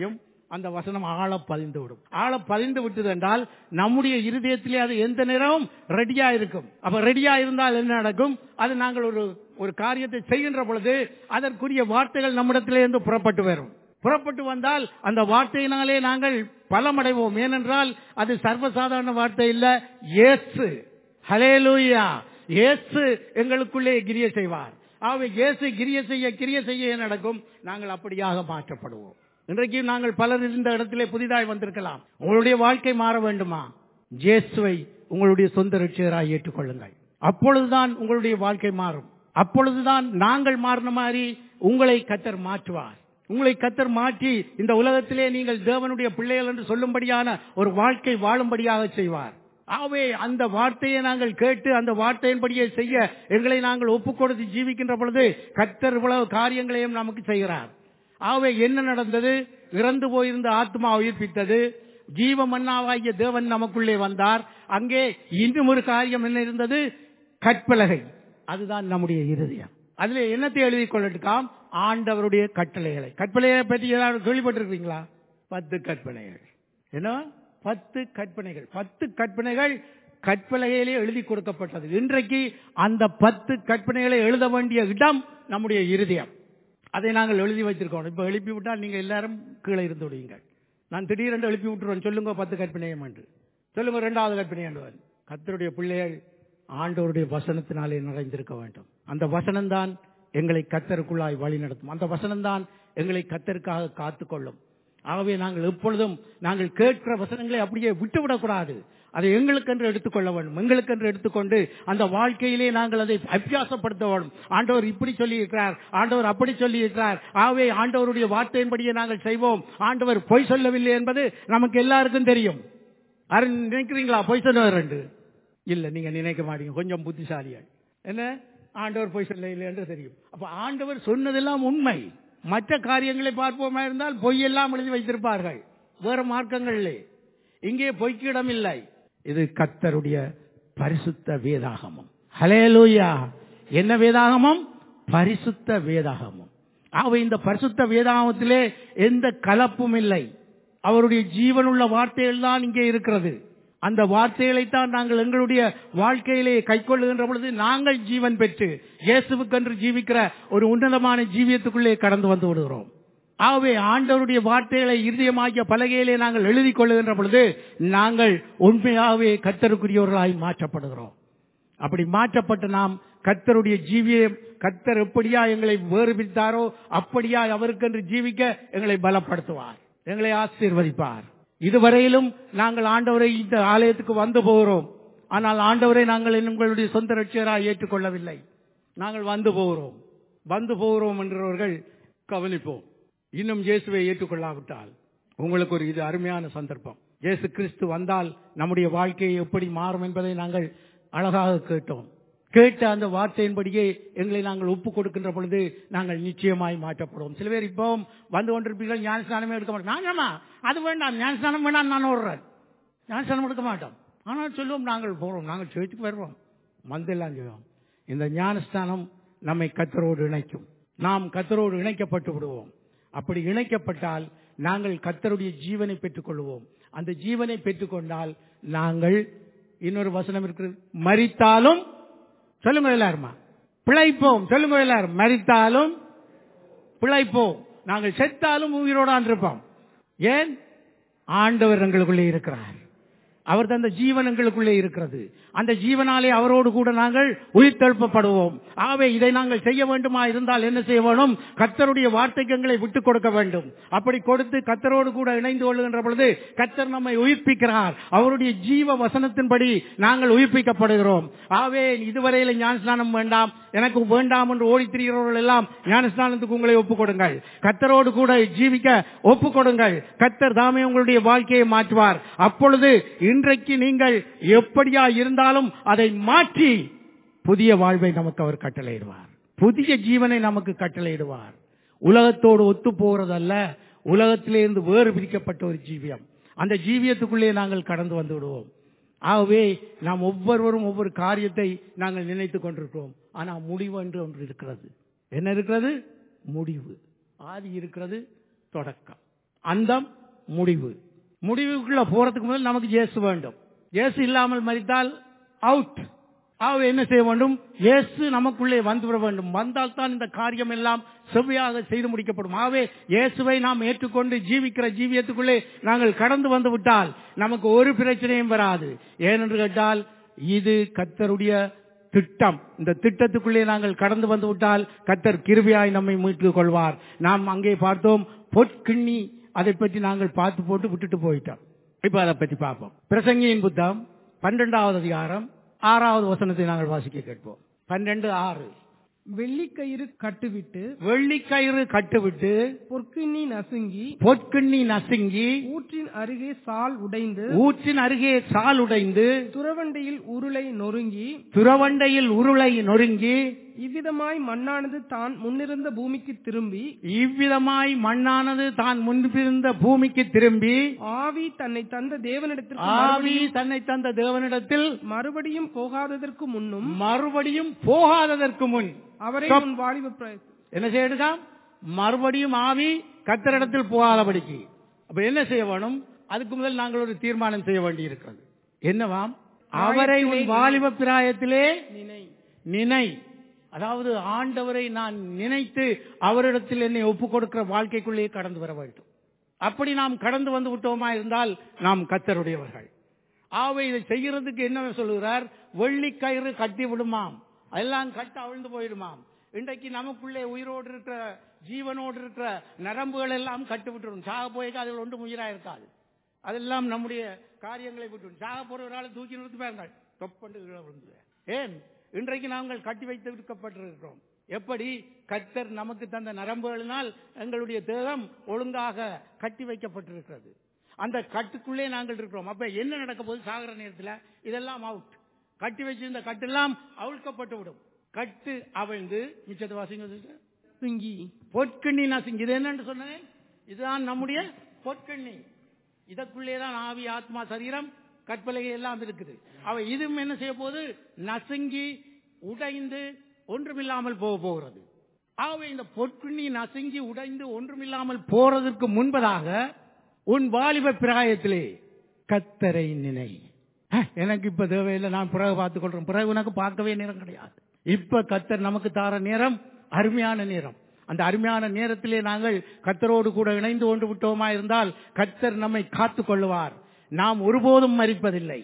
அந்த வசனம் ஆழ பதிந்து விடும் ஆழ பதிந்து விட்டது என்றால் நம்முடைய இருதயத்திலே அது எந்த நேரமும் ரெடியா இருக்கும் அப்ப ரெடியா இருந்தால் என்ன நடக்கும் அது நாங்கள் ஒரு ஒரு காரியத்தை செய்கின்ற பொழுது அதற்குரிய வார்த்தைகள் நம்மிடத்திலே இருந்து புறப்பட்டு வரும் புறப்பட்டு வந்தால் அந்த வார்த்தையினாலே நாங்கள் பலமடைவோம் ஏனென்றால் அது சர்வசாதாரண வார்த்தை இல்ல இயேசு ஹலேலூயா இயேசு எங்களுக்குள்ளே கிரிய செய்வார் ஆகவே இயேசு கிரிய செய்ய கிரிய செய்ய என்ன நடக்கும் நாங்கள் அப்படியாக மாற்றப்படுவோம் இன்றைக்கு நாங்கள் பலர் இருந்த இடத்திலே புதிதாய் வந்திருக்கலாம் உங்களுடைய வாழ்க்கை மாற வேண்டுமா இயேசுவை உங்களுடைய சொந்த ரட்சியராய் ஏற்றுக்கொள்ளுங்கள் அப்பொழுதுதான் உங்களுடைய வாழ்க்கை மாறும் அப்பொழுதுதான் நாங்கள் மாறின மாதிரி உங்களை கத்தர் மாற்றுவார் உங்களை கத்தர் மாற்றி இந்த உலகத்திலே நீங்கள் தேவனுடைய பிள்ளைகள் என்று சொல்லும்படியான ஒரு வாழ்க்கை வாழும்படியாக செய்வார் ஆகவே அந்த வார்த்தையை நாங்கள் கேட்டு அந்த வார்த்தையின்படியே செய்ய எங்களை நாங்கள் ஒப்புக் கொடுத்து ஜீவிக்கின்ற பொழுது கத்தர் இவ்வளவு காரியங்களையும் நமக்கு செய்கிறார் ஆகவே என்ன நடந்தது இறந்து போயிருந்த ஆத்மா உயிர்ப்பித்தது ஜீவ மன்னாவாகிய தேவன் நமக்குள்ளே வந்தார் அங்கே இன்னும் ஒரு காரியம் என்ன இருந்தது கற்பலகை அதுதான் நம்முடைய இருதயம் அதுல என்னத்தை எழுதி கொள்ளட்டுக்காம் ஆண்டவருடைய கட்டளைகளை கற்பனைகளை பற்றி ஏதாவது கேள்விப்பட்டிருக்கீங்களா பத்து கற்பனைகள் என்ன பத்து கற்பனைகள் பத்து கற்பனைகள் கற்பலகையிலே எழுதி கொடுக்கப்பட்டது இன்றைக்கு அந்த பத்து கற்பனைகளை எழுத வேண்டிய இடம் நம்முடைய இருதயம் அதை நாங்கள் எழுதி வைத்திருக்கோம் இப்ப எழுப்பி விட்டால் நீங்க எல்லாரும் கீழே இருந்து விடுவீங்க நான் திடீரென்று எழுப்பி விட்டுருவேன் சொல்லுங்க பத்து கற்பனையம் என்று சொல்லுங்க இரண்டாவது கற்பனை என்று கத்தருடைய பிள்ளைகள் ஆண்டவருடைய வசனத்தினாலே நிறைந்திருக்க வேண்டும் அந்த வசனம்தான் எங்களை கத்தருக்குள்ளாய் வழி நடத்தும் அந்த வசனம்தான் எங்களை கத்தருக்காக காத்துக்கொள்ளும் ஆகவே நாங்கள் எப்பொழுதும் நாங்கள் கேட்கிற வசனங்களை அப்படியே விட்டுவிடக்கூடாது அதை எங்களுக்கென்று எடுத்துக்கொள்ள வேண்டும் எங்களுக்கென்று எடுத்துக்கொண்டு அந்த வாழ்க்கையிலே நாங்கள் அதை அபியாசப்படுத்த வேண்டும் ஆண்டவர் இப்படி சொல்லி இருக்கிறார் ஆண்டவர் அப்படி சொல்லி இருக்கிறார் ஆகவே ஆண்டவருடைய வார்த்தையின்படியே நாங்கள் செய்வோம் ஆண்டவர் பொய் சொல்லவில்லை என்பது நமக்கு எல்லாருக்கும் தெரியும் அரு நினைக்கிறீங்களா பொய் சொன்னவர் ரெண்டு இல்ல நீங்க நினைக்க மாட்டீங்க கொஞ்சம் புத்திசாலிகள் என்ன ஆண்டவர் பொய் சொல்ல இல்லை என்று தெரியும் அப்ப ஆண்டவர் சொன்னதெல்லாம் உண்மை மற்ற காரியங்களை பார்ப்போமா இருந்தால் பொய்யெல்லாம் எழுதி வைத்திருப்பார்கள் வேற மார்க்கங்களிலே இங்கே பொய்க்கு இடம் இல்லை இது கத்தருடைய பரிசுத்த வேதாகமம் ஹலேலூயா என்ன வேதாகமம் பரிசுத்த வேதாகமம் ஆகவே இந்த பரிசுத்த வேதாகமத்திலே எந்த கலப்பும் இல்லை அவருடைய ஜீவனுள்ள வார்த்தைகள் தான் இங்கே இருக்கிறது அந்த வார்த்தைகளைத்தான் நாங்கள் எங்களுடைய வாழ்க்கையிலே கைக்கொள்ளுகின்ற பொழுது நாங்கள் ஜீவன் பெற்று இயேசுவுக்கென்று ஜீவிக்கிற ஒரு உன்னதமான ஜீவியத்துக்குள்ளே கடந்து வந்து விடுகிறோம் ஆகவே ஆண்டவருடைய வார்த்தைகளை இருதயமாகிய பலகையிலே நாங்கள் எழுதி கொள்ளுகின்ற பொழுது நாங்கள் உண்மையாகவே கத்தருக்குரியவர்களாய் மாற்றப்படுகிறோம் அப்படி மாற்றப்பட்டு நாம் கத்தருடைய ஜீவியம் கத்தர் எப்படியா எங்களை வேறு பிரித்தாரோ அப்படியா அவருக்கென்று ஜீவிக்க எங்களை பலப்படுத்துவார் எங்களை ஆசீர்வதிப்பார் இதுவரையிலும் நாங்கள் ஆண்டவரை இந்த ஆலயத்துக்கு வந்து போகிறோம் ஆனால் ஆண்டவரை நாங்கள் உங்களுடைய சொந்த ரட்சியராக ஏற்றுக்கொள்ளவில்லை நாங்கள் வந்து போகிறோம் வந்து போகிறோம் என்றவர்கள் கவனிப்போம் இன்னும் இயேசுவை ஏற்றுக்கொள்ளாவிட்டால் உங்களுக்கு ஒரு இது அருமையான சந்தர்ப்பம் இயேசு கிறிஸ்து வந்தால் நம்முடைய வாழ்க்கை எப்படி மாறும் என்பதை நாங்கள் அழகாக கேட்டோம் கேட்ட அந்த வார்த்தையின்படியே எங்களை நாங்கள் ஒப்பு கொடுக்கின்ற பொழுது நாங்கள் நிச்சயமாய் மாற்றப்படுவோம் சில பேர் இப்போ வந்து கொண்டிருப்பீர்கள் ஞானஸ்தானமே எடுக்க மாட்டோம் நாங்கம்மா அது வேண்டாம் ஞானஸ்தானம் வேண்டாம் நான் ஓடுறேன் ஞானஸ்தானம் எடுக்க மாட்டோம் ஆனால் சொல்லுவோம் நாங்கள் போறோம் நாங்கள் சேர்த்துக்கு வருவோம் மந்தெல்லாம் செய்வோம் இந்த ஞானஸ்தானம் நம்மை கத்தரோடு இணைக்கும் நாம் கத்தரோடு இணைக்கப்பட்டு விடுவோம் அப்படி இணைக்கப்பட்டால் நாங்கள் கத்தருடைய ஜீவனை பெற்றுக் கொள்வோம் அந்த ஜீவனை பெற்றுக்கொண்டால் நாங்கள் இன்னொரு வசனம் இருக்கிறது மறித்தாலும் சொல்லுங்க எல்லாருமா பிழைப்போம் சொல்லுங்க எல்லாரும் மறித்தாலும் பிழைப்போம் நாங்கள் செத்தாலும் உயிரோடான் இருப்போம் ஏன் ஆண்டவர் எங்களுக்குள்ளே இருக்கிறார் அவர் தந்த ஜீவன் எங்களுக்குள்ளே இருக்கிறது அந்த ஜீவனாலே அவரோடு கூட நாங்கள் உயிர்த்தெழுப்பப்படுவோம் ஆகவே இதை நாங்கள் செய்ய வேண்டுமா இருந்தால் என்ன செய்ய வேணும் கத்தருடைய வார்த்தைக்கு எங்களை விட்டுக் கொடுக்க வேண்டும் அப்படி கொடுத்து கத்தரோடு கூட இணைந்து கொள்ளுகின்ற பொழுது கத்தர் நம்மை உயிர்ப்பிக்கிறார் அவருடைய ஜீவ வசனத்தின்படி நாங்கள் உயிர்ப்பிக்கப்படுகிறோம் ஆகவே இதுவரையில ஞானஸ்நானம் வேண்டாம் எனக்கு வேண்டாம் என்று ஓடி திரிகிறவர்கள் எல்லாம் ஞானஸ்நானத்துக்கு உங்களை ஒப்புக் கொடுங்கள் கத்தரோடு கூட ஜீவிக்க ஒப்புக் கொடுங்கள் கத்தர் தாமே உங்களுடைய வாழ்க்கையை மாற்றுவார் அப்பொழுது இன்றைக்கு நீங்கள் எப்படியா இருந்தாலும் அதை மாற்றி புதிய வாழ்வை நமக்கு அவர் கட்டளையிடுவார் புதிய ஜீவனை நமக்கு கட்டளையிடுவார் உலகத்தோடு ஒத்து போறதல்ல உலகத்திலிருந்து வேறு பிரிக்கப்பட்ட ஒரு ஜீவியம் அந்த ஜீவியத்துக்குள்ளே நாங்கள் கடந்து வந்து விடுவோம் ஆகவே நாம் ஒவ்வொருவரும் ஒவ்வொரு காரியத்தை நாங்கள் நினைத்துக் கொண்டிருக்கிறோம் ஆனால் முடிவு என்று ஒன்று இருக்கிறது என்ன இருக்கிறது முடிவு ஆதி இருக்கிறது தொடக்கம் அந்தம் முடிவு முடிவுக்குள்ள போறதுக்கு முதல் நமக்கு இயேசு வேண்டும் இயேசு இல்லாமல் மறித்தால் அவுட் ஆகவே என்ன செய்ய வேண்டும் இயேசு நமக்குள்ளே வந்துவிட வேண்டும் வந்தால் தான் இந்த காரியம் எல்லாம் செவ்வையாக செய்து முடிக்கப்படும் ஆகவே இயேசுவை நாம் ஏற்றுக்கொண்டு ஜீவிக்கிற ஜீவியத்துக்குள்ளே நாங்கள் கடந்து வந்து விட்டால் நமக்கு ஒரு பிரச்சனையும் வராது ஏனென்று கேட்டால் இது கத்தருடைய திட்டம் இந்த திட்டத்துக்குள்ளே நாங்கள் கடந்து வந்து விட்டால் கத்தர் கிருபியாய் நம்மை மீட்டுக் கொள்வார் நாம் அங்கே பார்த்தோம் பொற்கிண்ணி அதை பற்றி நாங்கள் பார்த்து போட்டு விட்டுட்டு போயிட்டோம் இப்ப அதை பற்றி பார்ப்போம் பிரசங்கியின் புத்தகம் பன்னிரெண்டாவது அதிகாரம் ஆறாவது வசனத்தை நாங்கள் வாசிக்க கேட்போம் பன்னிரண்டு ஆறு வெள்ளிக்கயிறு கட்டுவிட்டு வெள்ளிக்கயிறு கட்டுவிட்டு பொற்கிண்ணி நசுங்கி பொற்கிண்ணி நசுங்கி ஊற்றின் அருகே சால் உடைந்து ஊற்றின் அருகே சால் உடைந்து துறவண்டையில் உருளை நொறுங்கி துறவண்டையில் உருளை நொறுங்கி இவ்விதமாய் மண்ணானது தான் முன்னிருந்த பூமிக்கு திரும்பி இவ்விதமாய் மண்ணானது தான் முன்பிருந்த பூமிக்கு திரும்பி ஆவி தன்னை தந்த தேவனிடத்திற்கு ஆவி தன்னை தந்த தேவனிடத்தில் மறுபடியும் போகாததற்கு முன்னும் மறுபடியும் போகாததற்கு முன் அவரை Stop. உன் வாலிப பிர- என்ன செய்யணுதான் மறுபடியும் ஆவி கத்தரிடத்தில் போகாதபடிக்கு அப்ப என்ன செய்ய வேணும் அதுக்கு முதல் நாங்கள் ஒரு தீர்மானம் செய்ய வேண்டி இருக்கிறது என்னவாம் அவரை உன் வாலிப பிராயத்திலே நினை நினை அதாவது ஆண்டவரை நான் நினைத்து அவரிடத்தில் என்னை ஒப்புக் கொடுக்கிற வாழ்க்கைக்குள்ளே கடந்து வர வேண்டும் அப்படி நாம் கடந்து வந்து விட்டோமா இருந்தால் நாம் கத்தருடையவர்கள் ஆகவே இதை செய்யறதுக்கு என்ன சொல்லுகிறார் வெள்ளி கயிறு கட்டி விடுமாம் அதெல்லாம் கட்ட அவிழ்ந்து போயிடுமாம் இன்றைக்கு நமக்குள்ளே உயிரோடு இருக்கிற ஜீவனோடு இருக்கிற நரம்புகள் எல்லாம் கட்டு விட்டுரும் சாக போய்க்கு அதில் ஒன்றும் உயிரா இருக்காது அதெல்லாம் நம்முடைய காரியங்களை விட்டு சாக போற ஒரு ஆளை தூக்கி நிறுத்தி பாருங்கள் தொப்பண்டு கீழே விழுந்து ஏன் இன்றைக்கு நாங்கள் கட்டி வைத்து விற்கப்பட்டிருக்கிறோம் எப்படி கத்தர் நமக்கு தந்த நரம்புகளினால் எங்களுடைய தேகம் ஒழுங்காக கட்டி வைக்கப்பட்டிருக்கிறது அந்த கட்டுக்குள்ளே நாங்கள் இருக்கிறோம் அப்ப என்ன நடக்க போகுது சாகர நேரத்தில் இதெல்லாம் அவுட் கட்டி வச்சிருந்த கட்டெல்லாம் அவிழ்க்கப்பட்டு விடும் கட்டு அவிழ்ந்து மிச்சத்தை வாசிங்க sister. சுங்கி பொற்கண்ணி நசுங்கி இது என்னன்னு சொன்னேன் இதுதான் நம்முடைய பொற்கண்ணி இதற்குள்ளே தான் ஆவி ஆத்மா சரீரம் கற்பலகை எல்லாம் இருக்குது அவ இதுவும் என்ன செய்ய போகுது நசுங்கி உடைந்து ஒன்றுமில்லாமல் போக போகிறது ஆகவே இந்த பொற்குண்ணி நசுங்கி உடைந்து ஒன்றுமில்லாமல் போறதற்கு முன்பதாக உன் வாலிப பிராயத்திலே கத்தரை நினை அஹ், எனக்கு இப்ப தேவையில்லை நான் பிறகு பார்த்துக் கொள்றேன் பிறகு உனக்கு பார்க்கவே நேரம் கிடையாது இப்ப கத்தர் நமக்கு தார நேரம் அருமையான நேரம் அந்த அருமையான நேரத்திலே நாங்கள் கத்தரோடு கூட இணைந்து கொண்டு விட்டோமா இருந்தால் கத்தர் நம்மை காத்துக் கொள்ளுவார் நாம் ஒருபோதும் மறிப்பதில்லை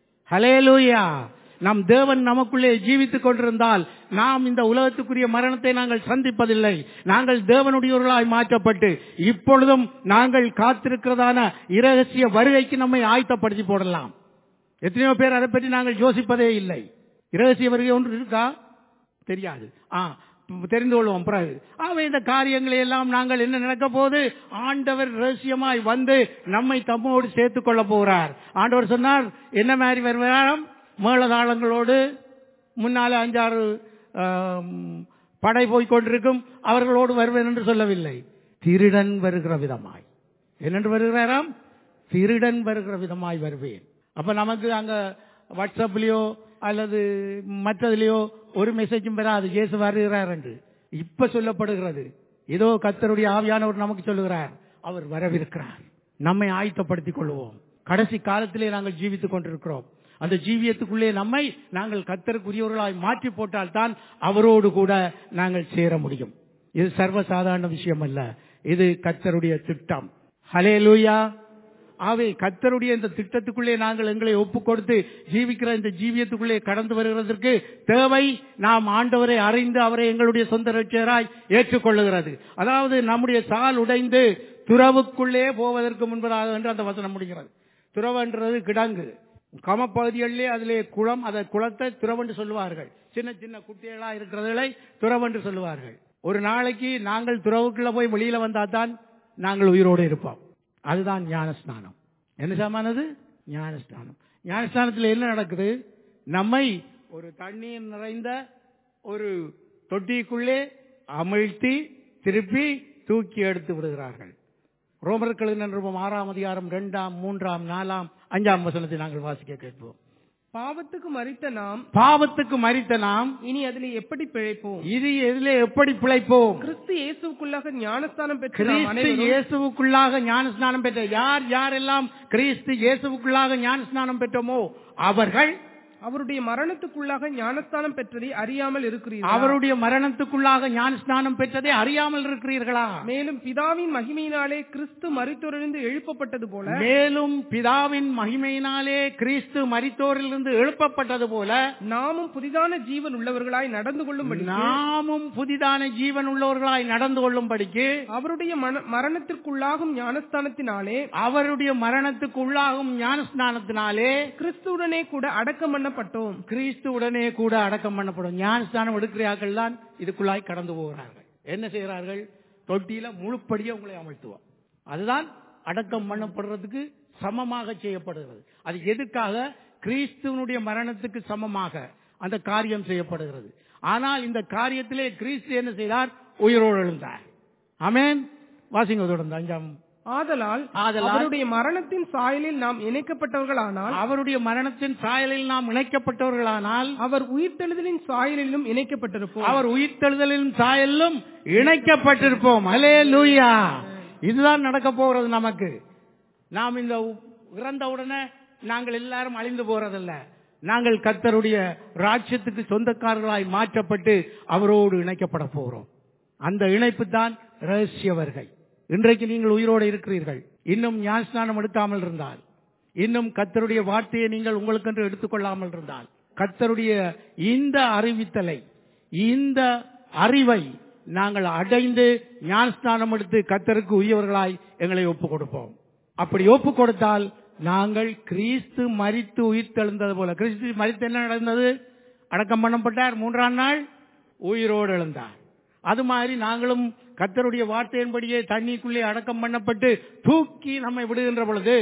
ஹலேலூயா நம் தேவன் நமக்குள்ளே ஜீவித்துக் கொண்டிருந்தால் நாம் இந்த உலகத்துக்குரிய மரணத்தை நாங்கள் சந்திப்பதில்லை நாங்கள் தேவனுடையவர்களாய் மாற்றப்பட்டு இப்பொழுதும் நாங்கள் காத்திருக்கிறதான இரகசிய வருகைக்கு நம்மை ஆயத்தப்படுத்தி போடலாம் எத்தனையோ பேர் அதை பற்றி நாங்கள் யோசிப்பதே இல்லை இரகசிய வருகை ஒன்று இருக்கா தெரியாது ஆ தெரிந்து கொள்வோம் பிறகு ஆகவே இந்த காரியங்களை எல்லாம் நாங்கள் என்ன நடக்க போது ஆண்டவர் ரகசியமாய் வந்து நம்மை தம்மோடு சேர்த்துக் கொள்ள போகிறார் ஆண்டவர் சொன்னார் என்ன மாதிரி வருவாராம் மேளதாளங்களோடு முன்னால அஞ்சாறு ஆம், படை போய்க் கொண்டிருக்கும் அவர்களோடு வருவேன் என்று சொல்லவில்லை திருடன் வருகிற விதமாய் என்னென்று வருகிறாராம் திருடன் வருகிற விதமாய் வருவேன் அப்ப நமக்கு அங்க வாட்ஸ்அப்லயோ அல்லது மற்றதுலயோ ஒரு மெசேஜும் வராது இயேசு வருகிறார் என்று இப்ப சொல்லப்படுகிறது ஏதோ கத்தருடைய ஆவியானவர் நமக்கு சொல்லுகிறார் அவர் வரவிருக்கிறார் நம்மை ஆயத்தப்படுத்திக் கொள்வோம் கடைசி காலத்திலே நாங்கள் ஜீவித்துக் கொண்டிருக்கிறோம் அந்த ஜீவியத்துக்குள்ளே நம்மை நாங்கள் கத்தருக்குரியவர்களாய் மாற்றி போட்டால்தான் அவரோடு கூட நாங்கள் சேர முடியும் இது சர்வசாதாரண விஷயம் அல்ல இது கத்தருடைய திட்டம் ஹலே லூயா ஆவே கத்தருடைய இந்த திட்டத்துக்குள்ளே நாங்கள் எங்களை ஒப்புக் கொடுத்து ஜீவிக்கிற இந்த ஜீவியத்துக்குள்ளே கடந்து வருகிறதற்கு தேவை நாம் ஆண்டவரை அறிந்து அவரை எங்களுடைய சொந்த ரட்சகராய் ஏற்றுக்கொள்ளுகிறது அதாவது நம்முடைய சால் உடைந்து துறவுக்குள்ளே போவதற்கு முன்பதாக என்று அந்த வசனம் முடிகிறது துறவன்றது கிடங்கு கமப்பகுதிகளிலே அதிலே குளம் அதை குளத்தை துறவென்று சொல்லுவார்கள் சின்ன சின்ன குட்டிகளா இருக்கிறதுகளை துறவென்று சொல்லுவார்கள் ஒரு நாளைக்கு நாங்கள் துறவுக்குள்ள போய் வெளியில வந்தாதான் நாங்கள் உயிரோடு இருப்போம் அதுதான் ஞானஸ்நானம் என்ன சாமானது ஞானஸ்நானம் ஞானஸ்நானத்தில் என்ன நடக்குது நம்மை ஒரு தண்ணீர் நிறைந்த ஒரு தொட்டிக்குள்ளே அமிழ்த்தி திருப்பி தூக்கி எடுத்து விடுகிறார்கள் ரோமர்கள் நிருபம் ஆறாம் அதிகாரம் இரண்டாம் மூன்றாம் நாலாம் அஞ்சாம் வசனத்தை நாங்கள் வாசிக்க கேட்போம் பாவத்துக்கு மறித்த நாம் பாவத்துக்கு மறித்த நாம் இனி அதிலே எப்படி பிழைப்போம் இது எதிலே எப்படி பிழைப்போம் கிறிஸ்து இயேசுக்குள்ளாக ஞானஸ்தானம் பெற்ற நாம் கிறிஸ்து அனைவரும் இயேசுவுக்குள்ளாக ஞானஸ்நானம் பெற்ற யார் யாரெல்லாம் கிறிஸ்து இயேசுவுக்குள்ளாக ஞானஸ்நானம் பெற்றோமோ அவர்கள் அவருடைய மரணத்துக்குள்ளாக ஞானஸ்தானம் பெற்றதை அறியாமல் இருக்கிறீர்கள் அவருடைய மரணத்துக்குள்ளாக ஞானஸ்நானம் பெற்றதை அறியாமல் இருக்கிறீர்களா மேலும் பிதாவின் மகிமையினாலே கிறிஸ்து மரித்தோரிலிருந்து எழுப்பப்பட்டது போல மேலும் பிதாவின் மகிமையினாலே கிறிஸ்து மரித்தோரிலிருந்து எழுப்பப்பட்டது போல நாமும் புதிதான ஜீவன் உள்ளவர்களாய் நடந்து கொள்ளும்படி நாமும் புதிதான ஜீவன் உள்ளவர்களாய் நடந்து கொள்ளும்படிக்கு அவருடைய மன- மரணத்திற்குள்ளாகும் ஞானஸ்தானத்தினாலே அவருடைய மரணத்துக்கு உள்ளாகும் ஞானஸ்நானத்தினாலே கிறிஸ்துவுடனே கூட அடக்கம் பண்ணப்பட்டோம் கிறிஸ்துவுடனே கூட அடக்கம் பண்ணப்படும் ஞானஸ்தானம் எடுக்கிறார்கள் தான் இதுக்குள்ளாய் கடந்து போகிறார்கள் என்ன செய்கிறார்கள் தொட்டியில முழுப்படியே உங்களை அமழ்த்துவோம் அதுதான் அடக்கம் பண்ணப்படுறதுக்கு சமமாக செய்யப்படுகிறது அது எதுக்காக கிறிஸ்துவனுடைய மரணத்துக்கு சமமாக அந்த காரியம் செய்யப்படுகிறது ஆனால் இந்த காரியத்திலே கிறிஸ்து என்ன செய்தார் உயிரோடு எழுந்தார் ஆமென் வாசிங்க தொடர்ந்து அஞ்சாம் ஆதலால் ஆதலால் அவருடைய மரணத்தின் சாயலில் நாம் இணைக்கப்பட்டவர்களானால் அவருடைய மரணத்தின் சாயலில் நாம் இணைக்கப்பட்டவர்களானால் அவர் உயிர்த்தெழுதலின் சாயலிலும் இணைக்கப்பட்டிருப்போம் அவர் உயிர்த்தெழுதலின் சாயலிலும் இணைக்கப்பட்டிருப்போம் அலே லூயா இதுதான் நடக்க போகிறது நமக்கு நாம் இந்த உ- இறந்த உடனே நாங்கள் எல்லாரும் அழிந்து போறதில்ல நாங்கள் கத்தருடைய ராஜ்யத்துக்கு சொந்தக்காரர்களாய் மாற்றப்பட்டு அவரோடு இணைக்கப்பட போகிறோம் அந்த இணைப்பு தான் ரகசிய வருகை இன்றைக்கு நீங்கள் உயிரோடு இருக்கிறீர்கள் இன்னும் ஞானஸ்நானம் எடுக்காமல் இருந்தால் இன்னும் கத்தருடைய வார்த்தையை நீங்கள் உங்களுக்கென்று எடுத்துக்கொள்ளாமல் இருந்தால் கத்தருடைய இந்த அறிவித்தலை இந்த அறிவை நாங்கள் அடைந்து ஞானஸ்நானம் எடுத்து கத்தருக்கு உரியவர்களாய் எங்களை ஒப்புக் கொடுப்போம் அப்படி ஒப்புக் கொடுத்தால் நாங்கள் கிறிஸ்து மரித்து உயிர்த்தெழுந்தது போல கிறிஸ்து மரித்து என்ன நடந்தது அடக்கம் பண்ணப்பட்டார் மூன்றாம் நாள் உயிரோடு எழுந்தார் அது மாதிரி நாங்களும் கத்தருடைய வார்த்தையின்படியே தண்ணிக்குள்ளே அடக்கம் பண்ணப்பட்டு தூக்கி நம்மை விடுகின்ற பொழுது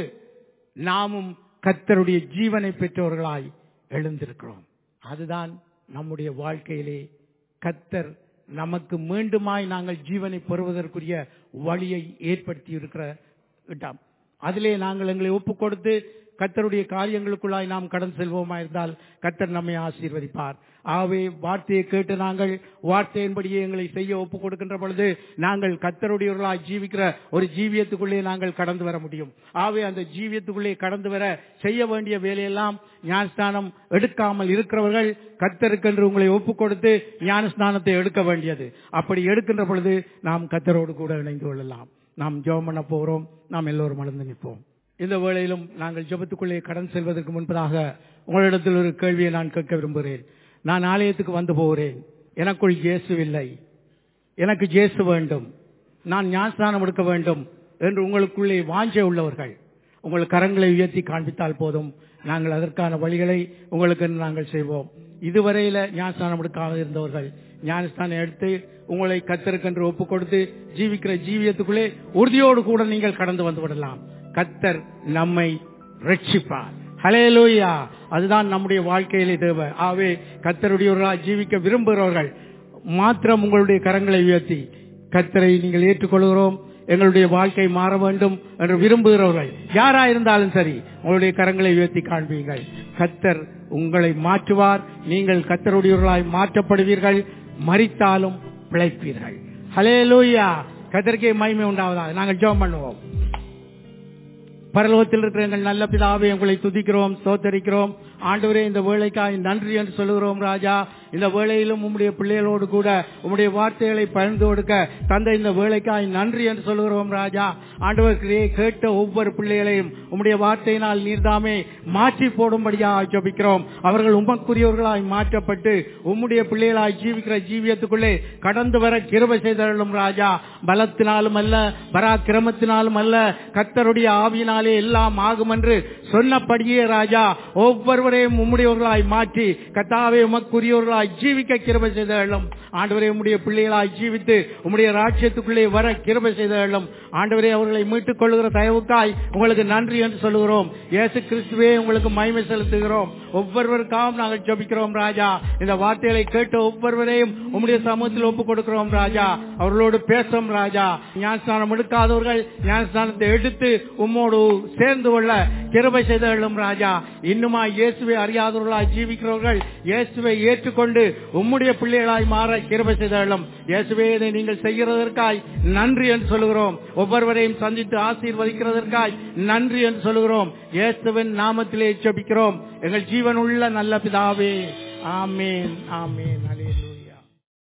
நாமும் கத்தருடைய ஜீவனை பெற்றவர்களாய் எழுந்திருக்கிறோம் அதுதான் நம்முடைய வாழ்க்கையிலே கத்தர் நமக்கு மீண்டுமாய் நாங்கள் ஜீவனை பெறுவதற்குரிய வழியை ஏற்படுத்தி இருக்கிற இடம் அதிலே நாங்கள் எங்களை ஒப்புக் கொடுத்து கத்தருடைய காரியங்களுக்குள்ளாய் நாம் கடந்து செல்வோமா இருந்தால் கத்தர் நம்மை ஆசீர்வதிப்பார் ஆகவே வார்த்தையை கேட்டு நாங்கள் வார்த்தையின்படியே எங்களை செய்ய ஒப்புக் கொடுக்கின்ற பொழுது நாங்கள் கத்தருடையவர்களாய் ஜீவிக்கிற ஒரு ஜீவியத்துக்குள்ளே நாங்கள் கடந்து வர முடியும் ஆகவே அந்த ஜீவியத்துக்குள்ளே கடந்து வர செய்ய வேண்டிய வேலையெல்லாம் ஞானஸ்தானம் எடுக்காமல் இருக்கிறவர்கள் கத்தருக்கென்று உங்களை ஒப்புக் கொடுத்து ஞானஸ்நானத்தை எடுக்க வேண்டியது அப்படி எடுக்கின்ற பொழுது நாம் கத்தரோடு கூட இணைந்து கொள்ளலாம் நாம் ஜெபம் பண்ண போகிறோம் நாம் எல்லோரும் மலர்ந்து நிற்போம் இந்த வேளையிலும் நாங்கள் ஜெபத்துக்குள்ளே கடன் செல்வதற்கு முன்பதாக உங்களிடத்தில் ஒரு கேள்வியை நான் கேட்க விரும்புகிறேன் நான் ஆலயத்துக்கு வந்து போகிறேன் எனக்குள் இயேசு இல்லை எனக்கு இயேசு வேண்டும் நான் ஞானஸ்நானம் எடுக்க வேண்டும் என்று உங்களுக்குள்ளே வாஞ்சை உள்ளவர்கள் உங்கள் கரங்களை உயர்த்தி காண்பித்தால் போதும் நாங்கள் அதற்கான வழிகளை உங்களுக்கு நாங்கள் செய்வோம் இதுவரையில ஞானஸ்தானம் எடுக்காமல் இருந்தவர்கள் ஞானஸ்தானம் எடுத்து உங்களை கத்தருக்கென்று ஒப்புக் கொடுத்து ஜீவிக்கிற ஜீவியத்துக்குள்ளே உறுதியோடு கூட நீங்கள் கடந்து வந்து விடலாம் கத்தர் நம்மை ரட்சிப்பார் ஹலேலூயா அதுதான் நம்முடைய வாழ்க்கையிலே தேவை ஆகவே கத்தருடையவர்களாக ஜீவிக்க விரும்புகிறவர்கள் மாத்திரம் உங்களுடைய கரங்களை உயர்த்தி கத்தரை நீங்கள் ஏற்றுக்கொள்கிறோம் எங்களுடைய வாழ்க்கை மாற வேண்டும் என்று விரும்புகிறவர்கள் யாரா இருந்தாலும் சரி உங்களுடைய கரங்களை உயர்த்தி காண்பீங்கள் கத்தர் உங்களை மாற்றுவார் நீங்கள் கத்தருடையவர்களாய் மாற்றப்படுவீர்கள் மறித்தாலும் பிழைப்பீர்கள் ஹலே லூயா கத்தருக்கே மகிமை உண்டாவதாக நாங்கள் ஜெபம் பண்ணுவோம் பரலோகத்தில் இருக்கிற எங்கள் நல்ல பிதாவை உங்களை துதிக்கிறோம் ஸ்தோத்தரிக்கிறோம் ஆண்டவரே இந்த வேலைக்காய் நன்றி என்று சொல்லுகிறோம் ராஜா இந்த வேளையிலும் உம்முடைய பிள்ளைகளோடு கூட உம்முடைய வார்த்தைகளை பகிர்ந்து கொடுக்க தந்த இந்த வேலைக்காய் நன்றி என்று சொல்லுகிறோம் ராஜா ஆண்டவர்களே கேட்ட ஒவ்வொரு பிள்ளைகளையும் உம்முடைய வார்த்தையினால் நீர்தாமே மாற்றி போடும்படியாக ஜபிக்கிறோம் அவர்கள் உமக்குரியவர்களாய் மாற்றப்பட்டு உம்முடைய பிள்ளைகளாய் ஜீவிக்கிற ஜீவியத்துக்குள்ளே கடந்து வர கிருபை செய்தருளும் ராஜா பலத்தினாலும் அல்ல பராக்கிரமத்தினாலும் அல்ல கத்தருடைய ஆவியினாலே எல்லாம் ஆகும் என்று சொன்னபடியே ராஜா ஒவ்வொருவரையும் உம்முடையவர்களாய் மாற்றி கத்தாவே உமக்குரியவர்களாய் ஜீவிக்க கிருபை செய்தருளும் ஆண்டவரே உம்முடைய பிள்ளைகளாய் ஜீவித்து உம்முடைய ராஜ்யத்துக்குள்ளே வர கிருபை செய்தருளும் ஆண்டவரே அவர்களை மீட்டுக் கொள்ளுகிற தயவுக்காய் உங்களுக்கு நன்றி என்று சொல்லுகிறோம் இயேசு கிறிஸ்துவே உங்களுக்கு மகிமை செலுத்துகிறோம் ஒவ்வொருவருக்காகவும் நாங்கள் ஜபிக்கிறோம் ராஜா இந்த வார்த்தைகளை கேட்டு ஒவ்வொருவரையும் உம்முடைய சமூகத்தில் ஒப்புக் கொடுக்கிறோம் ராஜா அவர்களோடு பேசும் ராஜா ஞானஸ்தானம் எடுக்காதவர்கள் ஞானஸ்தானத்தை எடுத்து உம்மோடு சேர்ந்து கொள்ள கிருபை செய்தருளும் ராஜா இன்னுமா இயேசு இயேசுவை அறியாதவர்களாய் ஜீவிக்கிறவர்கள் இயேசுவை ஏற்றுக்கொண்டு உம்முடைய பிள்ளைகளாய் மாற கிருபை செய்தாலும் இயேசுவே இதை நீங்கள் செய்கிறதற்காய் நன்றி என்று சொல்லுகிறோம் ஒவ்வொருவரையும் சந்தித்து ஆசீர்வதிக்கிறதற்காய் நன்றி என்று சொல்லுகிறோம் இயேசுவின் நாமத்திலே ஜெபிக்கிறோம் எங்கள் ஜீவனுள்ள நல்ல பிதாவே ஆமேன் ஆமேன்